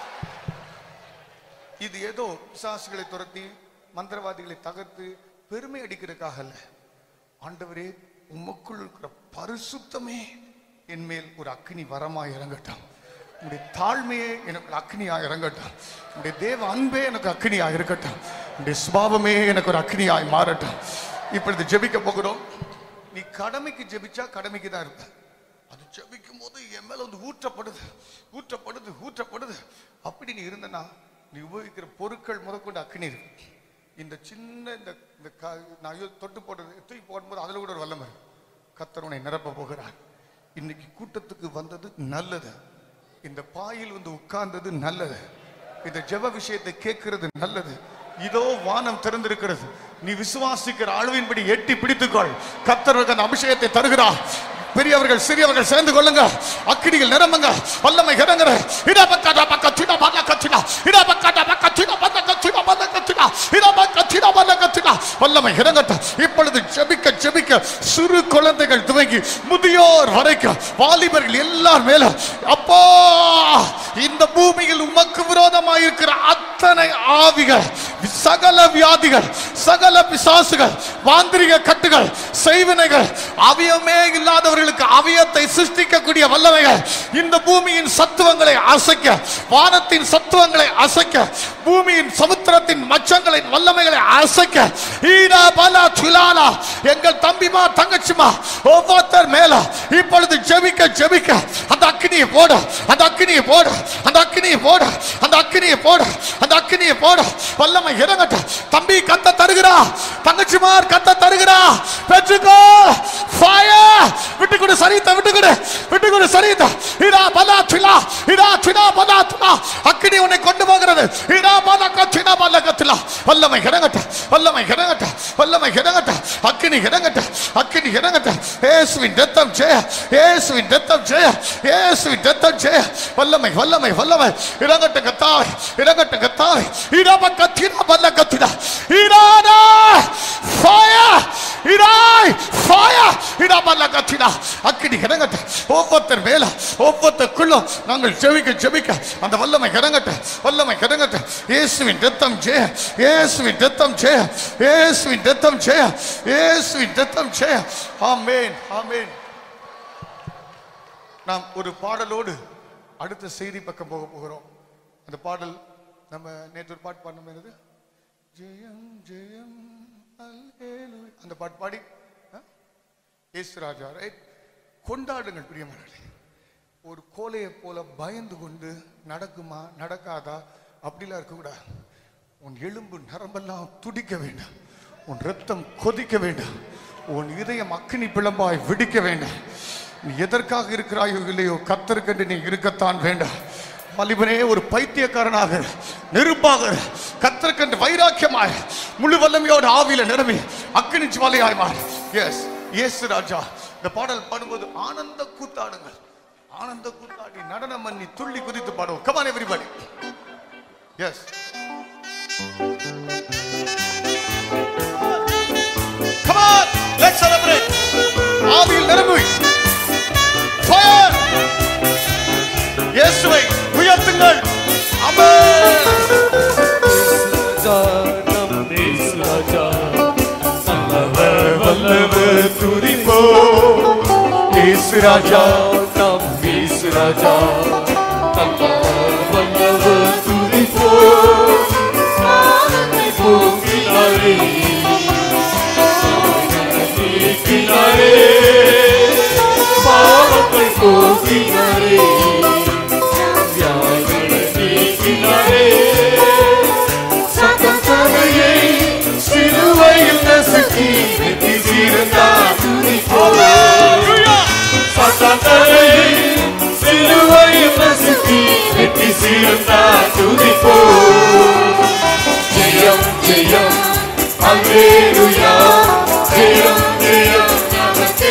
இது ஏதோ பிசாசுகளை துரத்தி மந்திரவாதிகளை தகர்த்து பெருமை அடிக்கிறதுக்காக அல்ல ஆண்டவரே உமக்குள் இருக்கிற பரிசுத்தமே என் மேல் ஒரு அக்னி வரமாய் இறங்கட்டும் உடைய தாழ்மையே எனக்கு அக்னியா இறங்கட்டும் உடைய தேவ அன்பே எனக்கு அக்னியா இருக்கட்டும் உடைய சுபாவமே எனக்கு ஒரு அக்னியாய் மாறட்டும் இப்பொழுது ஜெபிக்க போகிறோம் நீ கடமைக்கு ஜெபிச்சா கடமைக்கு தான் இருப்ப அது ஜெபிக்கும் போது என் மேல வந்து ஊற்றப்படுது ஊற்றப்படுது ஊற்றப்படுது அப்படி நீ இருந்தனா நீ உபயோகிக்கிற பொருட்கள் முதற்கொண்டு அக்னி இருக்கு இந்த சின்ன இந்த இந்த க- நான் ஐயோ தொட்டு போடுறது தூக்கி போடும்போது அதுல கூட ஒரு வல்லமை இருக்கு. கர்த்தர் உன்னை நிரப்ப போகிறார் இன்னைக்கு கூட்டத்துக்கு வந்தது நல்லது இந்த பாயில் வந்து உட்கார்ந்தது நல்லது இந்த ஜெப விஷயத்தை கேட்கிறது நல்லது இதோ வானம் திறந்திருக்கிறது நீ விசுவாசிக்கிற அளவின்படி எட்டி பிடித்துக்கொள் கர்த்தருக்கு அந்த அபிஷேகத்தை தருகிறார் பெரியவர்கள் சிறியவர்கள் சேர்ந்து கொள்ளுங்க அக்கினிகள் நிரம்புங்க வல்லமை இறங்குற இடா பக்காடா பக்க சிடா பல்ல கச்சிடா இடா பக்காடா பக்க சிடா பல்ல கச்சிடா பல்ல கச்சிடா இடா பக்க சிடா பல்ல கச்சிடா வல்லமை இறங்கட்டும் இப்பொழுது ஜெபிக்க ஜெபிக்க சிறு குழந்தைகள் துவங்கி முதியோர் வரைக்கும் வாலிபர்கள் எல்லார் மேல அப்பா இந்த பூமியில் உமக்கு விரோதமாக இருக்கிற அத்தனை ஆவிகள் சகல வியாதிகள் சகல பிசாசுகள் மாந்திரிக கட்டுகள் செய்வினைகள் அவயமே இல்லாதவர்களுக்கு அவயத்தை சிருஷ்டிக்கக்கூடிய வல்லமைகள் இந்த பூமியின் சத்துவங்களை அசைக்க வானத்தின் சத்துவங்களை அசைக்க பூமியின் சமுத்திரத்தின் மச்சங்களின் வல்லமைகளை அசைக்க ஈடா பலா சுலாலா எங்கள் தம்பிமா தங்கச்சிமா ஒவ்வொருத்தர் மேல இப்பொழுது ஜெபிக்க ஜெபிக்க அந்த அக்கினியை போட அந்த அக்கினியை போட அந்த அக்கினியை போட அந்த அக்கினியை போட அந்த அக்கினியை போட வல்லமை இறங்கட்ட தம்பி கத்த தருகிறா தங்கச்சிமார் கத்த தருகிறா பெற்றுக்கோ ஃபயர் விட்டு கொடு சரித்த விட்டு கொடு விட்டு கொடு சரித்த இடா பலா சுலா இடா சுலா பலா சுலா அக்கினி உன்னை கொண்டு போகிறது இடா பலா கச்சினா பலா கத்திலா வல்லமை இறங்கட்ட வல்லமை இறங்கட்ட வல்லமை இறங்கட்ட அக்கினி இறங்கட்ட அக்கினி இறங்கட்ட இயேசுவின் ரத்தம் ஜெய இயேசுவின் ரத்தம் ஜெய இயேசுவின் ரத்தம் ஜெய வல்லமை வல்லமை வல்லமை இறங்கட்ட கத்தாய் இறங்கட்ட கத்தாய் இடப கத்தினா பல்ல கத்தினா இரானா ஃபயர் இராய் ஃபயர் இடபல்ல கத்தினா அக்கினி இறங்கட்ட ஒவ்வொருத்தர் மேல ஒவ்வொருத்தருக்குள்ளும் நாங்கள் ஜெபிக்க ஜெபிக்க அந்த வல்லமை இறங்கட்ட வல்லமை இறங்கட்ட இயேசுவின் ரத்தம் ஜெய இயேசுவின் ரத்தம் ஜெய இயேசுவின் ரத்தம் ஜெய இயேசுவின் ரத்தம் ஜெய ஆமென் ஆமென் நாம் ஒரு பாடலோடு அடுத்த செய்தி பக்கம் போக போகிறோம் அந்த பாடல் நம்ம நேற்று ஒரு பாட்டு பாடணும் என்னது ஜெயம் ஜெயம் அல்லேலூயா. அந்த பாட்டு பாடி ஆ? இயேசு ராஜா ரைட் கொண்டாடுங்கள் பிரியமானே ஒரு கோலையை போல பயந்து கொண்டு நடக்குமா நடக்காதா அப்படிலாம் இருக்கக்கூடாது உன் எலும்பு நரம்பெல்லாம் துடிக்க வேண்டாம் உன் ரத்தம் கொதிக்க வேண்டாம் உன் இதயம் அக்கினி பிளம்பாய் வெடிக்க வேண்டாம் நீ எதற்காக இருக்கிறாயோ இல்லையோ கத்தருக்கென்று நீ இருக்கத்தான் வேண்டாம் மலிபனே ஒரு பைத்தியக்காரனாக நெருப்பாக கத்தருக்கென்று வைராக்கியமாய் முழு வல்லமையோட ஆவியில நிரம்பி அக்கினி ஜுவாலையாய் மாறு எஸ் இயேசு ராஜா இந்த பாடல் பாடும்போது ஆனந்த கூத்தாடுங்கள் ஆனந்த கூத்தாடி நடனம் பண்ணி துள்ளி குதித்து பாடுவோம் come on everybody yes come on let's celebrate ஆவியில் நிரம்பி ஃபயர் இயேசுவை உயர்த்துங்கள் ஆமென் வல்லவர் துதிப்போ இயேசு ராஜா நம் இயேசு ராஜா நல்லவர் வல்லவர் துதிப்போ பாவத்தை போக்கினாரே நீக்கினாரே பாவத்தை போக்கினாரே வியாதிகளை நீக்கினாரே சத்தத்தனையை சிலுவையில் நசுக்கி வெற்றி சீர்ந்தார் துதிப்போ சத்தத்தனையை சிலுவையில் சேர்ந்தால் துதிப்போ ஜெயம் ஜெயம் அல்லேலுயா ஜெயம் ஜெயம் நமக்கே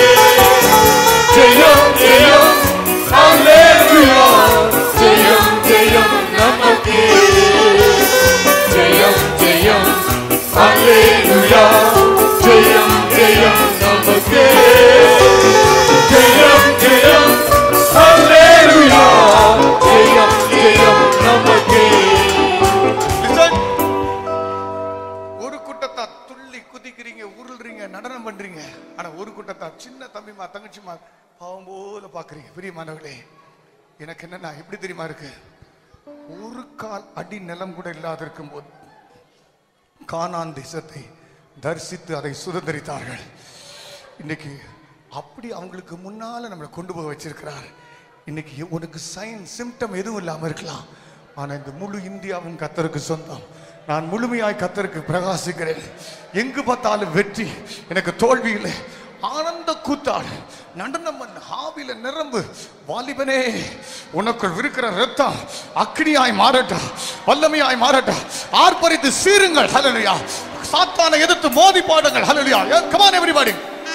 ஜெயம் ஜெயம் அல்லேலுயா ஜெயம் ஜெயம் நமக்கே ஜெயம் ஜெயம் அல்லேலுயா ஜெயம் ஜெயம் நமக்கே ஜெயம் ஜெயம் அல்லேலுயா ஜெயம் ஜெயம் நமக்கே Listen. ஒரு கூட்டத்தா துள்ளி குதிக்கிறீங்க உருள்றீங்க நடனம் பண்றீங்க ஆனா ஒரு கூட்டத்தா சின்ன தம்பிமா தங்கச்சிமா பாவம் போல பாக்குறீங்க பிரியமானவர்களே எனக்கு என்னன்னா எப்படி தெரியுமா இருக்கு ஒரு கால் அடி நிலம் கூட இல்லாத இருக்கும் போது கானான் தேசத்தை தரிசித்து அதை சுதந்திரித்தார்கள் இன்னைக்கு அப்படி அவங்களுக்கு முன்னால நம்மளை கொண்டு போக வச்சிருக்கிறார் இன்னைக்கு உனக்கு சைன் சிம்டம் எதுவும் இல்லாம இருக்கலாம் ஆனா இந்த முழு இந்தியாவும் கத்தருக்கு சொந்தம் நான் முழுமையாய் கத்தருக்கு பிரகாசிக்கிறேன் எங்கு பார்த்தாலும் வெற்றி எனக்கு தோல்வி இல்லை ஆனந்த கூத்தாள் நடனம் பண்ண ஆவில நிரம்பு வாலிபனே உனக்குள் இருக்கிற ரத்தம் அக்னியாய் மாறட்டும் வல்லமையாய் மாறட்டும் ஆர்ப்பரித்து சீருங்கள் ஹalleluya சாத்தானை எதிர்த்து மோதி பாடுங்கள் ஹalleluya come on everybody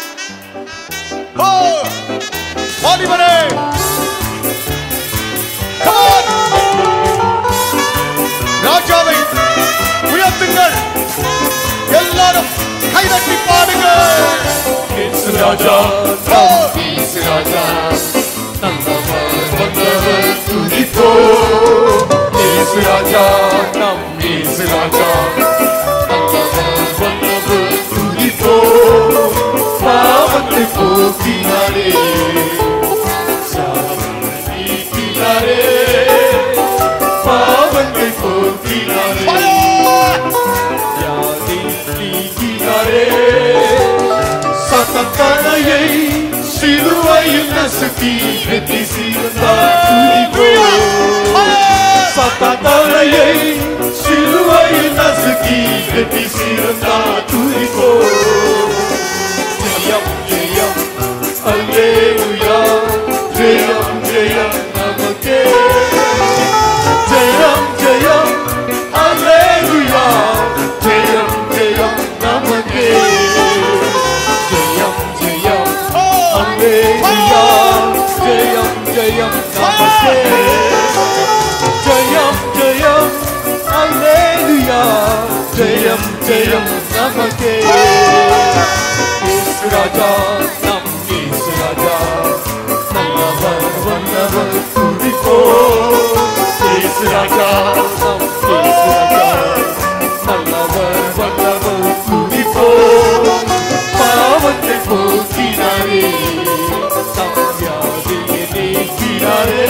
O வாலிபனே come on ராஜாவை உயர்த்துங்கள் எல்லாரும் கைதட்டி பாடுங்கள் இயேசு ராஜா நம் இயேசு ராஜா நல்லவர் வந்தவர் துதிப்போ இயேசு ராஜா நம் இயேசு ராஜா நல்லவர் வந்தவர் துதிப்போ பாவத்தை போக்கினாரே சாபத்தை நீக்கினாரே பாவத்தை போக்கினாரே யாதி நீக்கினாரே சத்தத்தனையை சிலுவையில் நசுக்கி வெற்றி சீர்ந்தார் துதிப்போ சத்தத்தனையை சிலுவையில் நசுக்கி வெற்றி சீர்ந்தார் துதிப்போ ஜெயம் ஜெயம் அல்லேலுயா ஜெயம் ஜெயம் நமக்கே ஜெயம் ஜெயம் அல்லேலுயா ஜெயம் ஜெயம் நமக்கே ஜெயம் ஜெயம் அல்லேலுயா ஜெயம் ஜெயம் நமக்கே ஜெயம் ஜெயம் அல்லேலுயா ஜெயம் ஜெயம் நமக்கே இயேசு ராஜா நம் இயேசு ராஜா நல்லவர் வல்லவர் துதிப்போ இயேசு ராஜா நம் இயேசு ராஜா நல்லவர் வல்லவர் துதிப்போ பாவத்தை போக்கினாரே நம் வியாதியை நீக்கினாரே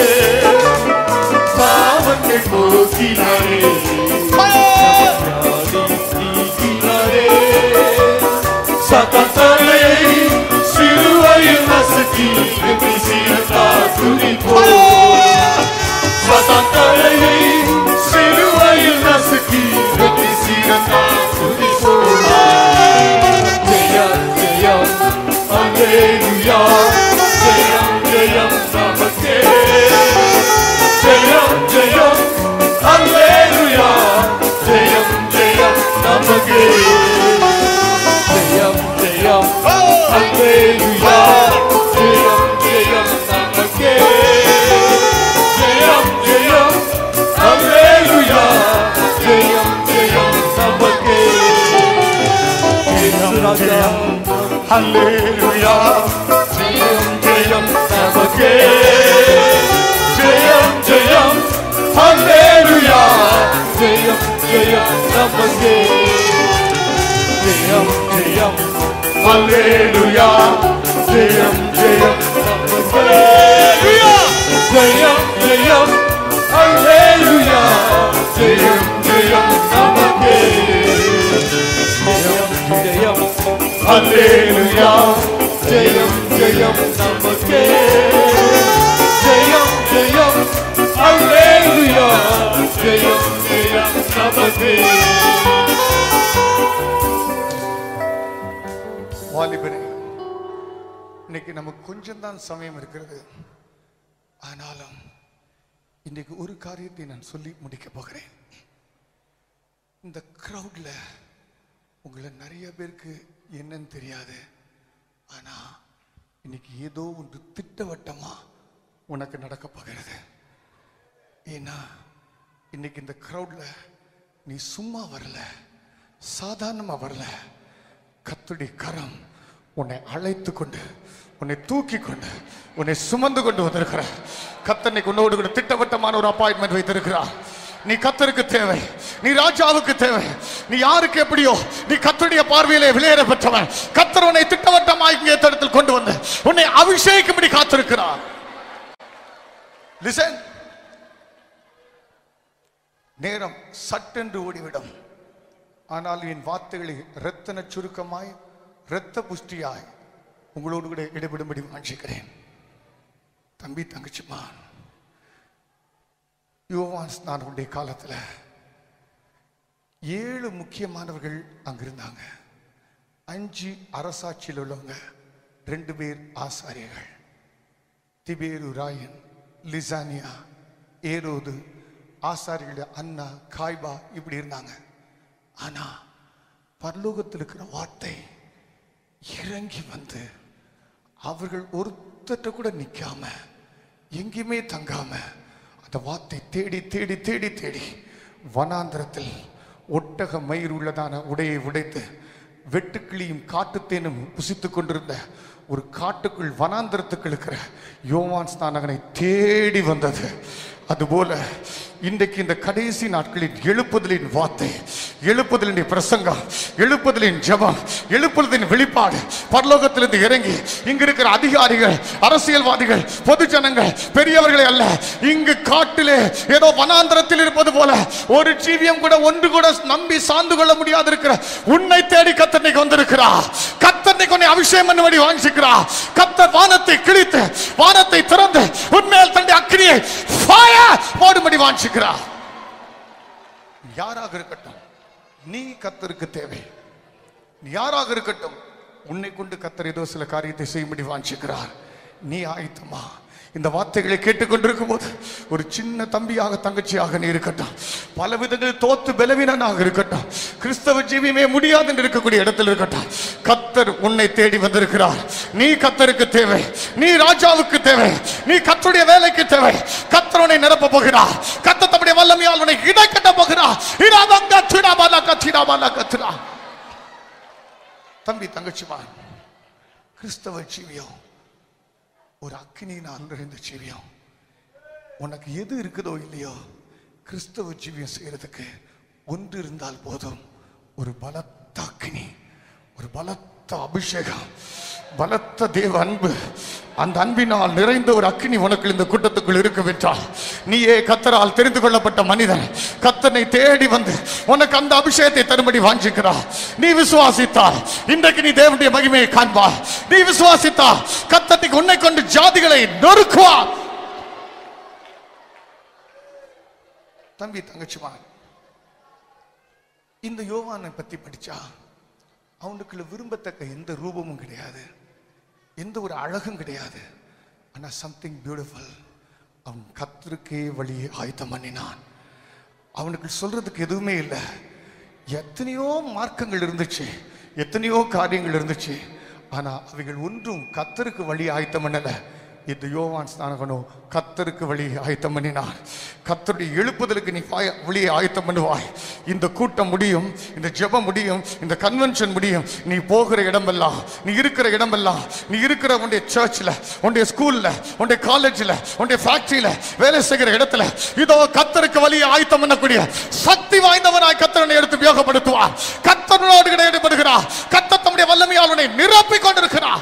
பாவத்தை போக்கினாரே வியாதி நீக்கினாரே சத்தத்தலை சிலுவையில் நசுக்கி வெற்றி சீரத்தார் துதிப்போ சத்தத்தலை சிலுவையில் நசுக்கி வெற்றி சீரத்தார் துதிப்போ ஜெயம் ஜெயம் அல்லேலுயா ஜெயம் ஜெயம் நமக்கே ஜெயம் ஜெயம் அல்லேலுயா ஜெயம் ஜெயம் நமக்கே ஜெயம் ஜெயம் அல்லேலுயா ஜெயம் ஜெயம் நமக்கே ஜெயம் ஜெயம் அல்லேலுயா ஜெயம் ஜெயம் நமக்கே இயேசு ராஜா ஹalleluya ஜெயம் ஜெயம் நமக்கே ஜெயம் ஜெயம் அல்லேலுயா ஜெயம் ஜெயம் நமக்கே ஜெயம் ஜெயம் அல்லேலுயா ஜெயம் ஜெயம் நமக்கே ஜெயம் ஜெயம் அல்லேலுயா ஜெயம் ஜெயம் நமக்கே ஜெயம் ஜெயம் அல்லேலுயா ஜெயம் ஜெயம் நமக்கே ஜெயம் ஜெயம் அல்லேலுயா ஜெயம் ஜெயம் நமக்கே வாலிபனே இன்னைக்கு நமக்கு கொஞ்சம் தான் சமயம் இருக்கிறது ஆனாலும் இன்னைக்கு ஒரு காரியத்தை நான் சொல்லி முடிக்க போகிறேன் இந்த க்ரௌட்ல உங்களை நிறைய பேருக்கு என்னன்னு தெரியாது ஆனா இன்னைக்கு ஏதோ ஒன்று திட்டவட்டமா உனக்கு நடக்க போகிறது ஏன்னா இன்னைக்கு இந்த க்ரௌட்ல நீ சும்மா வரல சாதாரணமா வரல கத்துடைய கரம் உன்னை அழைத்து கொண்டு உன்னை தூக்கி கொண்டு உன்னை சுமந்து கொண்டு வந்திருக்கிற கத்தனை உன்னோடு கூட திட்டவட்டமான ஒரு அப்பாயின்மெண்ட் வைத்திருக்கிறார் நீ கத்தருக்கு தேவை நீ ராஜாவுக்கு தேவை நீ யாருக்கு எப்படியோ நீ கத்தருடைய பார்வையிலே விளையாட பெற்றவன் கத்தர் உன்னை திட்டவட்டமாய் இங்கே இடத்தில் கொண்டு வந்து உன்னை அபிஷேகிக்கும்படி காத்திருக்கிறார் லிசன் நேரம் சட்டென்று ஓடிவிடும் ஆனால் என் வார்த்தைகளை இரத்தன சுருக்கமாய் இரத்த புஷ்டியாய் உங்களோடு கூட இடைபடும்படி வாஞ்சிக்கிறேன் தம்பி தங்கச்சிமா யோவான்ஸ் நானுடைய காலத்துல ஏழு முக்கியமானவர்கள் அங்க இருந்தாங்க அஞ்சு அரசாட்சியில் உள்ளவங்க ரெண்டு பேர் ஆசாரியர்கள் திபேரு ராயன் லிசானியா ஏரோது ஆசாரிகளுடைய அண்ணா காய்பா இப்படி இருந்தாங்க ஆனா பரலோகத்தில் இருக்கிற வார்த்தை இறங்கி வந்து அவர்கள் ஒருத்தட்ட கூட நிக்காம எங்கேயுமே தங்காம அந்த வார்த்தை தேடி தேடி தேடி தேடி வனாந்திரத்தில் ஒட்டக மயிர் உள்ளதான உடையை உடைத்து வெட்டுக்கிளியும் காட்டுத்தேனும் புசித்துக் கொண்டிருந்த ஒரு காட்டுக்குள் வனாந்திரத்துக்கு இருக்கிற யோவான் ஸ்நானகனை தேடி வந்தது அதுபோல இன்றைக்கு இந்த கடைசி நாட்களின் எழுப்புதலின் வார்த்தை எழுப்புதலின் பிரசங்கம் எழுப்புதலின் ஜெபம் எழுப்புதலின் வெளிப்பாடு பரலோகத்திலிருந்து இறங்கி இங்க இருக்கிற அதிகாரிகள் அரசியல்வாதிகள் பொது ஜனங்கள் பெரியவர்களை அல்ல இங்கு காட்டிலே ஏதோ வனாந்திரத்தில் இருப்பது போல ஒரு ஜீவியம் கூட ஒன்று கூட நம்பி சார்ந்து கொள்ள முடியாது இருக்கிற உன்னை தேடி கத்தனைக்கு வந்திருக்கிறா கத்தனை கொண்டை அபிஷேகம் பண்ணும்படி வாஞ்சிக்கிறா கத்தர் வானத்தை கிழித்து வானத்தை திறந்து உன்மேல் தண்டி அக்கினியை fire போடும்படி வாஞ்சிக்கிறா யாராக இருக்கட்டும் நீ கத்தருக்கு தேவை நீ யாராக இருக்கட்டும் உன்னை கொண்டு கத்தர் ஏதோ சில காரியத்தை செய்யும்படி வாஞ்சிக்கிறார் நீ ஆயத்தமா இந்த வார்த்தைகளை கேட்டுக்கொண்டிருக்கும் போது ஒரு சின்ன தம்பியாக தங்கச்சியாக நீ இருக்கட்டும் பல விதங்களில் தோத்து பலவீனனாக இருக்கட்டும் கிறிஸ்தவ ஜீவியமே முடியாது என்று இருக்கக்கூடிய இடத்தில் இருக்கட்டும் கத்தர் உன்னை தேடி வந்திருக்கிறார் நீ கத்தருக்கு தேவை நீ ராஜாவுக்கு தேவை நீ கத்தருடைய வேலைக்கு தேவை கத்தர் உன்னை நிரப்ப போகிறார் கத்த தம்முடைய வல்லமையால் உன்னை இடை கட்ட போகிறார் இடாதங்க திடாபாலா கத்திடாபாலா கத்திடா தம்பி தங்கச்சிமா கிறிஸ்தவ ஜீவியம் ஒரு அக்கினியினால் நிறைந்த ஜீவியம் உனக்கு எது இருக்குதோ இல்லையோ கிறிஸ்தவ ஜீவியம் செய்யறதுக்கு ஒன்று இருந்தால் போதும் ஒரு பலத்த அக்கினி ஒரு பலத்த அபிஷேகம் பலத்த தேவ அன்பு அந்த அன்பினால் நிறைந்த ஒரு அக்கினி உனக்கு இந்த கூட்டத்துக்குள் இருக்கவிட்டால் நீயே கத்தரால் தெரிந்து கொள்ளப்பட்ட மனிதன் கத்தனை தேடி வந்து உனக்கு அந்த அபிஷேகத்தை தரும்படி வாஞ்சிக்கிறார் நீ விசுவாசித்தால் இன்றைக்கு நீ தேவனுடைய மகிமையை காண்பார் நீ விசுவாசித்தால் கத்தனைக்கு உன்னை கொண்டு ஜாதிகளை நொறுக்குவார் தம்பி தங்கச்சிமா இந்த யோவானை பத்தி படிச்சா அவனுக்குள்ள விரும்பத்தக்க எந்த ரூபமும் கிடையாது எந்த ஒரு அழகும் கிடையாது ஆனா சம்திங் பியூட்டிஃபுல் அவன் கத்தருக்கே வழியை ஆயத்தம் பண்ணினான் அவனுக்கு சொல்றதுக்கு எதுவுமே இல்லை எத்தனையோ மார்க்கங்கள் இருந்துச்சு எத்தனையோ காரியங்கள் இருந்துச்சு ஆனா அவைகள் ஒன்றும் கத்தருக்கு வழி ஆயத்தம் பண்ணல இந்த யோவான் ஸ்நானகனோ கத்தருக்கு வழி ஆயத்தம் பண்ணினார் கத்தருடைய எழுப்புதலுக்கு நீ வாய- வழியை ஆயத்தம் பண்ணுவாய் இந்த கூட்டம் முடியும் இந்த ஜெபம் முடியும் இந்த கன்வென்ஷன் முடியும் நீ போகிற இடமெல்லாம் நீ இருக்கிற இடமெல்லாம் நீ இருக்கிற உன்னுடைய சர்ச்சில் உன்னுடைய ஸ்கூல்ல உன்னுடைய காலேஜில் உன்னுடைய ஃபேக்டரியில வேலை செய்கிற இடத்துல இதோ கத்தருக்கு வழியை ஆயத்தம் பண்ணக்கூடிய சக்தி வாய்ந்தவனாய் கத்தரனை எடுத்து உபயோகப்படுத்துவார் கத்தனோடு கூட ஈடுபடுகிறார் கத்த தம்முடைய வல்லமையால் உன்னை நிரப்பிக் கொண்டிருக்கிறார்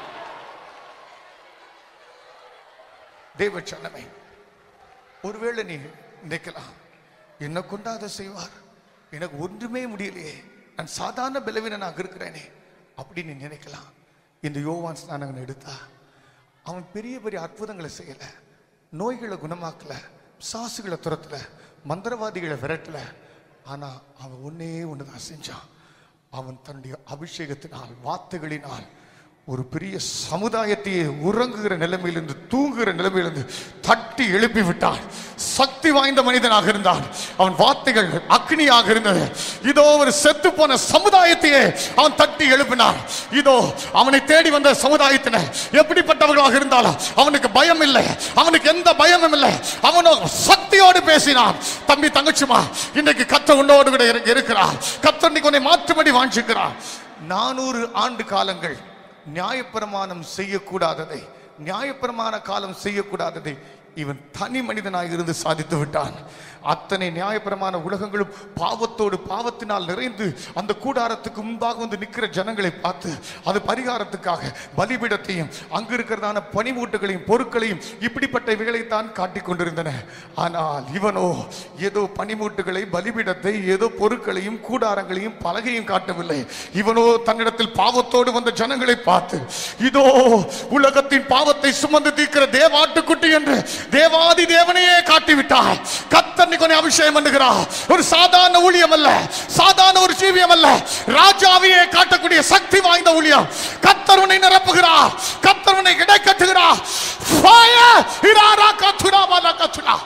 தேவ சொன்னமை ஒருவேளை நீ நினைக்கலாம் என்ன கொண்டு அதை செய்வார் எனக்கு ஒன்றுமே முடியலையே நான் சாதாரண பலவீனனாக இருக்கிறேனே அப்படின்னு நீ நினைக்கலாம் இந்த யோவான் ஸ்நானகன் எடுத்தா அவன் பெரிய பெரிய அற்புதங்களை செய்யல நோய்களை குணமாக்கல சாசுகளை துரத்தல மந்திரவாதிகளை விரட்டல ஆனா அவன் ஒன்னே ஒண்ணுதான் செஞ்சான் அவன் தன்னுடைய அபிஷேகத்தினால் வார்த்தைகளினால் ஒரு பெரிய சமுதாயத்தையே உறங்குகிற நிலைமையிலிருந்து தூங்குகிற நிலைமையிலிருந்து தட்டி எழுப்பி விட்டான் சக்தி வாய்ந்த மனிதனாக இருந்தான் அவன் வார்த்தைகள் அக்னியாக இருந்தது இதோ ஒரு செத்து போன சமுதாயத்தையே அவன் தட்டி எழுப்பினான் இதோ அவனை தேடி வந்த சமுதாயத்தினர் எப்படிப்பட்டவர்களாக இருந்தாலும் அவனுக்கு பயம் இல்லை அவனுக்கு எந்த பயமும் இல்லை அவனோ சக்தியோடு பேசினான் தம்பி தங்கச்சிமா இன்னைக்கு கத்த உன்னோடு கூட இரு- இருக்கிறார் கத்த இன்னைக்கு உன்னை மாற்றும்படி வாஞ்சிக்கிறார் நானூறு ஆண்டு காலங்கள் நியாயப்பிரமாணம் செய்யக்கூடாததை நியாயப்பிரமாண காலம் செய்யக்கூடாததை இவன் தனி மனிதனாக இருந்து சாதித்து விட்டான் அத்தனை நியாயப்பிரமாண உலகங்களும் பாவத்தோடு பாவத்தினால் நிறைந்து அந்த கூடாரத்துக்கு முன்பாக வந்து நிற்கிற ஜனங்களை பார்த்து அது பரிகாரத்துக்காக பலிபீடத்தையும் அங்கு இருக்கிறதான பனிமூட்டுகளையும் பொருட்களையும் இப்படிப்பட்ட இவைகளைத்தான் காட்டிக் கொண்டிருந்தன ஆனால் இவனோ ஏதோ பனிமூட்டுகளை பலிபீடத்தை ஏதோ பொருட்களையும் கூடாரங்களையும் பலகையும் காட்டவில்லை இவனோ தன்னிடத்தில் பாவத்தோடு வந்த ஜனங்களை பார்த்து இதோ உலகத்தின் பாவத்தை சுமந்து தீர்க்கிற தேவாட்டுக்குட்டி என்று தேவாதி தேவனையே காட்டிவிட்டார் கத்தர் கொனை அபிஷேகம் பண்ணுகிறார் ஒரு சாதாரண ஊழியம் அல்ல சாதாரண ஒரு ஜீவியம் அல்ல ராஜாவையே காட்டக்கூடிய சக்தி வாய்ந்த ஊழியம் கத்தர் உன்னை நிரப்புகிறார் கத்தர் உன்னை இடை கட்டுகிறார் Fire! இராரா கத்துரா பாலா கத்துரா.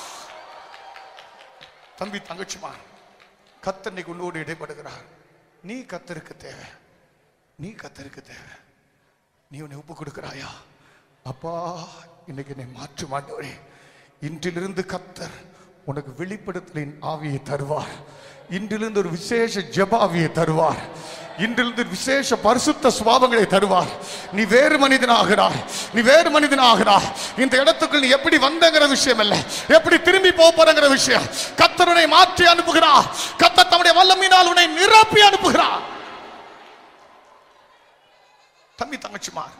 தம்பி தங்கச்சிமா கத்தர் இன்னைக்கு உன்னோடு இடைப்படுகிறார் நீ கத்தருக்கு தேவை நீ கத்தருக்கு தேவை நீ உன்னை ஒப்பு கொடுக்கிறாயா அப்பா இன்னைக்கு என்னை மாற்று மாட்டவரே இன்றிலிருந்து கத்தர் உனக்கு வெளிப்படுத்தலின் ஆவியை தருவார் இன்றிலிருந்து ஒரு விசேஷ ஜெபாவியை தருவார் இன்றிலிருந்து விசேஷ பரிசுத்த சுபாவங்களை தருவார் நீ வேறு மனிதனாகிறாய் நீ வேறு மனிதனாகிறாய் இந்த இடத்துக்குள் நீ எப்படி வந்தங்கிற விஷயம் இல்ல எப்படி திரும்பி போக போறங்கிற விஷயம் கத்தர் உன்னை மாற்றி அனுப்புகிறார் கத்தர் தம்முடைய வல்லமையினால் உன்னை நிரப்பி அனுப்புகிறார் தம்பி தங்கச்சிமார்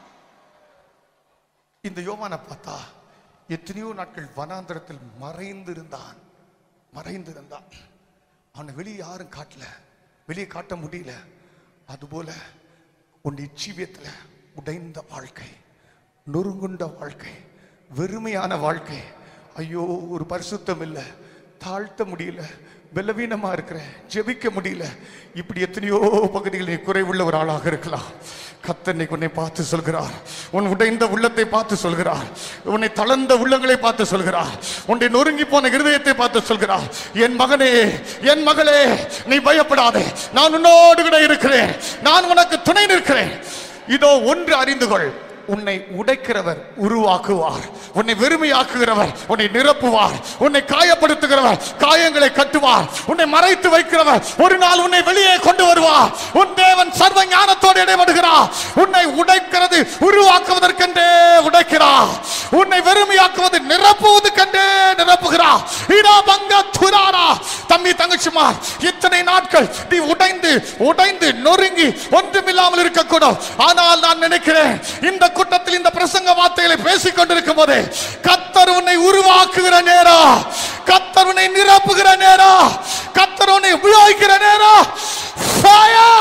இந்த யோவானை பார்த்தா எத்தனையோ நாட்கள் வனாந்தரத்தில் மறைந்திருந்தான் மறைந்திருந்தான் அவனை வெளியே யாரும் காட்டல வெளியே காட்ட முடியல அதுபோல உன் ஜீவியத்துல உடைந்த வாழ்க்கை நொறுங்குண்ட வாழ்க்கை வெறுமையான வாழ்க்கை ஐயோ ஒரு பரிசுத்தம் இல்லை தாழ்த்த முடியல பலவீனமா இருக்கிற ஜெபிக்க முடியல இப்படி எத்தனையோ பகுதிகளில் நீ குறைவுள்ள ஒரு ஆளாக இருக்கலாம் கத்தனை உன்னை பார்த்து சொல்கிறார் உன் உடைந்த உள்ளத்தை பார்த்து சொல்கிறார் உன்னை தளர்ந்த உள்ளங்களை பார்த்து சொல்கிறார் உன்னை நொறுங்கி போன இருதயத்தை பார்த்து சொல்கிறார் என் மகனே என் மகளே நீ பயப்படாதே நான் உன்னோடு கூட இருக்கிறேன் நான் உனக்கு துணை நிற்கிறேன் இதோ ஒன்று அறிந்து கொள் உன்னை உடைக்கிறவர் உருவாக்குவார் உன்னை வெறுமையாக்குகிறவர் உன்னை நிரப்புவார் உன்னை காயப்படுத்துகிறவர் காயங்களை கட்டுவார் உன்னை மறைத்து வைக்கிறவர் ஒரு நாள் உன்னை வெளியே கொண்டு வருவார் உன் தேவன் சர்வ ஞானத்தோடு இடைபடுகிறார் உன்னை உடைக்கிறது உருவாக்குவதற்கென்றே உடைக்கிறார் உன்னை வெறுமையாக்குவது நிரப்புவதற்கென்றே நிரப்புகிறார் இதா பங்க துராரா தம்பி தங்கச்சிமார் இத்தனை நாட்கள் நீ உடைந்து உடைந்து நொறுங்கி ஒன்றுமில்லாமல் இருக்கக்கூடும் ஆனால் நான் நினைக்கிறேன் இந்த கூட்டத்தில் இந்த பிரசங்க வார்த்தைகளை பேசிக் கொண்டிருக்கும் போதே கத்தர் உன்னை உருவாக்குகிற நேரம் கத்தர் உன்னை நிரப்புகிற நேரம் கத்தர் உன்னை உபயோகிக்கிற நேரம் Fire!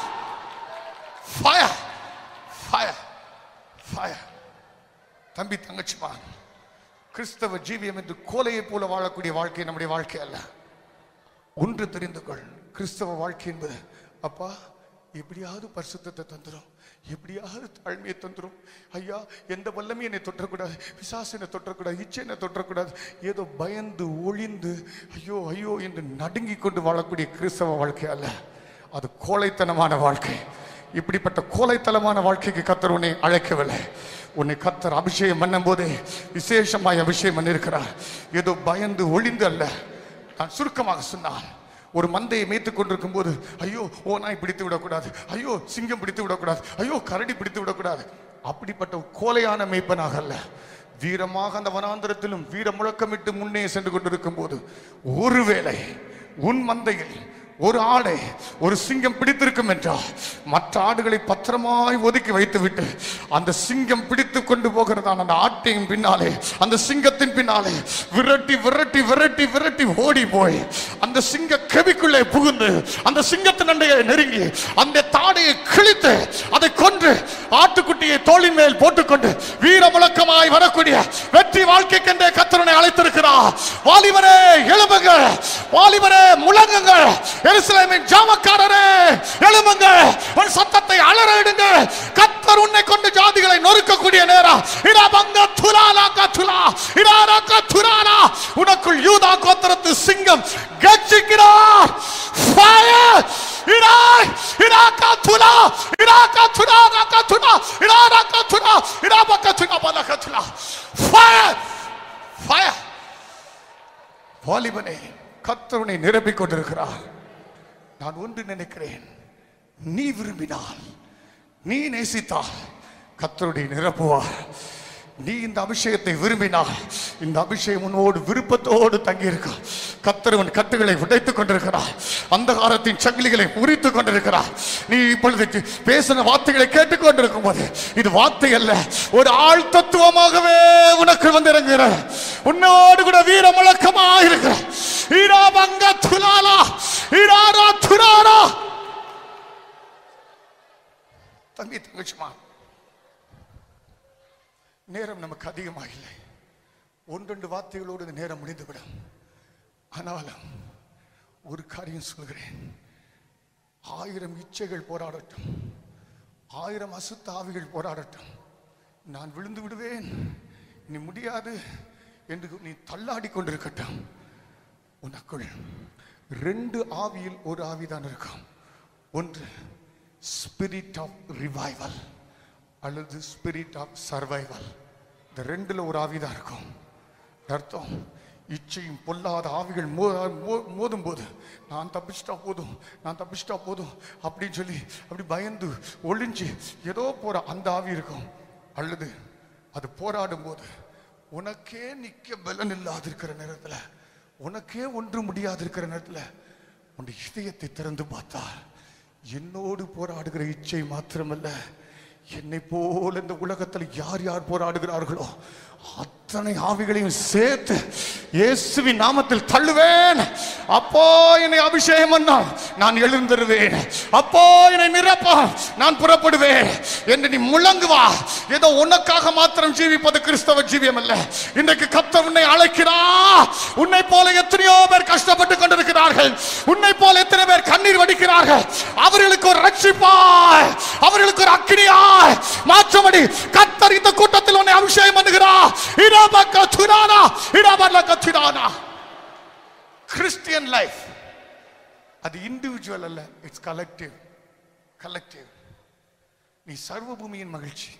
Fire! Fire! Fire! தம்பி தங்கச்சிமா கிறிஸ்தவ ஜீவியம் என்று கோலையை போல வாழக்கூடிய வாழ்க்கை நம்முடைய வாழ்க்கை அல்ல ஒன்று தெரிந்து கொள் கிறிஸ்தவ வாழ்க்கை என்பது அப்பா எப்படியாவது பரிசுத்தத்தை தந்துரும் எப்படியாவது தாழ்மையை தந்துரும் ஐயா எந்த வல்லமையும் என்னை தொற்றக்கூடாது பிசாசு என்னை தொற்றக்கூடாது இச்சை என்னை தொற்றக்கூடாது ஏதோ பயந்து ஒளிந்து ஐயோ ஐயோ என்று நடுங்கி கொண்டு வாழக்கூடிய கிறிஸ்தவ வாழ்க்கை அல்ல அது கோழைத்தனமான வாழ்க்கை இப்படிப்பட்ட கோழைத்தனமான வாழ்க்கைக்கு கத்தர் உன்னை அழைக்கவில்லை உன்னை கத்தர் அபிஷேகம் பண்ணும் போதே விசேஷமாய் அபிஷேகம் பண்ணியிருக்கிறார் ஏதோ பயந்து ஒளிந்து அல்ல நான் சுருக்கமாக சொன்னான் ஒரு மந்தையை மேய்த்துக் கொண்டிருக்கும் போது ஐயோ ஓ நாய் பிடித்து விடக்கூடாது ஐயோ சிங்கம் பிடித்து விடக்கூடாது ஐயோ கரடி பிடித்து விடக்கூடாது அப்படிப்பட்ட ஒரு கோலையான மேய்ப்பனாக அல்ல வீரமாக அந்த வனாந்தரத்திலும் வீர முழக்கமிட்டு முன்னே சென்று கொண்டிருக்கும் போது ஒருவேளை உன் மந்தையில் ஒரு ஆடை ஒரு சிங்கம் பிடித்திருக்கும் என்றால் மற்ற ஆடுகளை பத்திரமாய் ஒதுக்கி வைத்துவிட்டு அந்த சிங்கம் பிடித்து கொண்டு போகிறதான அந்த ஆட்டையும் பின்னாலே அந்த சிங்கத்தின் பின்னாலே விரட்டி விரட்டி விரட்டி விரட்டி ஓடி போய் அந்த சிங்க கெபிக்குள்ளே புகுந்து அந்த சிங்கத்தின் அண்டையை நெருங்கி அந்த தாடையை கிழித்து அதை கொன்று ஆட்டுக்குட்டியை தோளின் மேல் போட்டுக்கொண்டு வீர முழக்கமாய் வரக்கூடிய வெற்றி வாழ்க்கைக்கென்றே கத்தரனை அழைத்திருக்கிறார் வாலிபரே எழும்புங்கள் வாலிபரே முழங்குங்கள் எருசலேமின் ஜாமக்காரரே எழும்புங்கள் உன் சத்தத்தை அலற இடுங்கள் கத்த கத்தர் உன்னை கொண்டு ஜாதிகளை நொறுக்கக்கூடிய நேரம் இரா பங்க துலாலா கத்துலா இராரா கத்துலாலா உனக்குள் யூதா கோத்திரத்து சிங்கம் கட்சிக்கிறார் ஃபயர் இராய் இரா கத்துலா இரா கத்துலா ரா கத்துலா இரா ரா கத்துலா இரா பக்கத்துலா பல கத்துலா ஃபயர் ஃபயர் வாலிபனே கத்தருனை நிரப்பிக் கொண்டிருக்கிறார் நான் ஒன்று நினைக்கிறேன் நீ விரும்பினால் நீ நேசித்தால் கத்தருடைய நிரப்புவார் நீ இந்த அபிஷேகத்தை விரும்பினால் இந்த அபிஷேகம் உன்னோடு விருப்பத்தோடு தங்கியிருக்கும் கத்தர் உன் கட்டுகளை உடைத்துக் கொண்டிருக்கிறார் அந்தகாரத்தின் சங்கிலிகளை முறித்துக் கொண்டிருக்கிறார் நீ இப்பொழுது பேசின வார்த்தைகளை கேட்டுக்கொண்டிருக்கும் போது இது வார்த்தை அல்ல ஒரு ஆள் தத்துவமாகவே உனக்கு வந்து இறங்குகிற உன்னோடு கூட வீர முழக்கமா இருக்கிற ஈரா பங்க துலாலா ஈராரா துராரா தம்பி தங்கச்சிமா நேரம் நமக்கு அதிகமாக இல்லை ஒன்றெண்டு வார்த்தைகளோடு இந்த நேரம் முடிந்துவிடும் ஆனாலும் ஒரு காரியம் சொல்கிறேன் ஆயிரம் இச்சைகள் போராடட்டும் ஆயிரம் அசுத்த ஆவிகள் போராடட்டும் நான் விழுந்து விடுவேன் நீ முடியாது என்று நீ தள்ளாடி கொண்டிருக்கட்டும் உனக்குள் ரெண்டு ஆவியில் ஒரு ஆவிதான் இருக்கும் ஒன்று ஸ்பிரிட் ஆஃப் ரிவைவல் அல்லது ஸ்பிரிட் ஆஃப் சர்வைவல் இந்த ரெண்டுல ஒரு ஆவிதான் இருக்கும் அர்த்தம் இச்சையும் பொல்லாத ஆவிகள் மோ மோ- மோதும் போது நான் தப்பிச்சிட்டா போதும் நான் தப்பிச்சிட்டா போதும் அப்படின்னு சொல்லி அப்படி பயந்து ஒளிஞ்சு ஏதோ போற அந்த ஆவி இருக்கும் அல்லது அது போராடும் போது உனக்கே நிக்க பலன் இல்லாது இருக்கிற நேரத்துல உனக்கே ஒன்று முடியாது இருக்கிற நேரத்துல உன் இதயத்தை திறந்து பார்த்தா என்னோடு போராடுகிற இச்சை மாத்திரமல்ல என்னை போல இந்த உலகத்தில் யார் யார் போராடுகிறார்களோ அத்தனை ஆவிகளையும் சேர்த்து இயேசுவின் நாமத்தில் தள்ளுவேன் அப்போ என்னை அபிஷேகம் பண்ணால் நான் எழுந்திருவேன் அப்போ என்னை நிரப்ப நான் புறப்படுவேன் என்று நீ முழங்குவா ஏதோ உனக்காக மாத்திரம் ஜீவிப்பது கிறிஸ்தவ ஜீவியம் அல்ல இன்றைக்கு கத்த உன்னை அழைக்கிறா உன்னை போல எத்தனையோ பேர் கஷ்டப்பட்டு கொண்டிருக்கிறார்கள் உன்னை போல எத்தனை பேர் கண்ணீர் வடிக்கிறார்கள் அவர்களுக்கு ஒரு ரட்சிப்பாய் அவர்களுக்கு ஒரு அக்கினியாய் மாற்றமடி கத்தர் இந்த கூட்டத்தில் உன்னை அபிஷேகம் பண்ணுகிறார் இரபக்க துரானா இரபலக்க துரானா கிறிஸ்டியன் லைஃப் அது இண்டிவிஜுவல் அல்ல இட்ஸ் கலெக்டிவ் கலெக்டிவ் நீ சர்வபூமியின் மகிழ்ச்சி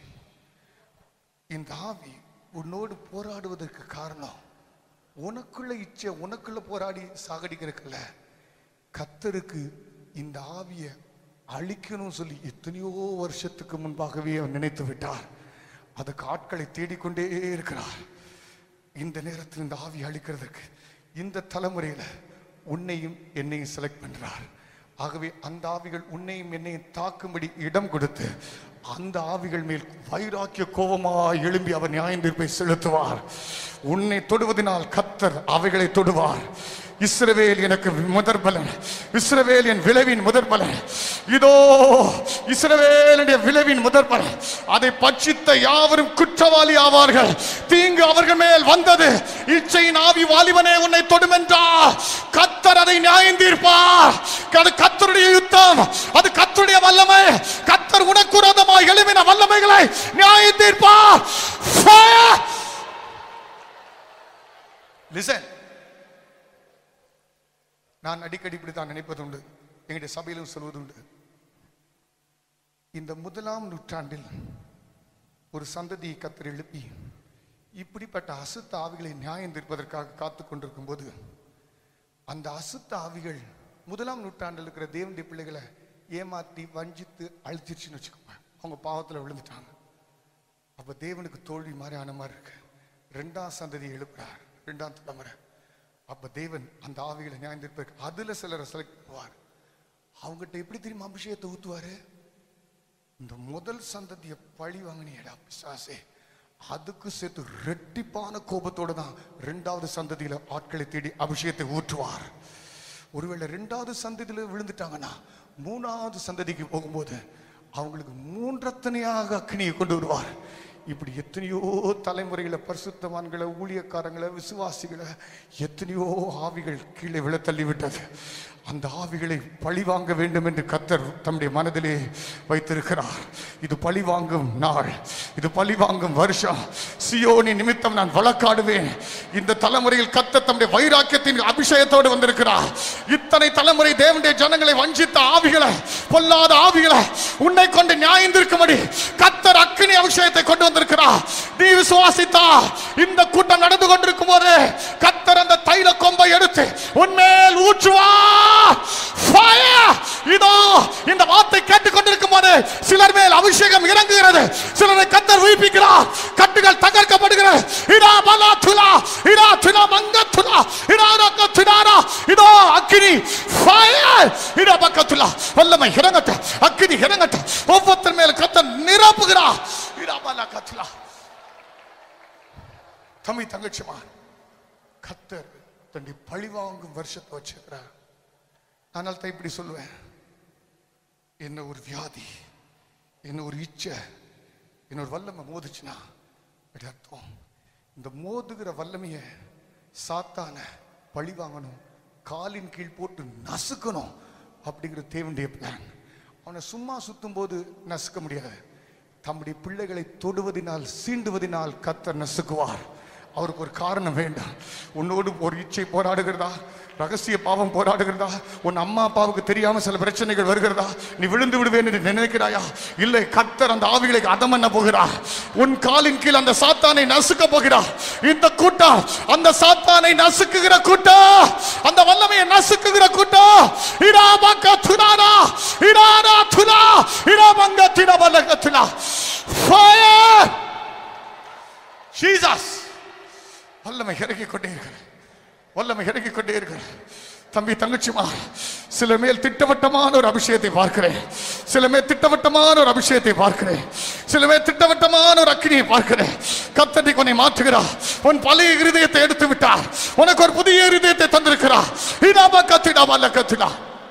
இந்த ஆவி உன்னோடு போராடுவதற்கு காரணம் உனக்குள்ள இச்சை உனக்குள்ள போராடி சாகடிக்கிறதுக்கல்ல கத்தருக்கு இந்த ஆவியை அழிக்கணும்னு சொல்லி எத்தனையோ வருஷத்துக்கு முன்பாகவே அவர் நினைத்து விட்டார் அதுக்கு ஆட்களை தேடிக்கொண்டே இருக்கிறார் இந்த நேரத்தில் இந்த ஆவி அழிக்கிறதுக்கு இந்த தலைமுறையில உன்னையும் என்னையும் செலக்ட் பண்றார் ஆகவே அந்த ஆவிகள் உன்னையும் என்னையும் தாக்கும்படி இடம் கொடுத்து அந்த ஆவிகள் மேல் வைராக்கிய கோபமாய் எழும்பி அவர் நியாயந்தீர்ப்பை செலுத்துவார் உன்னை தொடுவதனால் கத்தர் அவைகளை தொடுவார் இஸ்ரவேல் எனக்கு முதற் பலன் இஸ்ரவேல் என் விளைவின் முதற் பலன் இதோ இஸ்ரவேலுடைய விளைவின் முதற் பலன் அதை பட்சித்த யாவரும் குற்றவாளி ஆவார்கள் தீங்கு அவர்கள் மேல் வந்தது இச்சையின் ஆவி வாலிபனே உன்னை தொடுமென்றார் கத்தர் அதை நியாயம் தீர்ப்பார் அது கத்தருடைய யுத்தம் அது கத்தருடைய வல்லமை கத்தர் உனக்கு விரோதமாய் எழுப்பின வல்லமைகளை நியாயம் தீர்ப்பார் Fire! Listen. நான் அடிக்கடி இப்படி தான் நினைப்பது உண்டு எங்களுடைய சபையிலும் சொல்வது உண்டு இந்த முதலாம் நூற்றாண்டில் ஒரு சந்ததியை கத்தர் எழுப்பி இப்படிப்பட்ட அசுத்த ஆவிகளை நியாயம் தீர்ப்பதற்காக காத்து கொண்டிருக்கும் போது அந்த அசுத்த ஆவிகள் முதலாம் நூற்றாண்டில் இருக்கிற தேவனுடைய பிள்ளைகளை ஏமாத்தி வஞ்சித்து அழிச்சிருச்சுன்னு வச்சுக்கோங்க அவங்க பாவத்தில் விழுந்துட்டாங்க அப்ப தேவனுக்கு தோல்வி மாதிரி ஆன மாதிரி இருக்கு ரெண்டாம் சந்ததி எழுப்புறார் ரெண்டாம் தலைமுறை அப்ப தேவன் அந்த ஆவிகளை நியாயந்திருப்பார் அதுல சிலரை செலக்ட் பண்ணுவார் அவங்ககிட்ட எப்படி தெரியுமா அபிஷேகத்தை ஊத்துவாரு இந்த முதல் சந்ததியை பழி வாங்கினியடா பிசாசே அதுக்கு சேர்த்து ரெட்டிப்பான கோபத்தோட தான் ரெண்டாவது சந்ததியில ஆட்களை தேடி அபிஷேகத்தை ஊற்றுவார் ஒருவேளை ரெண்டாவது சந்ததியில விழுந்துட்டாங்கன்னா மூணாவது சந்ததிக்கு போகும்போது அவங்களுக்கு மூன்றத்தனையாக அக்னியை கொண்டு வருவார் இப்படி எத்தனையோ தலைமுறைகளை பரிசுத்தவான்களை ஊழியக்காரங்களை விசுவாசிகளை எத்தனையோ ஆவிகள் கீழே விழ தள்ளிவிட்டது அந்த ஆவிகளை பழி வாங்க வேண்டும் என்று கத்தர் தம்முடைய மனதிலே வைத்திருக்கிறார் இது பழி வாங்கும் நாள் இது பழி வாங்கும் வருஷம் சியோனி நிமித்தம் நான் வழக்காடுவேன் இந்த தலைமுறையில் கத்தர் தம்முடைய வைராக்கியத்தின் அபிஷேகத்தோடு வந்திருக்கிறார் இத்தனை தலைமுறை தேவனுடைய ஜனங்களை வஞ்சித்த ஆவிகளை பொல்லாத ஆவிகளை உன்னை கொண்டு நியாயந்திருக்கும்படி கத்தர் அக்கினி அபிஷேகத்தை கொண்டு வந்திருக்கிறார் நீ விசுவாசித்தா இந்த கூட்டம் நடந்து கொண்டிருக்கும் போது கத்தர் அந்த தைல கொம்பை எடுத்து உன்மேல் ஊற்றுவா Fire! இதோ இந்த வார்த்தை கேட்டுக் கொண்டிருக்கும் போது சிலர் மேல் அபிஷேகம் இறங்குகிறது சிலரை கத்தர் உயிர்ப்பிக்கிறார் கட்டுகள் தகர்க்கப்படுகிறது இதா பலா துலா இதா துலா மங்க துலா இதா ரக்க துலாரா இதோ அக்கினி ஃபயர் இதா பக்கத்துலா வல்லமை இறங்கட்ட அக்கினி இறங்கட்ட ஒவ்வொருத்தர் மேல் கத்தர் நிரப்புகிறார் இதா பலா கத்துலா தம்பி தங்கச்சிமா கத்தர் தன்னை பழிவாங்கும் வருஷத்தை வச்சிருக்கிறார் ஆனால் தான் இப்படி சொல்லுவேன் என்ன ஒரு வியாதி என்ன ஒரு இச்சை என்ன ஒரு வல்லமை மோதுச்சுன்னா அப்படி அர்த்தம் இந்த மோதுகிற வல்லமைய சாத்தான பழி வாங்கணும் காலின் கீழ் போட்டு நசுக்கணும் அப்படிங்கிற தேவனுடைய பிளான் அவனை சும்மா சுத்தும் போது நசுக்க முடியாது தம்முடைய பிள்ளைகளை தொடுவதினால் சீண்டுவதினால் கத்தர் நசுக்குவார் அவருக்கு ஒரு காரணம் வேண்டாம் உன்னோடு ஒரு இச்சை போராடுகிறதா ரகசிய பாவம் போராடுகிறதா உன் அம்மா அப்பாவுக்கு தெரியாம சில பிரச்சனைகள் வருகிறதா நீ விழுந்து விடுவேன் என்று நினைக்கிறாயா இல்லை கத்தர் அந்த ஆவிகளை அதம் பண்ண போகிறார் உன் காலின் கீழ் அந்த சாத்தானை நசுக்க போகிறார் இந்த கூட்டம் அந்த சாத்தானை நசுக்குகிற கூட்டம் அந்த வல்லமையை நசுக்குகிற கூட்டம் இரா பக்க துனாரா இராரா துனா இரா பங்க தின பலக துனா ஃபயர் ஜீசஸ் வல்லமை இறங்கிக் கொண்டே இருக்கிற வல்லமை இறங்கிக் கொண்டே இருக்கிற தம்பி தங்கச்சிமா சில மேல் திட்டவட்டமான ஒரு அபிஷேகத்தை பார்க்கிறேன் சில மேல் திட்டவட்டமான ஒரு அபிஷேகத்தை பார்க்கிறேன் சில மேல் திட்டவட்டமான ஒரு அக்கினியை பார்க்கிறேன் கத்தனை உன்னை மாற்றுகிறார் உன் பழைய இருதயத்தை எடுத்து விட்டார் உனக்கு ஒரு புதிய இருதயத்தை தந்திருக்கிறார் இதாபா கத்திடா வல்ல கத்திடா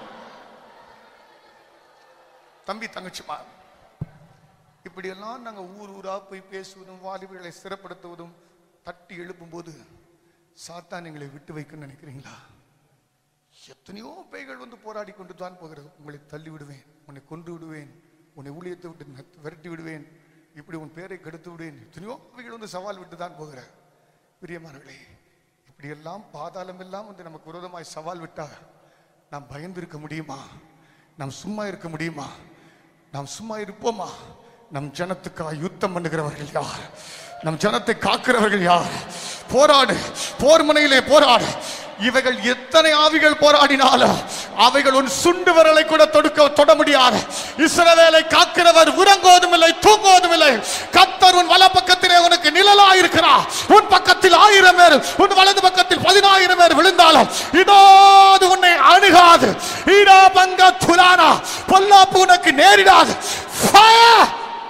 தம்பி தங்கச்சிமா இப்படியெல்லாம் நாங்க ஊர் ஊரா போய் பேசுவதும் வாலிபர்களை சிறப்படுத்துவதும் தட்டி எழுப்பும்போது சாத்தான் எங்களை விட்டு வைக்கணும்னு நினைக்கிறீங்களா எத்தனையோ பேய்கள் வந்து போராடி கொண்டு தான் போகிறது உங்களை தள்ளி விடுவேன் உன்னை கொன்று விடுவேன் உன்னை ஊழியத்தை விட்டு நத்- விரட்டி விடுவேன் இப்படி உன் பேரை கெடுத்து விடுவேன் எத்தனையோ அவைகள் வந்து சவால் விட்டு தான் போகிற பிரியமானவர்களே இப்படியெல்லாம் பாதாளம் எல்லாம் வந்து நமக்கு விரோதமாய் சவால் விட்டா நாம் பயந்து இருக்க முடியுமா நாம் சும்மா இருக்க முடியுமா நாம் சும்மா இருப்போமா நம் ஜனத்துக்காக யுத்தம் பண்ணுகிறவர்கள் யார் நம் ஜனத்தை காக்கிறவர்கள் யார் போராடு போர் முனையிலே போராடு இவைகள் எத்தனை ஆவிகள் போராடினாலும் அவைகள் உன் சுண்டு விரலை கூட தொடுக்க தொட முடியாது இஸ்ரவேலை காக்கிறவர் உறங்குவதும் இல்லை தூங்குவதும் இல்லை கத்தர் உன் வல பக்கத்திலே உனக்கு நிழலாய் இருக்கிறார் உன் பக்கத்தில் ஆயிரம் பேர் உன் வலது பக்கத்தில் பதினாயிரம் பேர் விழுந்தாலும் இதோ அது உன்னை அணுகாது ஈடா பங்க துலானா பொல்லாப்பு உனக்கு நேரிடாது Fire!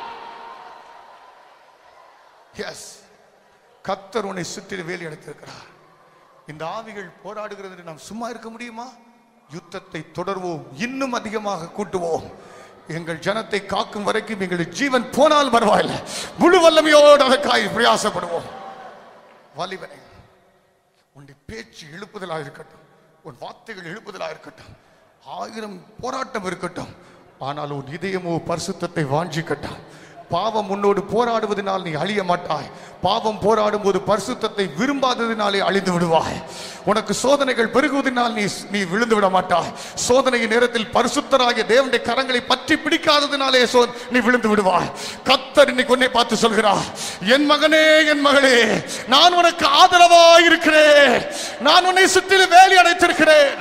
எஸ் கத்தர் உன்னை சுற்றி வேலி அடைத்திருக்கிறார் இந்த ஆவிகள் போராடுகிறது என்று நாம் சும்மா இருக்க முடியுமா யுத்தத்தை தொடர்வோம் இன்னும் அதிகமாக கூட்டுவோம் எங்கள் ஜனத்தை காக்கும் வரைக்கும் எங்கள் ஜீவன் போனால் பரவாயில்லை முழு வல்லமையோடு அதற்காக பிரயாசப்படுவோம் வாலிபனே உன்னுடைய பேச்சு எழுப்புதலாக இருக்கட்டும் உன் வார்த்தைகள் எழுப்புதலாக இருக்கட்டும் ஆயிரம் போராட்டம் இருக்கட்டும் ஆனால் உன் இதயமோ பரிசுத்தத்தை வாஞ்சிக்கட்டும் பாவம் உன்னோடு போராடுவதனால் நீ அழிய மாட்டாய் பாவம் போராடும் போது பரிசுத்தத்தை விரும்பாததினாலே அழிந்து விடுவாய் உனக்கு சோதனைகள் பெருகுவதனால் நீ நீ விழுந்து விட மாட்டாய் சோதனையின் நேரத்தில் பரிசுத்தராகிய தேவனுடைய கரங்களை பற்றி பிடிக்காததினாலே சோ நீ விழுந்து விடுவாய் கத்தர் இன்னைக்கு உன்னை பார்த்து சொல்கிறார் என் மகனே என் மகளே நான் உனக்கு ஆதரவாய் இருக்கிறேன் நான் உன்னை சுற்றிலும் வேலி அடைத்திருக்கிறேன்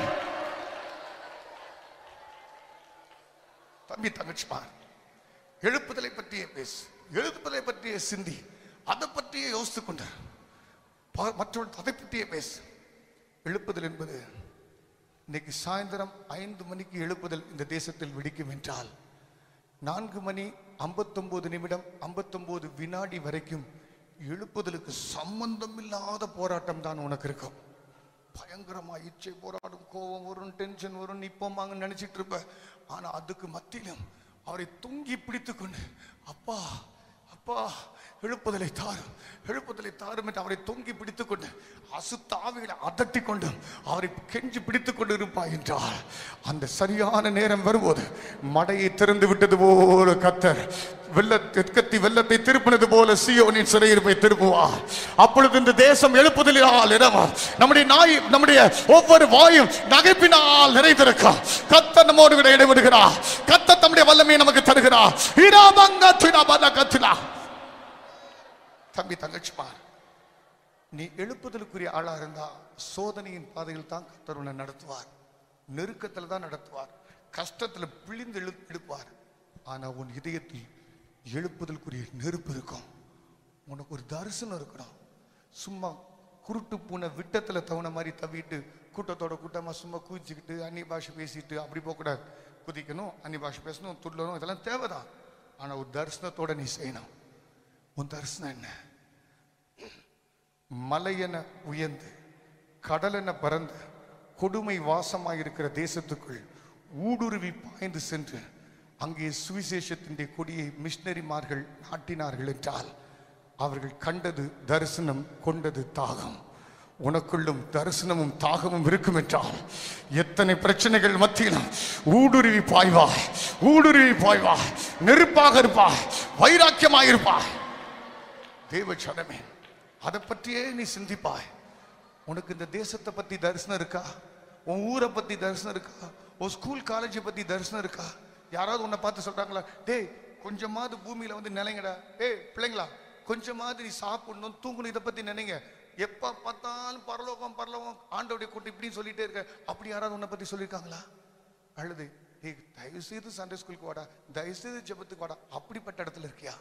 தம்பி தங்கச்சிமார் எழுப்புதலை பற்றியே பேசு எழுப்புதலை பற்றிய சிந்தி அதை பற்றியே யோசித்துக் கொண்டு ப- மற்றவர்கள் அதை பற்றியே பேசு எழுப்புதல் என்பது இன்னைக்கு சாயந்தரம் ஐந்து மணிக்கு எழுப்புதல் இந்த தேசத்தில் வெடிக்கும் என்றால் நான்கு மணி ஐம்பத்தொன்பது நிமிடம் ஐம்பத்தொன்பது வினாடி வரைக்கும் எழுப்புதலுக்கு சம்பந்தம் இல்லாத போராட்டம் தான் உனக்கு இருக்கும் பயங்கரமா இச்சை போராடும் கோபம் வரும் டென்ஷன் வரும் நிப்போமாங்கன்னு நினைச்சிட்டு இருப்ப ஆனா அதுக்கு மத்தியிலும் அவரை தொங்கி பிடித்து கொண்டு அப்பா அப்பா எழுப்புதலை தாரும் எழுப்புதலை தாரும் என்று அவரை தொங்கி பிடித்துக் கொண்டு அசுத்த ஆவிகளை அதட்டி கொண்டு அவரை கெஞ்சி பிடித்துக் கொண்டு இருப்பாய் என்றார் அந்த சரியான நேரம் வரும்போது மடையை திறந்து விட்டது போல கத்தர் வெள்ள தெற்கத்தி வெள்ளத்தை திருப்பினது போல சியோனின் சிறையிருப்பை திருப்புவார் அப்பொழுது இந்த தேசம் எழுப்புதலால் இடமா நம்முடைய நாய் நம்முடைய ஒவ்வொரு வாயும் நகைப்பினால் நிறைந்திருக்கும் கத்த நம்மோடு கூட இடைவிடுகிறார் கத்த தம்முடைய வல்லமையை நமக்கு தருகிறார் இராபங்க திராபத கத்தினா தம்பி தங்கச்சிமார் நீ எழுப்புதலுக்குரிய ஆளா இருந்தா சோதனையின் பாதையில் தான் கர்த்தர் உன்னை நடத்துவார் நெருக்கத்துல தான் நடத்துவார் கஷ்டத்துல பிழிந்து எழு எழுப்பார் ஆனா உன் இதயத்தில் எழுப்புதலுக்குரிய நெருப்பு இருக்கும் உனக்கு ஒரு தரிசனம் இருக்கணும் சும்மா குருட்டு பூனை விட்டத்துல தவண மாதிரி தவிட்டு கூட்டத்தோட கூட்டமா சும்மா குதிச்சுக்கிட்டு அந்நிய பாஷை பேசிட்டு அப்படி போகக்கூடாது குதிக்கணும் அந்நிய பாஷை பேசணும் துள்ளணும் இதெல்லாம் தேவைதான் ஆனா ஒரு தரிசனத்தோட நீ செய்யணும் உன் தரிசனம் என்ன மலையென உயர்ந்து கடலென பறந்து கொடுமை வாசமாயிருக்கிற தேசத்துக்குள் ஊடுருவி பாய்ந்து சென்று அங்கே சுவிசேஷத்தின் கொடியை மிஷினரிமார்கள் நாட்டினார்கள் என்றால் அவர்கள் கண்டது தரிசனம் கொண்டது தாகம் உனக்குள்ளும் தரிசனமும் தாகமும் இருக்கும் என்றால் எத்தனை பிரச்சனைகள் மத்தியிலும் ஊடுருவி பாய்வாய் ஊடுருவி பாய்வாய் நெருப்பாக இருப்பாய் வைராக்கியமாக இருப்பாய் தேவ ஜனமே அதை பற்றியே நீ சிந்திப்பாய் உனக்கு இந்த தேசத்தை பத்தி தரிசனம் இருக்கா உன் ஊரை பத்தி தரிசனம் இருக்கா உன் ஸ்கூல் காலேஜை பத்தி தரிசனம் இருக்கா யாராவது உன்னை பார்த்து சொல்றாங்களா டேய் கொஞ்சமாவது பூமியில வந்து நிலைங்கடா டேய் பிள்ளைங்களா கொஞ்சமாவது நீ சாப்பிடணும் தூங்கணும் இதை பத்தி நினைங்க எப்ப பார்த்தாலும் பரலோகம் பரலோகம் ஆண்டோடைய கூட்டம் இப்படின்னு சொல்லிட்டே இருக்க அப்படி யாராவது உன்னை பத்தி சொல்லியிருக்காங்களா அழுது டேய் தயவு செய்து சண்டே ஸ்கூலுக்கு வாடா தயவு செய்து ஜெபத்துக்கு வாடா அப்படிப்பட்ட இடத்துல இருக்கியா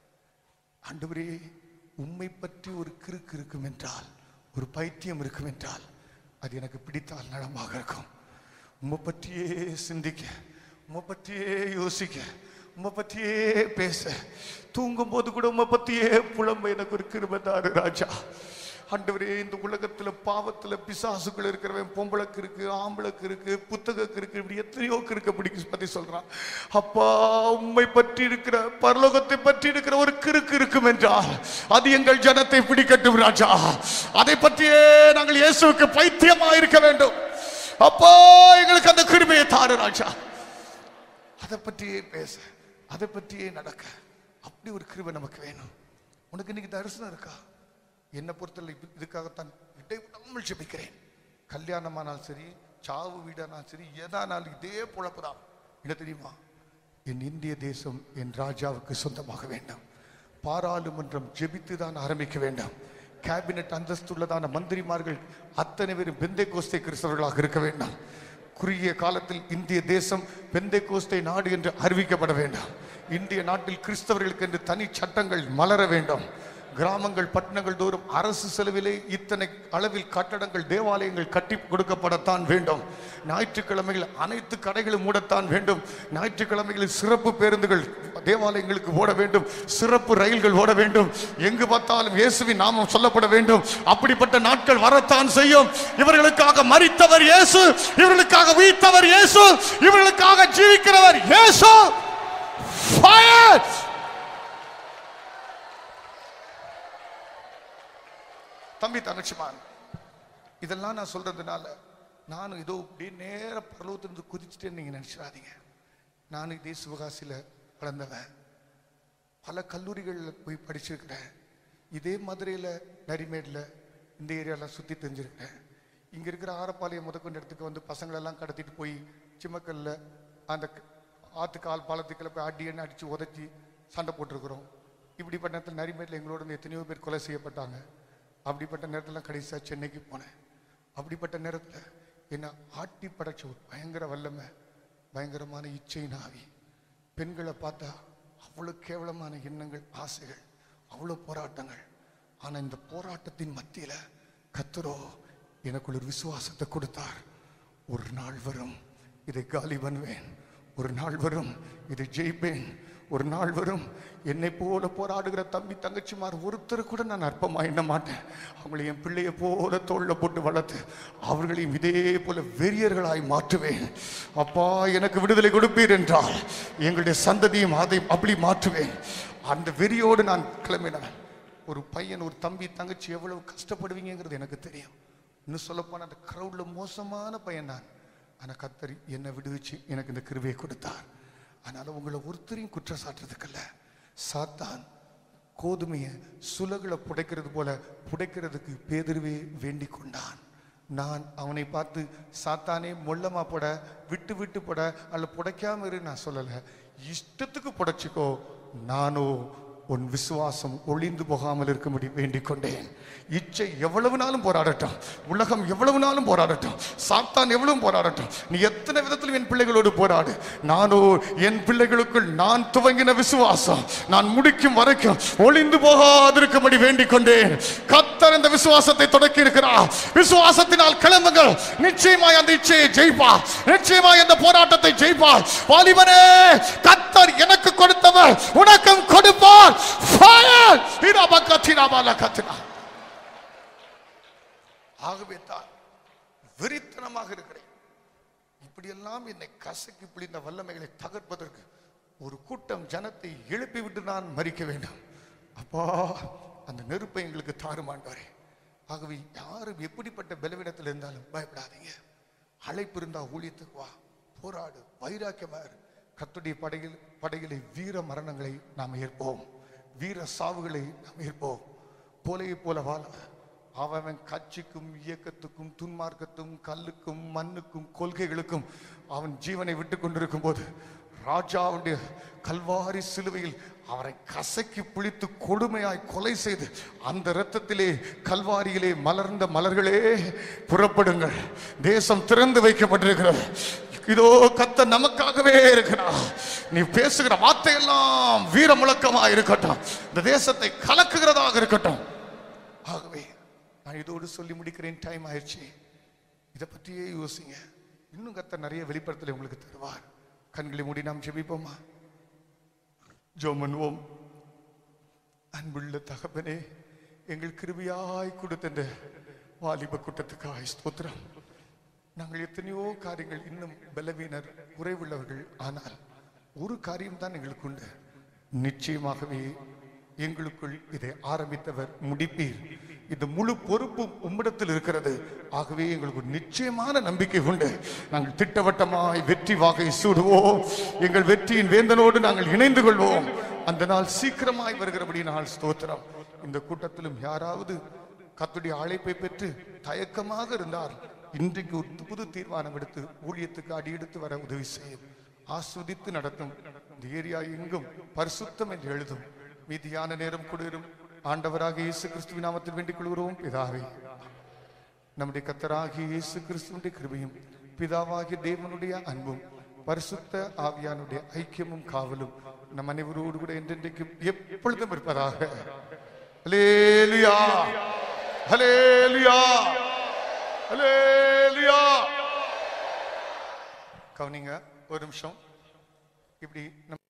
ஆண்டவரே உம்மை பற்றி ஒரு கிறுக்கு இருக்கும் என்றால் ஒரு பைத்தியம் இருக்கும் என்றால் அது எனக்கு பிடித்தால் நலமாக இருக்கும் உம்மை பற்றியே சிந்திக்க உம்மை பற்றியே யோசிக்க உம்மை பற்றியே பேச தூங்கும் போது கூட உம்மை பற்றியே புலம்ப எனக்கு ஒரு கிருபதாரு ராஜா ஆண்டவரே இந்த உலகத்துல பாவத்துல பிசாசுக்குள்ள இருக்கிறவன் பொம்பளைக்கு இருக்கு ஆம்பளைக்கு இருக்கு புத்தகக்கு இருக்கு இப்படி எத்தனையோ கிறுக்க பிடிக்க பத்தி சொல்றான் அப்பா உம்மை பற்றி இருக்கிற பரலோகத்தை பற்றி இருக்கிற ஒரு கிறுக்கு இருக்கும் என்றால் அது எங்கள் ஜனத்தை பிடிக்கட்டும் ராஜா அதை பற்றியே நாங்கள் இயேசுவுக்கு பைத்தியமா இருக்க வேண்டும் அப்பா எங்களுக்கு அந்த கிருபையை தாரு ராஜா அதை பற்றியே பேச அதை பற்றியே நடக்க அப்படி ஒரு கிருபை நமக்கு வேணும் உனக்கு இன்னைக்கு தரிசனம் இருக்கா என்னை பொறுத்தவரை இது- இதுக்காகத்தான் இடைவிடாமல் ஜெபிக்கிறேன் கல்யாணமானாலும் சரி சாவு வீடானாலும் சரி எதானாலும் இதே பொழப்பு தான் என்ன தெரியுமா என் இந்திய தேசம் என் ராஜாவுக்கு சொந்தமாக வேண்டும் பாராளுமன்றம் ஜெபித்து தான் ஆரம்பிக்க வேண்டும் கேபினட் அந்தஸ்துள்ளதான மந்திரிமார்கள் அத்தனை பேரும் பெந்தை கோஸ்தை கிறிஸ்தவர்களாக இருக்க வேண்டும் குறுகிய காலத்தில் இந்திய தேசம் பெந்தை கோஸ்தை நாடு என்று அறிவிக்கப்பட வேண்டும் இந்திய நாட்டில் கிறிஸ்தவர்களுக்கு என்று தனி சட்டங்கள் மலர வேண்டும் கிராமங்கள் பட்டணங்கள் தோறும் அரசு செலவிலே இத்தனை அளவில் கட்டடங்கள் தேவாலயங்கள் கட்டி கொடுக்கப்படத்தான் வேண்டும் ஞாயிற்றுக்கிழமைகள் அனைத்து கடைகளும் மூடத்தான் வேண்டும் ஞாயிற்றுக்கிழமைகளில் சிறப்பு பேருந்துகள் தேவாலயங்களுக்கு ஓட வேண்டும் சிறப்பு ரயில்கள் ஓட வேண்டும் எங்கு பார்த்தாலும் இயேசுவின் நாமம் சொல்லப்பட வேண்டும் அப்படிப்பட்ட நாட்கள் வரத்தான் செய்யும் இவர்களுக்காக மரித்தவர் இயேசு இவர்களுக்காக உயிர்த்தவர் இயேசு இவர்களுக்காக ஜீவிக்கிறவர் இயேசு Fire! தம்பி தங்கச்சிமான் இதெல்லாம் நான் சொல்றதுனால நானும் ஏதோ அப்படியே நேர பரலோகத்திலிருந்து குதிச்சுட்டேன்னு நீங்க நினைச்சிடாதீங்க நானும் இதே சிவகாசியில வளர்ந்தவன் பல கல்லூரிகளில் போய் படிச்சிருக்கிறேன் இதே மதுரையில் நரிமேடில் இந்த ஏரியாலாம் சுற்றி தெரிஞ்சிருக்கிறேன் இங்கே இருக்கிற ஆரப்பாளையம் முதற்கொண்ட இடத்துக்கு வந்து பசங்களெல்லாம் கடத்திட்டு போய் சிம்மக்கல்ல அந்த க- ஆத்து கால் பாலத்துக்குள்ள போய் அடியன்னு அடித்து உதச்சி சண்டை போட்டிருக்கிறோம் இப்படிப்பட்ட நேரத்தில் நரிமேட்டில் எங்களோட இருந்து எத்தனையோ பேர் கொலை செய்யப்பட்டாங்க அப்படிப்பட்ட நேரத்தில் கடைசியாக சென்னைக்கு போனேன் அப்படிப்பட்ட நேரத்தில் என்ன ஆட்டி படைச்ச ஒரு பயங்கர வல்லமை பயங்கரமான இச்சையின் ஆவி பெண்களை பார்த்தா அவ்வளோ கேவலமான எண்ணங்கள் ஆசைகள் அவ்வளோ போராட்டங்கள் ஆனா இந்த போராட்டத்தின் மத்தியில கத்தரோ எனக்குள்ள ஒரு விசுவாசத்தை கொடுத்தார் ஒரு நாள் வரும் இதை காலி பண்ணுவேன் ஒரு நாள் வரும் இதை ஜெயிப்பேன் ஒரு நாள் வரும் என்னை போல போராடுகிற தம்பி தங்கச்சிமார் ஒருத்தர் கூட நான் அற்பமா எண்ண மாட்டேன் அவங்களை என் பிள்ளையை போல தோல்ல போட்டு வளர்த்து அவர்களையும் இதே போல வெறியர்களாய் மாற்றுவேன் அப்பா எனக்கு விடுதலை கொடுப்பீர் என்றால் எங்களுடைய சந்ததியும் அதை அப்படி மாற்றுவேன் அந்த வெறியோடு நான் கிளம்பினேன் ஒரு பையன் ஒரு தம்பி தங்கச்சி எவ்வளவு கஷ்டப்படுவீங்கங்கிறது எனக்கு தெரியும் இன்னும் சொல்லப்போனால் அந்த க்ரௌட்ல மோசமான பையன் நான் ஆனால் கத்தரி என்னை விடுவிச்சு எனக்கு இந்த கிருபையை கொடுத்தார் அதனால உங்களை ஒருத்தரையும் குற்றம் சாட்டுறதுக்கல்ல சாத்தான் கோதுமையை சுலகுல புடைக்கிறது போல புடைக்கிறதுக்கு பேதுருவே வேண்டிக் கொண்டான் நான் அவனை பார்த்து சாத்தானே மொள்ளமா போட விட்டு விட்டு போட அல்ல புடைக்காம இரு நான் சொல்லல இஷ்டத்துக்கு புடைச்சிக்கோ நானோ உன் விசுவாசம் ஒளிந்து போகாமல் இருக்கும்படி வேண்டிக் கொண்டேன் இச்சை எவ்வளவு நாளும் போராடட்டும் உலகம் எவ்வளவு நாளும் போராடட்டும் சாத்தான் எவ்வளவு போராடட்டும் நீ எத்தனை விதத்திலும் என் பிள்ளைகளோடு போராடு நானோ என் பிள்ளைகளுக்குள் நான் துவங்கின விசுவாசம் நான் முடிக்கும் வரைக்கும் ஒளிந்து போகாதிருக்கும்படி வேண்டிக் கொண்டேன் கத்தர் இந்த விசுவாசத்தை தொடக்கி இருக்கிறார் விசுவாசத்தினால் கிளம்புங்கள் நிச்சயமாய் அந்த இச்சையை ஜெயிப்பார் நிச்சயமாய் அந்த போராட்டத்தை ஜெயிப்பார் வாலிபனே கத்தர் எனக்கு கொடுத்தவர் உனக்கும் கொடுப்பார் Fire! ஹீராபா கத்திராபாலா கத்திரா. ஆகவே தான் வெறித்தனமாக இருக்கிறேன் இப்படியெல்லாம் என்னை கசக்கி பிடிந்த வல்லமைகளை தகர்ப்பதற்கு ஒரு கூட்டம் ஜனத்தை எழுப்பி விட்டு நான் மறிக்க வேண்டும் அப்பா அந்த நெருப்பை எங்களுக்கு தாருமாண்டாரே ஆகவே யாரும் எப்படிப்பட்ட பலவீனத்தில் இருந்தாலும் பயப்படாதீங்க அழைப்பு இருந்தா ஊழியத்துக்கு வா போராடு வைராக்கியமா இரு. கர்த்தருடைய படையில் படையிலே வீர மரணங்களை நாம் ஏற்போம் வீர சாவுகளை நாம் ஏற்போம் போலையை போல வாழ அவன் கட்சிக்கும் இயக்கத்துக்கும் துன்மார்க்கத்தும் கல்லுக்கும் மண்ணுக்கும் கொள்கைகளுக்கும் அவன் ஜீவனை விட்டு கொண்டிருக்கும் போது ராஜாவுடைய கல்வாரி சிலுவையில் அவரை கசக்கி பிழித்து கொடுமையாய் கொலை செய்து அந்த இரத்தத்திலே கல்வாரியிலே மலர்ந்த மலர்களே புறப்படுங்கள் தேசம் திறந்து வைக்கப்பட்டிருக்கிறது இதோ கத்த நமக்காகவே இருக்கிறார் நீ பேசுகிற வார்த்தையெல்லாம் வீர முழக்கமா இருக்கட்டும் இந்த தேசத்தை கலக்குகிறதாக இருக்கட்டும் ஆகவே நான் இதோடு சொல்லி முடிக்கிறேன் டைம் ஆயிடுச்சு இதை பற்றியே யோசிங்க இன்னும் கத்த நிறைய வெளிப்படுத்தலை உங்களுக்கு தருவார் கண்களை மூடி நாம் ஜெபிப்போமா ஜோம் பண்ணுவோம் அன்புள்ள தகப்பனே எங்கள் கிருபியாய் கொடுத்த இந்த வாலிப கூட்டத்துக்காய் ஸ்தோத்திரம் நாங்கள் எத்தனையோ காரியங்கள் இன்னும் பலவீனர் குறைவுள்ளவர்கள் ஆனால் ஒரு காரியம் தான் எங்களுக்கு உண்டு நிச்சயமாகவே எங்களுக்குள் இதை ஆரம்பித்தவர் முடிப்பீர் இந்த முழு பொறுப்பும் உம்மிடத்தில் இருக்கிறது ஆகவே எங்களுக்கு ஒரு நிச்சயமான நம்பிக்கை உண்டு நாங்கள் திட்டவட்டமாய் வெற்றி வாகை சூடுவோம் எங்கள் வெற்றியின் வேந்தனோடு நாங்கள் இணைந்து கொள்வோம் அந்த நாள் சீக்கிரமாய் வருகிறபடி நாள் ஸ்தோத்திரம் இந்த கூட்டத்திலும் யாராவது கத்துடைய அழைப்பை பெற்று தயக்கமாக இருந்தால் இன்றைக்கு ஒரு புது தீர்மானம் எடுத்து ஊழியத்துக்கு அடியெடுத்து வர உதவி செய்யும் ஆஸ்வதித்து நடத்தும் இந்த ஏரியா எங்கும் பரிசுத்தம் என்று எழுதும் மீதியான நேரம் கொடுரும் ஆண்டவராக இயேசு கிறிஸ்துவின் நாமத்தில் வேண்டிக் கொள்கிறோம் பிதாவே நம்முடைய கத்தராகிய இயேசு கிறிஸ்துவினுடைய கிருபையும் பிதாவாகிய தேவனுடைய அன்பும் பரிசுத்த ஆவியானுடைய ஐக்கியமும் காவலும் நம் அனைவரோடு கூட என்றென்றைக்கும் எப்பொழுதும் இருப்பதாக ஹல்லேலூயா ஹல்லேலூயா ஹல்லேலூயா கவனிங்க ஒரு நிமிஷம் இப்படி நம்ம